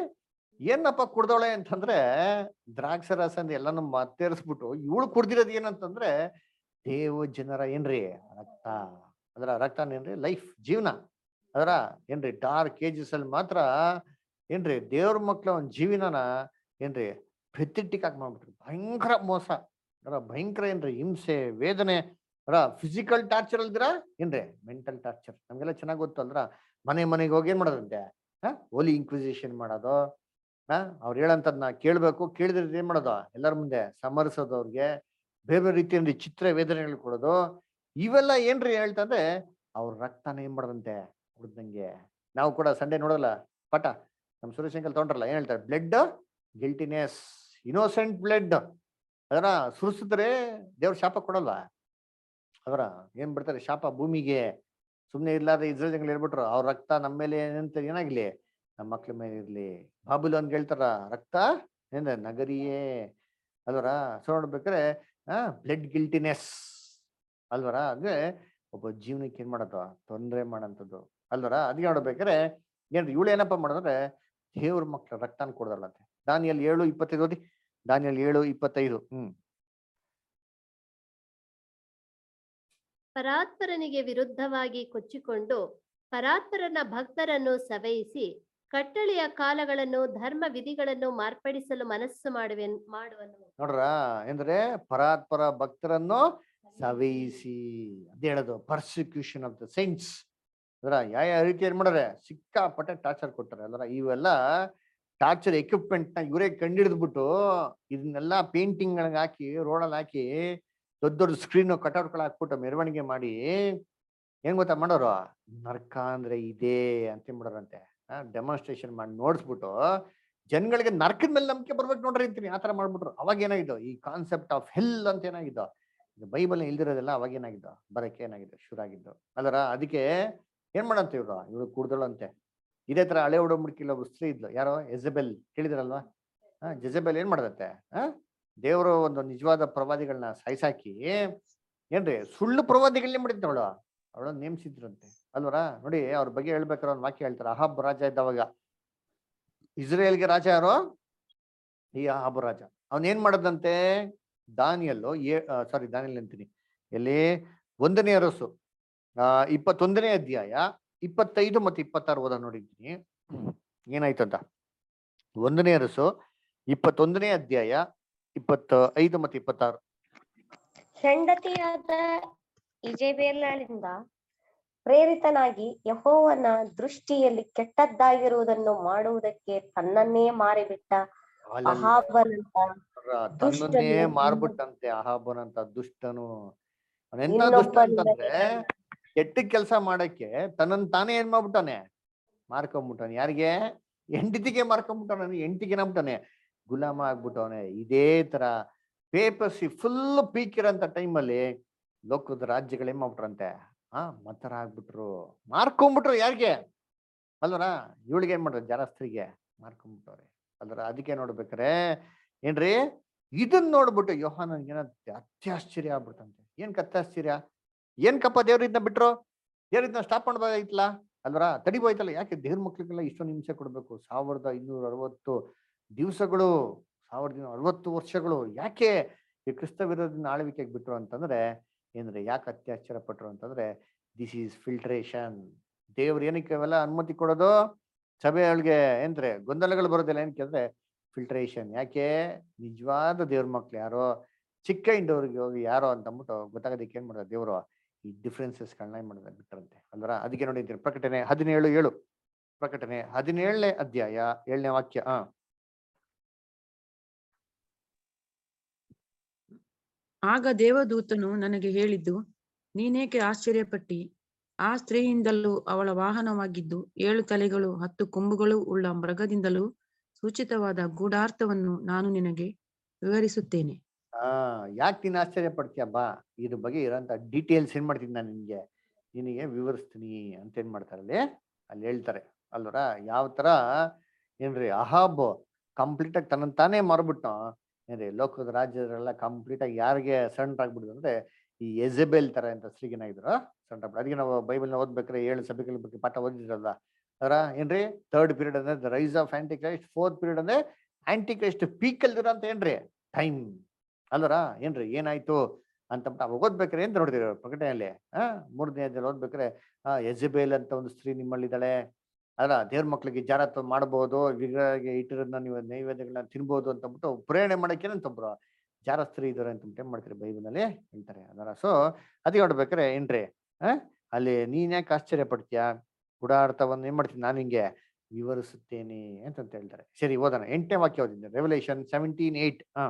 ಏನಪ್ಪ ಕುಡ್ದವಳೆ ಅಂತಂದ್ರೆ ದ್ರಾಕ್ಷ ರಸಂದ ಎಲ್ಲಾನು ಮತ್ತೇರಿಸ್ಬಿಟ್ಟು ಇವಳು ಕುಡ್ದಿರೋದು ಏನಂತಂದ್ರೆ ದೇವ ಜನರ ಏನ್ರಿ ರಕ್ತ ಅದರ ರಕ್ತ ಏನ್ರಿ ಲೈಫ್ ಜೀವನ ಅದರ ಏನ್ರಿ ಡಾರ್ಕ್ ಏಜಸ್ ಅಲ್ಲಿ ಮಾತ್ರ ಏನ್ರಿ ದೇವ್ರ ಮಕ್ಳ ಒಂದ್ ಜೀವನನ ಏನ್ರಿ ಬೆತ್ತಿಟ್ಟಿಕ್ ಮಾಡ್ಬಿಟ್ರು ಭಯಂಕರ ಮೋಸ ಅದರ ಭಯಂಕರ ಏನ್ರಿ ಹಿಂಸೆ ವೇದನೆ ಅಲ್ಲ ಫಿಸಿಕಲ್ ಟಾರ್ಚರ್ ಅಲ್ದಿರ ಏನ್ರಿ ಮೆಂಟಲ್ ಟಾರ್ಚರ್ ನಮ್ಗೆಲ್ಲ ಚೆನ್ನಾಗ್ ಗೊತ್ತು ಅಲ್ದ್ರ ಮನೆ ಮನೆಗೆ ಹೋಗಿ ಏನ್ ಮಾಡೋದಂತೆ ಹಾ ಓಲಿ ಇನ್ಕ್ವಿಸಿಷನ್ ಮಾಡೋದು ಹಾ ಅವ್ರು ಹೇಳಂತದ್ನ ಕೇಳ್ಬೇಕು ಕೇಳಿದ್ರೆ ಏನ್ ಮಾಡೋದು ಎಲ್ಲರ ಮುಂದೆ ಸಮರ್ಸೋದು ಅವ್ರಿಗೆ ಬೇರೆ ಬೇರೆ ರೀತಿಯಲ್ಲಿ ಚಿತ್ರ ವೇದನೆಗಳು ಕೊಡೋದು ಇವೆಲ್ಲ ಏನ್ರಿ ಹೇಳ್ತಂದ್ರೆ ಅವ್ರ ರಕ್ತನ ಏನ್ ಮಾಡೋದಂತೆ ಕುಡ್ದಂಗೆ ನಾವು ಕೂಡ ಸಂಡೇ ನೋಡಲ್ಲ ಪಟ ನಮ್ ಸುರೇಶ್ ಅಂಕಲ್ ತೊಗೊಂಡ್ರಲ್ಲ ಏನ್ ಹೇಳ್ತಾರೆ ಬ್ಲಡ್ ಗಿಲ್ಟಿನೆಸ್ ಇನೋಸೆಂಟ್ ಬ್ಲಡ್ ಅದರ ಸುರಿಸಿದ್ರೆ ದೇವ್ರ ಶಾಪ ಕೊಡಲ್ವಾ ಅವರ ಏನ್ ಬಿಡ್ತಾರೆ ಶಾಪ ಭೂಮಿಗೆ ಸುಮ್ನೆ ಇರ್ಲಾರ್ದೆ ಇಸ್ರೇಲ್ ಜಂಗ್ಳು ಹೇಳ್ಬಿಟ್ರು ಅವ್ರ ರಕ್ತ ನಮ್ಮ ಮೇಲೆ ಏನಂತ ಏನಾಗ್ಲಿ ನಮ್ಮ ಮಕ್ಳ ಮೇಲೆ ಇರ್ಲಿ ಬಾಬುಲು ಅಂತ ಹೇಳ್ತಾರ ರಕ್ತ ಏನ ನಗರಿಯೇ ಅಲ್ವರ ಸೊ ನೋಡ್ಬೇಕಾರೆ ಆ ಬ್ಲಡ್ ಗಿಲ್ಟಿನೆಸ್ ಅಲ್ವರ ಅಂದ್ರೆ ಒಬ್ಬ ಜೀವನಕ್ಕೆ ಏನ್ ಮಾಡೋದು ತೊಂದ್ರೆ ಮಾಡಂತದ್ದು ಅಲ್ವರ ಅದಕ್ಕೆ ನೋಡ್ಬೇಕಾರೆ ಏನ್ರಿ ಇವಳು ಏನಪ್ಪ ಮಾಡೋದಂದ್ರೆ ದೇವ್ರ ಮಕ್ಳ ರಕ್ತನ ಕೊಡದಲ್ಲಂತೆ ದಾನಿಯಲ್ಲಿ ಏಳು ಇಪ್ಪತ್ತೈದು ಓದಿ ದಾನಿಯಲ್ಲಿ ಏಳು ಇಪ್ಪತ್ತೈದು ಹ್ಮ್ ಪರಾತ್ಪರನಿಗೆ ವಿರುದ್ಧವಾಗಿ ಕೊಚ್ಚಿಕೊಂಡು ಪರಾತ್ಪರನ ಭಕ್ತರನ್ನು ಸವೆಯಿಸಿ ಕಟ್ಟಳೆಯ ಕಾಲಗಳನ್ನು ಧರ್ಮ ವಿಧಿಗಳನ್ನು ಮಾರ್ಪಡಿಸಲು ಮನಸ್ಸು ಮಾಡುವೆ ಮಾಡುವನು ನೋಡ್ರ ಅಂದ್ರೆ ಪರಾತ್ಪರ ಭಕ್ತರನ್ನು ಸವೆಯಿಸಿ ಅದೇ ಹೇಳೋದು ಪರ್ಸಿಕ್ಯೂಷನ್ ಆಫ್ ದ ಸೈನ್ಸ್ ಅದರ ಯಾವ ಯಾವ ರೀತಿ ಏನ್ ಮಾಡ್ರೆ ಸಿಕ್ಕಾಪಟ್ಟೆ ಟಾರ್ಚರ್ ಕೊಟ್ಟಾರೆ ಅಲ್ರ ಇವೆಲ್ಲ ಟಾರ್ಚರ್ ಎಕ್ವಿಪ್ಮೆಂಟ್ ನ ಇವರೇ ಕಂಡಿಡಿದ್ಬಿಟ್ಟು ಇದನ್ನೆಲ್ಲ ಪೇಂಟಿಂಗ್ ಗಳಿಗೆ ಹಾಕಿ ರೋಡಲ್ಲಿ ಹಾಕಿ ದೊಡ್ಡ ದೊಡ್ಡ ಸ್ಕ್ರೀನ್ ಕಟೌಟ್ಗಳು ಹಾಕ್ಬಿಟ್ಟು ಮೆರವಣಿಗೆ ಮಾಡಿ ಏನ್ ಗೊತ್ತಾ ಮಾಡೋರು ನರ್ಕ ಅಂದ್ರೆ ಇದೇ ಅಂತ ಮಾಡೋರಂತೆ ಡೆಮಾನ್ಸ್ಟ್ರೇಷನ್ ಮಾಡಿ ನೋಡಿಸ್ಬಿಟ್ಟು ಜನಗಳಿಗೆ ನರ್ಕದ ಮೇಲೆ ನಂಬಿಕೆ ಬರ್ಬೇಕು ನೋಡ್ರಿ ಅಂತೀನಿ ಆತರ ಮಾಡ್ಬಿಟ್ರು ಅವಾಗ ಏನಾಗಿದ್ದು ಈ ಕಾನ್ಸೆಪ್ಟ್ ಆಫ್ ಹೆಲ್ ಅಂತ ಏನಾಗಿದ್ದು ಇದು ಬೈಬಲ್ ಇಲ್ದಿರೋದೆಲ್ಲ ಅವಾಗ ಏನಾಗಿದ್ದು ಬರಕ್ಕೆ ಏನಾಗಿದ್ದು ಶುರು ಆಗಿದ್ದು ಅಲ್ಲರ ಅದಕ್ಕೆ ಏನ್ ಮಾಡಂತ ಇವ್ರು ಇವ್ರು ಕುಡ್ದಳಂತೆ ಇದೇ ತರ ಹಳೆ ಒಡಂಬಡಿಕೆಲ್ಲ ಒಬ್ಬ ಸ್ತ್ರೀ ಇದ್ಲು ಯಾರೋ ಎಜಬೆಲ್ ಕೇಳಿದ್ರಲ್ವಾ ಹಾ ಜೆಜಬೆಲ್ ಏನ್ ಮಾಡದಂತೆ ಹಾ ದೇವರು ಒಂದು ನಿಜವಾದ ಪ್ರವಾದಿಗಳನ್ನ ಸಾಯ್ಸಾಕಿ ಏನ್ರಿ ಸುಳ್ಳು ಪ್ರವಾದಿಗಳನ್ನೇ ಮಾಡಿದ್ದವಳು ಅವಳ ನೇಮಿಸಿದ್ರಂತೆ ಅಲ್ವರ ನೋಡಿ ಅವ್ರ ಬಗ್ಗೆ ಹೇಳ್ಬೇಕಾದ್ರೆ ಒಂದು ವಾಕ್ಯ ಹೇಳ್ತಾರೆ ಅಹಾಬ್ ರಾಜ ಇದ್ದವಾಗ ಇಸ್ರೇಲ್ಗೆ ರಾಜ ಯಾರು ಈ ಅಹಾಬ ರಾಜ ಅವನ್ ಏನ್ ಮಾಡದಂತೆ ದಾನಿಯಲ್ಲು ಏ ಸಾರಿ ದಾನಿಯಲ್ ಅಂತೀನಿ ಎಲ್ಲಿ ಒಂದನೇ ಅರಸು ಆ ಇಪ್ಪತ್ತೊಂದನೇ ಅಧ್ಯಾಯ ಇಪ್ಪತ್ತೈದು ಮತ್ತು ಇಪ್ಪತ್ತಾರು ಓದ ನೋಡಿದ್ದೀನಿ ಏನಾಯ್ತು ಅಂತ ಒಂದನೇ ಅರಸು ಇಪ್ಪತ್ತೊಂದನೇ ಅಧ್ಯಾಯ ಇಪ್ಪತ್ತ ಐದು ಮತ್ತು ಇಪ್ಪತ್ತಾರು ಹೆಂಡತಿಯಾದ ಇಜೆಬೇಲಳಿಂದ ಪ್ರೇರಿತನಾಗಿ ಯಹೋವನ ದೃಷ್ಟಿಯಲ್ಲಿ ಕೆಟ್ಟದ್ದಾಗಿರುವುದನ್ನು ಮಾಡುವುದಕ್ಕೆ ತನ್ನನ್ನೇ ಮಾರಿಬಿಟ್ಟ ಅಹಾಬನಂತ ತನ್ನನ್ನೇ ದುಷ್ಟನು ಮಾರ್ಬಿಟ್ಟಂತೆ ಅಹಾಬನಂತ ದುಷ್ಟನು ಅವನೆಂತ ದುಷ್ಟ ಇನ್ನೊಬ್ಬನಿಂದ ಅಂತಂದ್ರೆ ಕೆಟ್ಟ ಕೆಲಸ ಮಾಡಕ್ಕೆ ತನ್ನನ್ ತಾನೇ ಏನ್ ಮಾಡ್ಬಿಟ್ಟಾನೆ ಮಾರ್ಕೊಂಬಿಟ್ಟಾನೆ ಯಾರಿಗೆ ಹೆಂಡತಿಗೆ ಮಾರ್ಕೊಂಬಿಟ್ಟಾನೆ ಹೆಂಡತಿಗೆ ಏನಾಗ್ಬಿಟ್ಟಾನೆ ಗುಲಾಮ ಆಗ್ಬಿಟ್ಟವನೆ ಇದೇ ತರ ಪೇಪರ್ಸಿ ಫುಲ್ ಪೀಕಿರಂತ ಟೈಮಲ್ಲಿ ಲೋಕದ ರಾಜ್ಯಗಳು ಏನ್ ಮಾಡ್ಬಿಟ್ರಂತೆ ಆ ಮತ್ತರ ಆಗ್ಬಿಟ್ರು ಮಾರ್ಕೊಂಬಿಟ್ರು ಯಾರಿಗೆ ಅಲ್ವರ ಇವಳಿಗೆ ಏನ್ ಮಾಡ್ರ ಜಾರಸ್ತ್ರಿಗೆ ಮಾರ್ಕೊಂಬಿಟ್ಟವ್ರೆ ಅಲ್ವರ ಅದಕ್ಕೆ ನೋಡ್ಬೇಕಾರೆ ಏನ್ರಿ ಇದನ್ನ ನೋಡ್ಬಿಟ್ಟು ಯೋಹಾನನ್ಗೇನ ಅತ್ಯಾಶ್ಚರ್ಯ ಆಗ್ಬಿಡ್ತಂತೆ ಏನ್ ಕತ್ತಾಶ್ಚರ್ಯ ಏನ್ ಕಪ್ಪ ದೇವ್ರ ಇದನ್ನ ಬಿಟ್ರು ದೇವ್ರ ಇದನ್ನ ಸ್ಟಾಪ್ ಮಾಡ್ಬೋದಾಗಿತ್ತಲ್ಲ ಅಲ್ವರ ತಡಿಬೋಯ್ತಲ್ಲ ಯಾಕೆ ದೇವ್ರ ಮಕ್ಳಿಗೆಲ್ಲ ಇಷ್ಟೊಂದು ಹಿಂಸೆ ಕೊಡ್ಬೇಕು ಸಾವಿರದ ಇನ್ನೂರ ಅರವತ್ತು ದಿವಸಗಳು ಸಾವಿರದ ಇನ್ನೂರ ಅರವತ್ತು ವರ್ಷಗಳು ಯಾಕೆ ಈ ಕ್ರಿಸ್ತ ವಿರೋಧಿನ ಆಳ್ವಿಕೆಗೆ ಬಿಟ್ರು ಅಂತಂದ್ರೆ ಏನ್ರಿ ಯಾಕೆ ಅತ್ಯಾಶ್ಚರ್ಯ ಪಟ್ರು ಅಂತಂದ್ರೆ ದಿಸ್ ಈಸ್ ಫಿಲ್ಟ್ರೇಷನ್ ದೇವ್ರು ಏನಕ್ಕೆ ಅವೆಲ್ಲ ಅನುಮತಿ ಕೊಡೋದು ಸಭೆಯೊಳಗೆ ಏನ್ರೆ ಗೊಂದಲಗಳು ಬರೋದಿಲ್ಲ ಏನಕ್ಕೆ ಅಂದ್ರೆ ಫಿಲ್ಟ್ರೇಷನ್ ಯಾಕೆ ನಿಜವಾದ ದೇವ್ರ ಮಕ್ಳು ಯಾರೋ ಚಿಕ್ಕ ಇಂಡವ್ರಿಗೆ ಹೋಗಿ ಯಾರೋ ಅಂತ ಅಂದ್ಬಿಟ್ಟು ಗೊತ್ತಾಗೋದಕ್ಕೆ ಏನ್ ಮಾಡೋದು ದೇವರು ಈ ಡಿಫ್ರೆನ್ಸಸ್ಗಳನ್ನ ಏನ್ ಮಾಡೋದು ಬಿಟ್ರಂತೆ ಅಲ್ವರ ಅದಕ್ಕೆ ನೋಡಿದ್ದೀನಿ ಪ್ರಕಟಣೆ ಹದಿನೇಳು ಏಳು ಪ್ರಕಟಣೆ ಹದಿನೇಳನೇ ಅಧ್ಯಾಯ ಏಳನೇ ವಾಕ್ಯ ಆ ಆಗ ದೇವದೂತನು ನನಗೆ ಹೇಳಿದ್ದು ನೀನೇಕೆ ಆಶ್ಚರ್ಯಪಟ್ಟಿ ಆ ಸ್ತ್ರೀಯಿಂದಲೂ ಅವಳ ವಾಹನವಾಗಿದ್ದು ಏಳು ತಲೆಗಳು ಹತ್ತು ಕೊಂಬುಗಳು ಉಳ್ಳ ಮೃಗದಿಂದಲೂ ಸೂಚಿತವಾದ ಗೂಢಾರ್ಥವನ್ನು ನಾನು ನಿನಗೆ ವಿವರಿಸುತ್ತೇನೆ ಆ ಯಾಕೆ ನೀನ್ ಆಶ್ಚರ್ಯ ಪಡ್ತೀಯ ಬಾ ಇದ್ರ ಬಗ್ಗೆ ಇರೋಂಥ ಡೀಟೇಲ್ಸ್ ಏನ್ ಮಾಡ್ತೀನಿ ನಾನು ನಿನ್ಗೆ ನಿನಗೆ ವಿವರಿಸ್ತೀನಿ ಅಂತ ಏನ್ ಮಾಡ್ತಾರಲ್ಲಿ ಅಲ್ಲಿ ಹೇಳ್ತಾರೆ ಅಲ್ವರ ಯಾವ ತರ ಏನ್ರಿ ಅಹಾಬ್ ಕಂಪ್ಲೀಟ್ ಆಗಿ ತನ್ನ ತಾನೇ ಮಾರ್ಬಿಟ್ಟು ಏನ್ರಿ ಲೋಕದ ರಾಜ್ಯದಲ್ಲೆಲ್ಲ ಕಂಪ್ಲೀಟ್ ಆಗಿ ಯಾರಿಗೆ ಸಣ್ಣರಾಗ್ಬಿಡುದು ಅಂದ್ರೆ ಈ ಎಜೆಬೆಲ್ ತರ ಅಂತ ಸ್ತ್ರೀಗೇನಾಗಿದ್ರು ಸಣ್ಣರಾಗ್ಬಿಡು ಅದಕ್ಕೆ ನಾವು ಬೈಬಲ್ನ ಓದ್ಬೇಕಾದ್ರೆ ಏಳು ಸಭೆಗಳ ಬಗ್ಗೆ ಪಾಠ ಓದಿದ್ರಲ್ಲ ಅದರ ಏನ್ರಿ ಥರ್ಡ್ ಪೀರಿಯಡ್ ಅಂದ್ರೆ the rise of antichrist fourth period ಅಂದ್ರೆ ಆಂಟಿ ಕ್ರೈಸ್ಟ್ ಪೀಕ್ ಅಲ್ದಿರೋ ಅಂತ ಏನ್ರಿ ಟೈಮ್ ಅಲ್ವರ ಏನ್ರಿ ಏನಾಯ್ತು ಅಂತ ಅವಾಗ ಓದ್ಬೇಕ್ರೆ ಅಂತ ನೋಡಿದಿರ ಪ್ರಕಟಣೆಯಲ್ಲಿ ಆ ಮೂರನೇ ಅಧ್ಯಾಯ ಓದ್ಬೇಕ್ರೆ ಆ ಎಜೆಬೇಲ್ ಅಂತ ಒಂದು ಸ್ತ್ರೀ ನಿಮ್ಮಲ್ಲಿದ್ದಾಳೆ ಅಲ್ಲ ದೇವ್ರ ಮಕ್ಳಿಗೆ ಜಾರತ್ವ ಮಾಡ್ಬೋದು ವಿಗ್ರಹಗೆ ಇಟ್ಟಿರೋದನ್ನ ನೀವು ನೈವೇದ್ಯಗಳನ್ನ ತಿನ್ಬೋದು ಅಂತ ಅಂದ್ಬಿಟ್ಟು ಪ್ರೇರಣೆ ಮಾಡಕ್ಕೆ ಅಂತೊಬ್ರು ಜಾರ ಸ್ತ್ರೀ ಇದಾರೆ ಅಂತ ಏನ್ ಮಾಡ್ತಾರೆ ಬೈಬಲ್ನಲ್ಲಿ ಹೇಳ್ತಾರೆ ಅದರ ಸೊ ಅದಕ್ಕೆ ನೋಡ್ಬೇಕಾರೆ ಏನ್ರಿ ಆ ಅಲ್ಲಿ ನೀನ್ ಯಾಕೆ ಆಶ್ಚರ್ಯ ಪಡ್ತೀಯಾ ಗುಡಾರ್ಥವನ್ನು ಏನ್ ಮಾಡ್ತೀನಿ ನಾನು ಹಿಂಗೆ ವಿವರಿಸುತ್ತೇನೆ ಅಂತಂತ ಹೇಳ್ತಾರೆ ಸರಿ ಓದೋಣ ಎಂಟನೇ ವಾಕ್ಯ ಓದಿದ್ದೆ ರೆವಲ್ಯೂಷನ್ ಸೆವೆಂಟೀನ್ ಏಟ್ ಹಾ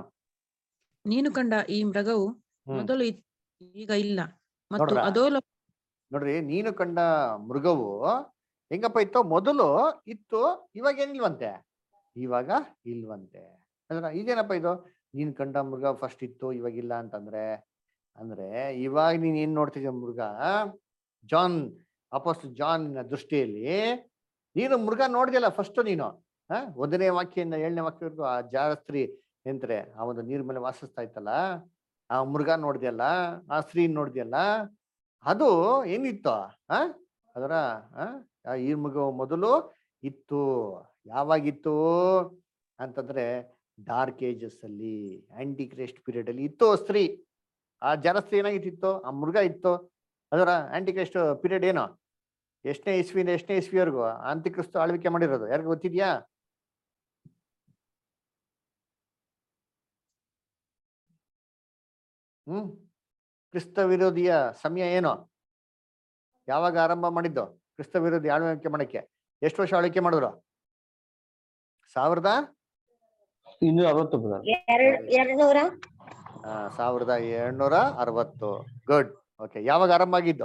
ನೀನು ಕಂಡ ಈ ಮೃಗವು ಹ್ಮ್. ಮೊದಲು ಇತ್- ಈಗ ಇಲ್ಲ ಮತ್ತು ನೋಡ್ರಾ? ಅಧೋಲ ನೋಡ್ರಿ ನೀನು ಕಂಡ ಮೃಗವು ಹೆಂಗಪ್ಪ ಇತ್ತು ಮೊದಲು ಇತ್ತು ಇವಾಗ ಏನಿಲ್ವಂತೆ ಇವಾಗ ಇಲ್ವಂತೆ ಅದ್ರ ಇದೇನಪ್ಪ ಇದು ನೀನ್ ಕಂಡ ಮೃಗ ಫಸ್ಟ್ ಇತ್ತು ಇವಾಗ ಇಲ್ಲ ಅಂತಂದ್ರೆ ಅಂದ್ರೆ ಇವಾಗ ನೀನ್ ಏನ್ ನೋಡ್ತಿದ್ಯ ಮೃಗ ಜಾನ್ ಅಪೋಸ್ಟ್ ಜಾನ್ ದೃಷ್ಟಿಯಲ್ಲಿ ನೀನು ಮೃಗ ನೋಡ್ದಿಲ್ಲ ಫಸ್ಟ್ ನೀನು ಹ ಒಂದನೇ ವಾಕ್ಯದಿಂದ ಏಳನೇ ವಾಕ್ಯವರೆಗೂ ಆ ಜಾಸ್ತ್ರಿ ಎಂದ್ರೆ ಆ ಒಂದು ನೀರ್ ಮೇಲೆ ವಾಸಿಸ್ತಾ ಇತ್ತಲ್ಲ ಆ ಮೃಗ ನೋಡ್ದಿಯಲ್ಲ ಆ ಸ್ತ್ರೀ ನೋಡ್ದಿಯಲ್ಲ ಅದು ಏನಿತ್ತು ಆ ಅದರ ಆ ಆ ಈ ಮಗು ಮೊದಲು ಇತ್ತು ಯಾವಾಗಿತ್ತು ಅಂತಂದ್ರೆ ಡಾರ್ಕ್ ಏಜಸ್ ಅಲ್ಲಿ ಆಂಟಿ ಕ್ರೈಸ್ಟ್ ಪೀರಿಯಡ್ ಅಲ್ಲಿ ಇತ್ತು ಸ್ತ್ರೀ ಆ ಜರಸ್ತ್ರೀ ಏನಾಗಿತ್ತಿತ್ತು ಆ ಮೃಗ ಇತ್ತು ಅದರ ಆಂಟಿ ಕ್ರೈಸ್ಟ್ ಪೀರಿಯಡ್ ಏನು ಎಷ್ಟನೇ ಇಸ್ವಿಯಿಂದ ಎಷ್ಟನೇ ಇಸ್ವಿವರೆಗೂ ಅಂತಿಕ್ರಿಸ್ತು ಆಳ್ವಿಕೆ ಮಾಡಿರೋದು ಯಾರಿಗೂ ಗೊತ್ತಿದ್ಯಾ ಹ್ಮ್ ಕ್ರಿಸ್ತ ವಿರೋಧಿಯ ಸಮಯ ಏನು ಯಾವಾಗ ಆರಂಭ ಮಾಡಿದ್ದು ಕ್ರಿಸ್ತ ವಿರೋಧಿ ಆಳ್ವಿಕೆ ಮಾಡಕ್ಕೆ ಎಷ್ಟು ವರ್ಷ ಆಳ್ವಿಕೆ ಮಾಡಿದ್ರು ಸಾವಿರದ ಇನ್ನೂರ ಅರವತ್ತು brother. ಎರಡ್ ಎರಡ್ನೂರ ಆ, ಸಾವಿರದ ಏಳ್ನೂರ ಅರವತ್ತು ಗುಡ್ ಓಕೆ ಯಾವಾಗ ಆರಂಭ ಆಗಿದ್ದು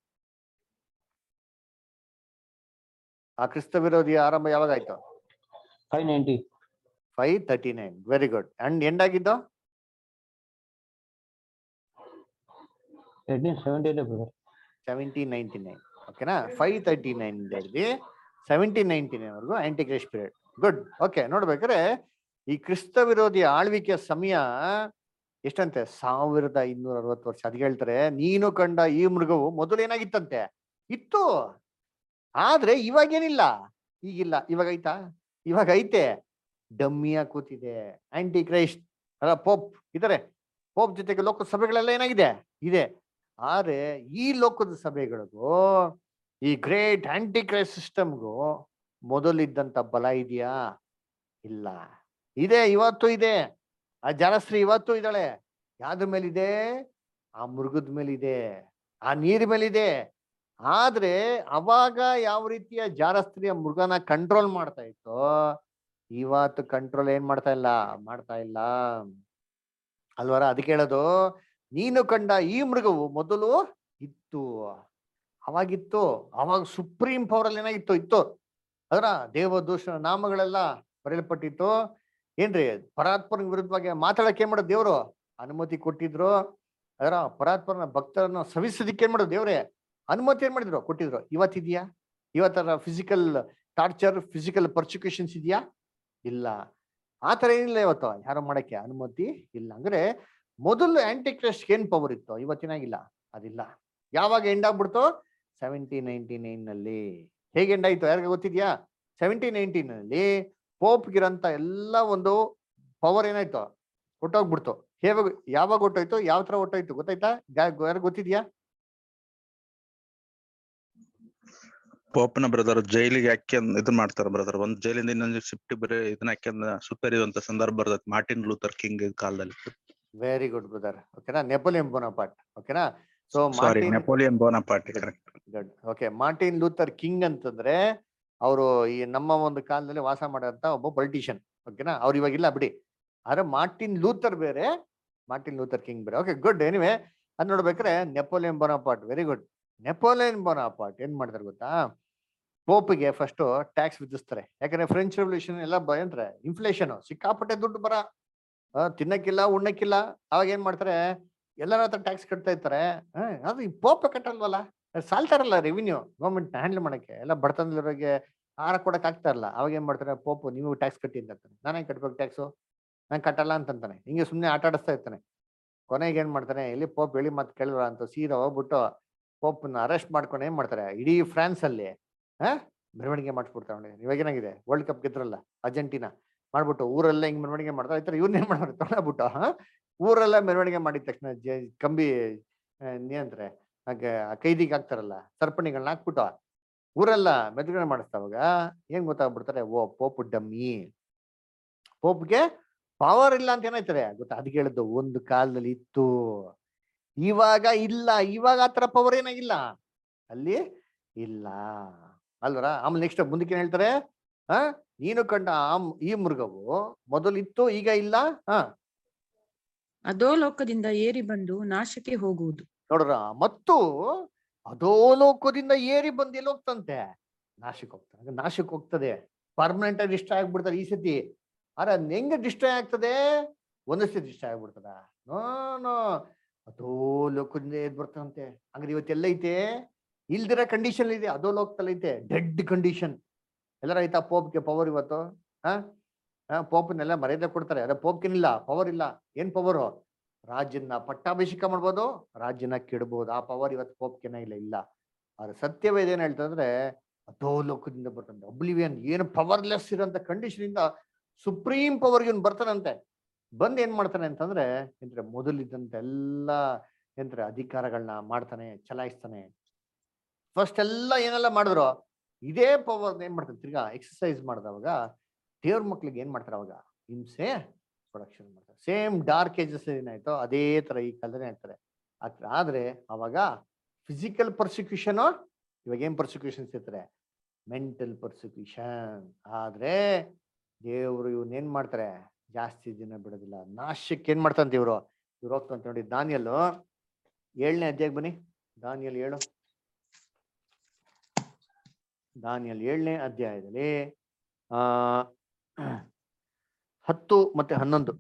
ಆ ಕ್ರಿಸ್ತ ವಿರೋಧಿಯ ಆರಂಭ ಯಾವಾಗ ಆಯ್ತು five ninety five thirty nine very good and end ಆಗಿದ್ದು eighteen seventy eight brother seventeen ninety nine ಓಕೆನಾ ಫೈವ್ ತರ್ಟಿ ನೈನ್ ಹಿಡಿದು ಸೆವೆಂಟೀನ್ ನೈನ್ಟಿ ನೈನ್ ವರೆಗೂ antichrist period good okay ನೋಡ್ಬೇಕಾದ್ರೆ ಈ ಕ್ರಿಸ್ತ ವಿರೋಧಿ ಆಳ್ವಿಕೆಯ ಸಮಯ ಎಷ್ಟಂತೆ ಸಾವಿರದ ಇನ್ನೂರ ಅರವತ್ತು ವರ್ಷ ಅದ್ ಹೇಳ್ತಾರೆ ನೀನು ಕಂಡ ಈ ಮೃಗವು ಮೊದಲು ಏನಾಗಿತ್ತಂತೆ ಇತ್ತು ಆದ್ರೆ ಇವಾಗೇನಿಲ್ಲ ಈಗಿಲ್ಲ ಇವಾಗ ಐತಾ ಇವಾಗ ಐತೆ ಡಮ್ಮಿಯ ಕೂತಿದೆ ಆಂಟಿ ಕ್ರೈಸ್ಟ್ ಅಲ್ಲ ಪೋಪ್ ಇದಾರೆ ಪೋಪ್ ಜೊತೆಗೆ ಲೋಕದ ಸಭೆಗಳೆಲ್ಲ ಏನಾಗಿದೆ ಇದೆ ಆದ್ರೆ ಈ ಲೋಕದ ಸಭೆಗಳಿಗೂ ಈ ಗ್ರೇಟ್ ಆಂಟಿ ಕ್ರೈಸ್ಟ್ ಸಿಸ್ಟಮ್ಗೂ ಮೊದಲಿದ್ದಂತ ಬಲ ಇದೆಯಾ ಇಲ್ಲ ಇದೆ ಇವತ್ತು ಇದೆ ಆ ಜಾರಸ್ತ್ರೀ ಇವತ್ತು ಇದ್ದಾಳೆ ಯಾವ್ದ್ರ ಮೇಲಿದೆ ಆ ಮೃಗದ ಮೇಲಿದೆ ಆ ನೀರ್ ಮೇಲಿದೆ ಆದ್ರೆ ಅವಾಗ ಯಾವ ರೀತಿಯ ಜಾರಸ್ತ್ರೀಯ ಮೃಗನ ಕಂಟ್ರೋಲ್ ಮಾಡ್ತಾ ಇತ್ತೋ ಇವತ್ತು ಕಂಟ್ರೋಲ್ ಏನ್ ಮಾಡ್ತಾ ಇಲ್ಲ ಮಾಡ್ತಾ ಇಲ್ಲ ಅಲ್ವರ ಅದಕ್ಕೆ ಹೇಳೋದು ನೀನು ಕಂಡ ಈ ಮೃಗವು ಮೊದಲು ಇತ್ತು ಅವಾಗಿತ್ತು ಅವಾಗ ಸುಪ್ರೀಂ ಪವರ್ ಅಲ್ಲಿ ಏನಾಗಿತ್ತು ಇತ್ತು ಅದರ ದೇವದೂಷಣ ನಾಮಗಳೆಲ್ಲ ಬರೆಯಲ್ಪಟ್ಟಿತ್ತು ಏನ್ರಿ ಪರಾತ್ಪರ ವಿರುದ್ಧವಾಗಿ ಮಾತಾಡಕ್ಕೆ ಏನ್ ಮಾಡೋದು ದೇವ್ರು ಅನುಮತಿ ಕೊಟ್ಟಿದ್ರು ಅದರ ಪರಾತ್ಪರನ ಭಕ್ತರನ್ನ ಸವಿಸೋದಿಕ್ಕೆ ಏನ್ ಮಾಡೋದು ದೇವ್ರೆ ಅನುಮತಿ ಏನ್ ಮಾಡಿದ್ರು ಕೊಟ್ಟಿದ್ರು ಇವತ್ತಿದ್ಯಾ ಇವತ್ತರ ಫಿಸಿಕಲ್ ಟಾರ್ಚರ್ ಫಿಸಿಕಲ್ ಪರ್ಸಿಕ್ಯೂಷನ್ಸ್ ಇದೆಯಾ ಇಲ್ಲ ಆ ತರ ಏನಿಲ್ಲ ಇವತ್ತು ಯಾರು ಮಾಡಕ್ಕೆ ಅನುಮತಿ ಇಲ್ಲ ಅಂದ್ರೆ ಮೊದಲು ಆಂಟಿ ಕ್ರಸ್ಟ್ ಏನ್ ಪವರ್ ಇತ್ತು ಇವತ್ತಿನಾಗಿಲ್ಲ ಅದಿಲ್ಲ ಯಾವಾಗ ಎಂಡ್ ಆಗ್ಬಿಡ್ತು ಸೆವೆಂಟೀನ್ ನೈನ್ಟಿ ನೈನ್ ನಲ್ಲಿ ಹೇಗೆ ಎಂಡ್ ಆಯ್ತು ಯಾರಿಗ ಗೊತ್ತಿದ್ಯಾ ಸೆವೆಂಟೀನ್ ನೈನ್ಟೀನ್ ನಲ್ಲಿ ಪೋಪ್ಗಿರಂತ ಎಲ್ಲ ಒಂದು ಪವರ್ ಏನಾಯ್ತು ಹೊಟ್ಟೋಗ್ಬಿಡ್ತು ಹೇಗೆ ಯಾವಾಗ ಹೊಟ್ಟೋಯ್ತು ಯಾವ ತರ ಹೊಟ್ಟೋಯ್ತು ಗೊತ್ತಾಯ್ತಾ ಯಾರು ಗೊತ್ತಿದ್ಯಾ ಪೋಪ್ನ ಬ್ರದರ್ ಜೈಲಿಗೆ ಹಾಕಿ ಇದು ಮಾಡ್ತಾರ ಬ್ರದರ್ ಒಂದ್ ಜೈಲಿಂದ ಇನ್ನೊಂದು ಶಿಫ್ಟ್ ಬರೀ ಇದನ್ನ ಹಾಕಿ ಸುತ್ತರಿಯುವಂತ ಸಂದರ್ಭ ಬರ್ತೈತಿ ಮಾರ್ಟಿನ್ ಲೂಥರ್ ಕಿಂಗ್ ಕಾಲದಲ್ಲಿ ವೆರಿ ಗುಡ್ ಬ್ರದರ್ ಓಕೆನಾ ನೆಪೋಲಿಯನ್ ಬೋನಾಪಾಟ್ ಓಕೆನಾ so sorry Napoleon Bonaparte correct good okay Martin Luther King ಅಂತಂದ್ರೆ ಅವರು ಈ ನಮ್ಮ ಒಂದು ಕಾಲದಲ್ಲಿ ವಾಸ ಮಾಡಂತ ಒಬ್ಬ ಪೊಲಿಟಿಷಿಯನ್ ಓಕೆನಾ ಅವ್ರು ಇವಾಗಿಲ್ಲ ಬಿಡಿ ಆದ್ರೆ ಮಾರ್ಟಿನ್ ಲೂಥರ್ ಬೇರೆ ಮಾರ್ಟಿನ್ ಲೂಥರ್ ಕಿಂಗ್ ಬೇರೆ ಓಕೆ ಗುಡ್ ಎನಿವೆ ಅದ್ ನೋಡ್ಬೇಕಾದ್ರೆ Napoleon Bonaparte very good Napoleon Bonaparte ಏನ್ ಮಾಡ್ತಾರೆ ಗೊತ್ತಾ ಪೋಪ್ಗೆ ಫಸ್ಟ್ ಟ್ಯಾಕ್ಸ್ ವಿಧಿಸ್ತಾರೆ ಯಾಕಂದ್ರೆ ಫ್ರೆಂಚ್ ರೆವಲ್ಯೂಷನ್ ಎಲ್ಲ ಭಯಂತ್ರ ಇನ್ಫ್ಲೇಷನ್ ಸಿಕ್ಕಾಪಟ್ಟೆ ದುಡ್ಡು ಬರ ಆ, ತಿನ್ನಕ್ಕಿಲ್ಲ ಉಣ್ಣಕ್ಕಿಲ್ಲ ಅವಾಗ ಏನ್ ಮಾಡ್ತಾರೆ ಎಲ್ಲರ ಹತ್ರ ಟ್ಯಾಕ್ಸ್ ಕಟ್ತಾ ಇರ್ತಾರೆ ಆ, ಅದು ಈ ಪೋಪ್ ಕಟ್ಟಲ್ವಲ್ಲ ಸಾಲ್ತಾರಲ್ಲ ರೆವಿನ್ಯೂ ಗೌರ್ಮೆಂಟ್ ಹ್ಯಾಂಡಲ್ ಮಾಡಕ್ಕೆ ಎಲ್ಲ ಬಡತನದವರಿಗೆ ಆಹಾರ ಕೊಡಕ್ ಆಗ್ತಾ ಇರಲ್ಲ ಅವಾಗ ಏನ್ ಮಾಡ್ತಾರೆ ಪೋಪ್ ನೀವು ಟ್ಯಾಕ್ಸ್ ಕಟ್ಟಿ ಅಂತ ಅಂತಾನೆ ನಾನೇ ಕಟ್ಬೇಕು ಟ್ಯಾಕ್ಸು ನಾನು ಕಟ್ಟಲ್ಲ ಅಂತಂತಾನೆ ಹಿಂಗೆ ಸುಮ್ಮನೆ ಆಟ ಆಡಿಸ್ತಾ ಇರ್ತಾನೆ ಕೊನೆಗೆ ಏನ್ ಮಾಡ್ತಾನೆ ಇಲ್ಲಿ ಪೋಪ್ ಹೇಳಿ ಮತ್ತೆ ಕೇಳಿದ್ರ ಅಂತ ಸೀದಾ ಹೋಗ್ಬಿಟ್ಟು ಪೋಪ್ನ ಅರೆಸ್ಟ್ ಮಾಡ್ಕೊಂಡು ಏನ್ ಮಾಡ್ತಾರೆ ಇಡೀ ಫ್ರಾನ್ಸ್ ಅಲ್ಲಿ ಹಾ ಮೆರವಣಿಗೆ ಮಾಡಿಸ್ಬಿಡ್ತಾರೆ ನೋಡಿ ಇವಾಗ ಏನಾಗಿದೆ ವರ್ಲ್ಡ್ ಕಪ್ ಗೆದ್ರಲ್ಲ ಅರ್ಜೆಂಟಿನಾ ಮಾಡ್ಬಿಟ್ಟು ಊರೆಲ್ಲ ಹಿಂಗ್ ಮೆರವಣಿಗೆ ಮಾಡ್ತಾರೆ ಈ ತರ ಇವ್ನ ಏನ್ ಮಾಡ್ತಾರೆ ತೊಗೊಂಡ್ಬಿಟ್ಟು ಹಾ ಊರೆಲ್ಲ ಮೆರವಣಿಗೆ ಮಾಡಿದ ತಕ್ಷಣ ಜ- ಕಂಬಿ ನಿಯಂತ್ರೆ ಹಾಗೆ ಆ ಕೈದಿಗೆ ಹಾಕ್ತಾರಲ್ಲ ಸರಪಣಿಗಳನ್ನ ಹಾಕ್ಬಿಟ್ಟು ಊರೆಲ್ಲ ಮೆದುಗಡೆ ಮಾಡಿಸ್ತಾವಾಗ ಏನ್ ಗೊತ್ತಾಗ್ಬಿಡ್ತಾರೆ ಓ ಪೋಪ್ ಡಮ್ಮಿ ಪೋಪ್ಗೆ ಪವರ್ ಇಲ್ಲ ಅಂತ ಏನಾಯ್ತಾರೆ ಗೊತ್ತಾ ಅದಕ್ಕೆ ಹೇಳಿದ್ದು ಒಂದು ಕಾಲದಲ್ಲಿ ಇತ್ತು ಇವಾಗ ಇಲ್ಲ ಇವಾಗ ಆತರ ಪವರ್ ಏನಾಗಿಲ್ಲ ಅಲ್ಲಿ ಇಲ್ಲ ಅಲ್ವರ ಆಮೇಲೆ ನೆಕ್ಸ್ಟ್ ಮುಂದಕ್ಕೆ ಏನ್ ಹೇಳ್ತಾರೆ ಆ ನೀನು ಕಂಡ ಆ ಮ್- ಈ ಮೃಗವು ಮೊದಲಿತ್ತು ಈಗ ಇಲ್ಲ ಹಾ ಅಧೋಲೋಕದಿಂದ ಏರಿ ಬಂದು ನಾಶಕ್ಕೆ ಹೋಗುವುದು ನೋಡ್ರ ಮತ್ತು ಅಧೋಲೋಕದಿಂದ ಏರಿ ಬಂದು ಎಲ್ಲಿ ಹೋಗ್ತಂತೆ ನಾಶಕ್ಕೆ ಹೋಗ್ತದೆ ನಾಶಕ್ಕೆ ಹೋಗ್ತದೆ ಪರ್ಮನೆಂಟ್ ಆಗಿ ಡಿಸ್ಟ್ರಾಯ್ ಆಗ್ಬಿಡ್ತಾರೆ ಈ ಸತಿ ಆದ್ರೆ ಅದ್ ಹೆಂಗೆ ಡಿಸ್ಟ್ರಾಯ್ ಆಗ್ತದೆ ಒಂದು ಸತಿ ಡಿಸ್ಟ್ರಾಯ್ ಆಗ್ಬಿಡ್ತದ ನೋ ನೋ ಅಧೋಲೋಕದಿಂದ ಎದ್ ಬರ್ತಂತೆ ಹಂಗಾರೆ ಇವತ್ತೆಲ್ಲ ಐತೆ ಇಲ್ದಿರ ಕಂಡೀಷನ್ ಇದೆ ಅಧೋಲೋಕದಲ್ಲಿ ಐತೆ ಡೆಡ್ ಕಂಡೀಷನ್ ಎಲ್ಲರ ಆಯ್ತಾ ಪೋಪ್ಗೆ ಪವರ್ ಇವತ್ತು ಹಾ ಹಾ ಪೋಪ್ನೆಲ್ಲ ಮರ್ಯಾದೆ ಕೊಡ್ತಾರೆ ಅದೇ ಪೋಪ್ಗೆನಿಲ್ಲ ಪವರ್ ಇಲ್ಲ ಏನ್ ಪವರು ರಾಜ್ಯನ ಪಟ್ಟಾಭಿಷೇಕ ಮಾಡ್ಬೋದು ರಾಜ್ಯನ ಕೆಡಬಹುದು ಆ ಪವರ್ ಇವತ್ತು ಪೋಪ್ಗೆನ ಇಲ್ಲ ಇಲ್ಲ ಆದ್ರೆ ಸತ್ಯವೇದ ಏನ್ ಹೇಳ್ತಂದ್ರೆ ಅಧೋಲೋಕದಿಂದ ಬರ್ತಂತೆ ಅಬ್ಲಿವಿಯನ್ ಏನು ಪವರ್ಲೆಸ್ ಇರೋಂತ ಕಂಡೀಷನ್ ಇಂದ ಸುಪ್ರೀಂ ಪವರ್ ಇವ್ನು ಬರ್ತಾನಂತೆ ಬಂದ್ ಏನ್ ಮಾಡ್ತಾನೆ ಅಂತಂದ್ರೆ ಎಂದ್ರೆ ಮೊದಲಿದ್ದಂತ ಎಲ್ಲ ಎಂದ್ರೆ ಅಧಿಕಾರಗಳನ್ನ ಮಾಡ್ತಾನೆ ಚಲಾಯಿಸ್ತಾನೆ ಫಸ್ಟ್ ಎಲ್ಲ ಏನೆಲ್ಲ ಮಾಡಿದ್ರು ಇದೇ ಪವರ್ ಏನ್ ಮಾಡ್ತಾನೆ ತಿರ್ಗಾ ಎಕ್ಸರ್ಸೈಸ್ ಮಾಡಿದವಾಗ ದೇವ್ರ ಮಕ್ಳಿಗೆ ಏನ್ ಮಾಡ್ತಾರೆ ಅವಾಗ ಹಿಂಸೆ ಪ್ರೊಡಕ್ಷನ್ ಮಾಡ್ತಾರೆ ಸೇಮ್ ಡಾರ್ಕ್ ಏಜಸ್ ಏನಾಯ್ತೋ ಅದೇ ತರ ಈ ಕಾಲದಲ್ಲಿ ಆಗ್ತಾರೆ ಆಗ್ತದೆ ಆದ್ರೆ ಅವಾಗ ಫಿಸಿಕಲ್ ಪರ್ಸಿಕ್ಯೂಷನ್ ಇವಾಗ ಏನ್ ಪರ್ಸಿಕ್ಯೂಷನ್ಸ್ ಇರ್ತಾರೆ ಮೆಂಟಲ್ ಪರ್ಸಿಕ್ಯೂಷನ್ ಆದ್ರೆ ದೇವ್ರು ಇವನ್ ಏನ್ ಮಾಡ್ತಾರೆ ಜಾಸ್ತಿ ದಿನ ಬಿಡೋದಿಲ್ಲ ನಾಶಕ್ಕೆ ಏನ್ ಮಾಡ್ತಂತ ಇವ್ರು ಇವ್ರು ಹೋಗ್ತಂತ ನೋಡಿ ದಾನಿಯಲ್ಲು ಏಳನೇ ಅಧ್ಯಾಯ ಬನ್ನಿ ದಾನಿಯಲ್ ಏಳು ದಾನಿಯಲ್ ಏಳನೇ ಅಧ್ಯಾಯದಲ್ಲಿ ಆ ಹತ್ತು ಮತ್ತೆ ಹನ್ನೊಂದು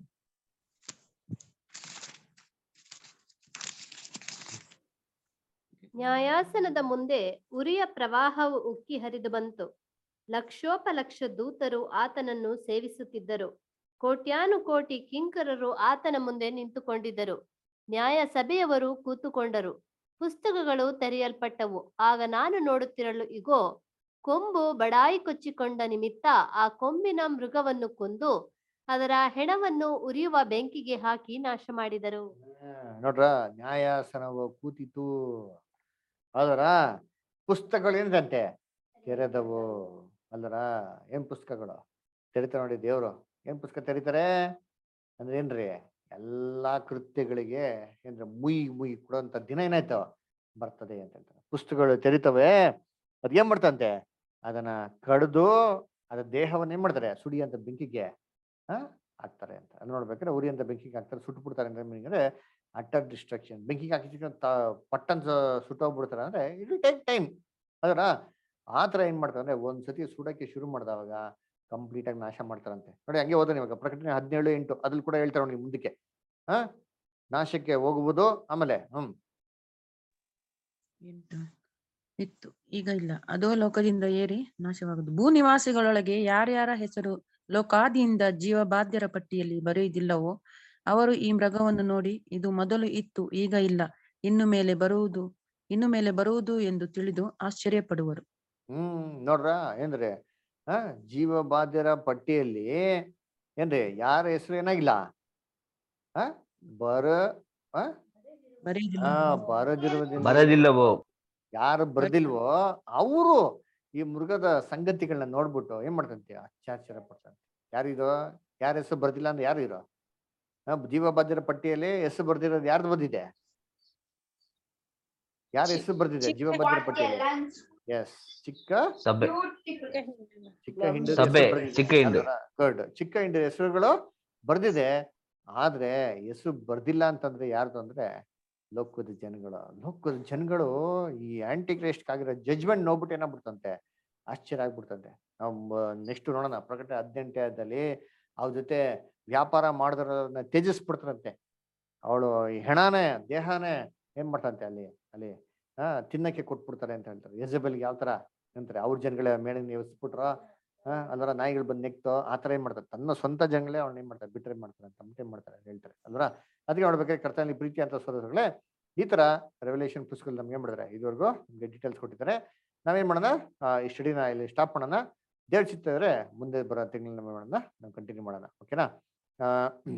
ನ್ಯಾಯಾಸನದ ಮುಂದೆ ಉರಿಯ ಪ್ರವಾಹವು ಉಕ್ಕಿ ಹರಿದು ಬಂತು ಲಕ್ಷೋಪಲಕ್ಷ ದೂತರು ಆತನನ್ನು ಸೇವಿಸುತ್ತಿದ್ದರು ಕೋಟ್ಯಾನು ಕೋಟಿ ಕಿಂಕರರು ಆತನ ಮುಂದೆ ನಿಂತುಕೊಂಡಿದ್ದರು ನ್ಯಾಯ ಸಭೆಯವರು ಕೂತುಕೊಂಡರು ಪುಸ್ತಕಗಳು ತೆರೆಯಲ್ಪಟ್ಟವು ಆಗ ನಾನು ನೋಡುತ್ತಿರಲು ಇಗೋ ಕೊಂಬು ಬಡಾಯಿ ಕೊಚ್ಚಿಕೊಂಡ ನಿಮಿತ್ತ ಆ ಕೊಂಬಿನ ಮೃಗವನ್ನು ಕೊಂದು ಅದರ ಹೆಣವನ್ನು ಉರಿಯುವ ಬೆಂಕಿಗೆ ಹಾಕಿ ನಾಶ ಮಾಡಿದರು ಆ, ನೋಡ್ರ ನ್ಯಾಯಾಸನವು ಕೂತಿತು ಅದರ ಪುಸ್ತಕಗಳೇನಂತೆ ತೆರೆದವು ಅಲ್ಲರ ಏನ್ ಪುಸ್ತಕಗಳು ತೆರಿತಾರೆ ನೋಡಿ ದೇವ್ರು ಏನ್ ಪುಸ್ತಕ ತೆರಿತಾರೆ ಅಂದ್ರೆ ಏನ್ರಿ ಎಲ್ಲಾ ಕೃತ್ಯಗಳಿಗೆ ಏನ್ರಿ ಮುಯಿ ಮುಯಿ ಕೊಡುವಂತ ದಿನ ಏನಾಯ್ತು ಬರ್ತದೆ ಅಂತ ಹೇಳ್ತಾರೆ ಪುಸ್ತಕಗಳು ತೆರಿತವೆ ಅದ್ ಏನ್ ಮಾಡ್ತಂತೆ ಅದನ್ನ ಕಡ್ದು ಅದ ದೇಹವನ್ನ ಏನ್ ಮಾಡ್ತಾರೆ ಸುಡಿ ಅಂತ ಬೆಂಕಿಗೆ ಆ ಹಾಕ್ತಾರೆ ಅಂತ ಅಲ್ಲಿ ನೋಡ್ಬೇಕಾದ್ರೆ ಉರಿ ಅಂತ ಬೆಂಕಿಗೆ ಹಾಕ್ತಾರೆ ಸುಟ್ಟು ಬಿಡ್ತಾರೆ ಅಂದ್ರೆ meaning ಅಂದ್ರೆ ಅಟರ್ ಡಿಸ್ಟ್ರಕ್ಷನ್ ಬೆಂಕಿಗೆ ಹಾಕಿದ ಪಟ್ಟನ್ ಸುಟ್ಟೋಗ್ಬಿಡ್ತಾರೆ ಅಂದ್ರೆ ಇಟ್ ವಿಲ್ ಟೇಕ್ ಟೈಮ್ ಅದರ ಆ ಥರ ಏನ್ ಮಾಡ್ತಾರೆ ಅಂದ್ರೆ ಒಂದ್ಸತಿ ಸುಡಕ್ಕೆ ಶುರು ಮಾಡಿದವಾಗ ಕಂಪ್ಲೀಟ್ ಆಗಿ ನಾಶ ಮಾಡ್ತಾರಂತೆ ನೋಡಿ ಹಂಗೆ ಹೋದ್ರೆ ಇವಾಗ ಪ್ರಕಟಣೆ ಹದಿನೇಳು ಎಂಟು ಅದ್ರಲ್ಲಿ ಕೂಡ ಹೇಳ್ತಾರೆ ನೋಡಿ ಮುಂದಕ್ಕೆ ಹಾ ನಾಶಕ್ಕೆ ಹೋಗುವುದು ಆಮೇಲೆ ಹ್ಮ್ ಎಂಟು ಇತ್ತು ಈಗ ಇಲ್ಲ ಅದೋ ಲೋಕದಿಂದ ಏರಿ ನಾಶವಾಗುದು ಭೂ ನಿವಾಸಿಗಳೊಳಗೆ ಯಾರ್ಯಾರ ಹೆಸರು ಲೋಕಾದಿಯಿಂದ ಜೀವಬಾಧ್ಯರ ಪಟ್ಟಿಯಲ್ಲಿ ಬರೆಯುವುದಿಲ್ಲವೋ ಅವರು ಈ ಮೃಗವನ್ನು ನೋಡಿ ಇದು ಮೊದಲು ಇತ್ತು ಈಗ ಇಲ್ಲ ಇನ್ನು ಮೇಲೆ ಬರುವುದು ಇನ್ನು ಮೇಲೆ ಬರುವುದು ಎಂದು ತಿಳಿದು ಆಶ್ಚರ್ಯ ಪಡುವರು ಹ್ಮ್ ನೋಡ್ರ ಏನ್ರಿ ಆ ಜೀವ ಬಾಧ್ಯರ ಪಟ್ಟಿಯಲ್ಲಿ ಏನ್ರಿ ಯಾರ ಹೆಸರು ಏನಾಗಿಲ್ಲ ಆ ಬರ ಆ ಬರೆಯುವುದಿಲ್ಲ ಆ, ಬರದಿರುವುದಿಲ್ಲ ಬರದಿಲ್ಲವೋ ಯಾರು ಬರ್ದಿಲ್ವೋ ಅವರು ಈ ಮೃಗದ ಸಂಗತಿಗಳನ್ನ ನೋಡ್ಬಿಟ್ಟು ಏನ್ ಮಾಡ್ತಂತೆ ಅತ್ಯಾಚಾರ ಪಡ್ತಂತೆ ಯಾರಿದು ಯಾರ ಹೆಸರು ಬರ್ದಿಲ್ಲ ಅಂದ್ರೆ ಯಾರು ಇರೋ ಆ, ಜೀವ ಬಾಧ್ಯರ ಪಟ್ಟಿಯಲ್ಲಿ ಹೆಸರು ಬರ್ದಿರೋದು ಯಾರ್ದು ಬಂದಿದೆ ಯಾರ ಹೆಸರು ಬರ್ದಿದೆ ಜೀವ ಬಾಧ್ಯರ ಪಟ್ಟಿಯಲ್ಲಿ ಎಸ್ ಚಿಕ್ಕ ಸಭೆ ಚಿಕ್ಕ ಹಿಂಡು ಸಭೆ, ಚಿಕ್ಕ ಹಿಂಡು. ಗುಡ್ ಚಿಕ್ಕ ಹಿಂಡು ಹೆಸರುಗಳು ಬರ್ದಿದೆ ಆದ್ರೆ ಹೆಸರು ಬರ್ದಿಲ್ಲ ಅಂತಂದ್ರೆ ಯಾರ್ದು ಅಂದ್ರೆ ಲೋಕದ ಜನಗಳು ಲೋಕದ ಜನಗಳು ಈ ಆಂಟಿ ಕ್ರೈಸ್ಟ್ ಆಗಿರೋ ಜಜ್ಮೆಂಟ್ ನೋಡ್ಬಿಟ್ಟು ಏನಾಗ್ಬಿಡ್ತಂತೆ ಆಶ್ಚರ್ಯ ಆಗ್ಬಿಡ್ತಂತೆ ನಾವು ನೆಕ್ಸ್ಟ್ ನೋಡೋಣ ಪ್ರಕಟ ಹದಿನೆಂಟದಲ್ಲಿ ಅವ್ರ ಜೊತೆ ವ್ಯಾಪಾರ ಮಾಡಿದ್ರನ್ನ ತ್ಯಜಿಸ್ಬಿಡ್ತಾರಂತೆ ಅವಳು ಈ ಹೆಣಾನೇ ದೇಹನೇ ಏನ್ ಮಾಡ್ತಂತೆ ಅಲ್ಲಿ ಅಲ್ಲಿ ಆ ತಿನ್ನಕ್ಕೆ ಕೊಟ್ಬಿಡ್ತಾರೆ ಅಂತ ಹೇಳ್ತಾರೆ ಯಜಬೆಲ್ಗೆ ಯಾವ ತರ ಅಂತಾರೆ ಅವ್ರ ಜನಗಳ ಮೇಲೆ ನೀವು ಎಸ್ಬಿಟ್ರ ಆ ಅಲ್ವರ ನಾಯಿಗಳು ಬಂದು ನೆಕ್ತೋ ಆ ತರ ಏನ್ ಮಾಡ್ತಾರೆ ತನ್ನ ಸ್ವಂತ ಜನಗಳೇ ಅವ್ನ ಏನ್ ಮಾಡ್ತಾರೆ ಬಿಟ್ರೆ ಮಾಡ್ತಾರೆ ಅಂತ ಅಂದ್ಬಿಟ್ಟು ಏನ್ ಮಾಡ್ತಾರೆ ಹೇಳ್ತಾರೆ ಅಲ್ವರ ಅದಕ್ಕೆ ನೋಡ್ಬೇಕಾದ್ರೆ ಕರ್ತನಲ್ಲಿ ಪ್ರೀತಿ ಅಂತ ಸೋದರಗಳೇ ಈ ತರ ರೆವಲ್ಯೂಷನ್ ಪುಸ್ತಕದಲ್ಲಿ ನಮ್ಗೆ ಏನ್ ಮಾಡಿದ್ರೆ ಇದುವರೆಗೂ ನಿಮ್ಗೆ ಡೀಟೇಲ್ಸ್ ಕೊಟ್ಟಿದ್ದಾರೆ ನಾವೇನ್ ಮಾಡೋಣ ಆ, ಈ ಸ್ಟಡಿನ ಇಲ್ಲಿ ಸ್ಟಾಪ್ ಮಾಡೋಣ ದೇವ್ರ ಚಿತ್ತ ಇದ್ರೆ ಮುಂದೆ ಬರೋ ತಿಂಗಳು ಮಾಡೋಣ ನಾವು ಕಂಟಿನ್ಯೂ ಮಾಡೋಣ ಓಕೆನಾ ಆ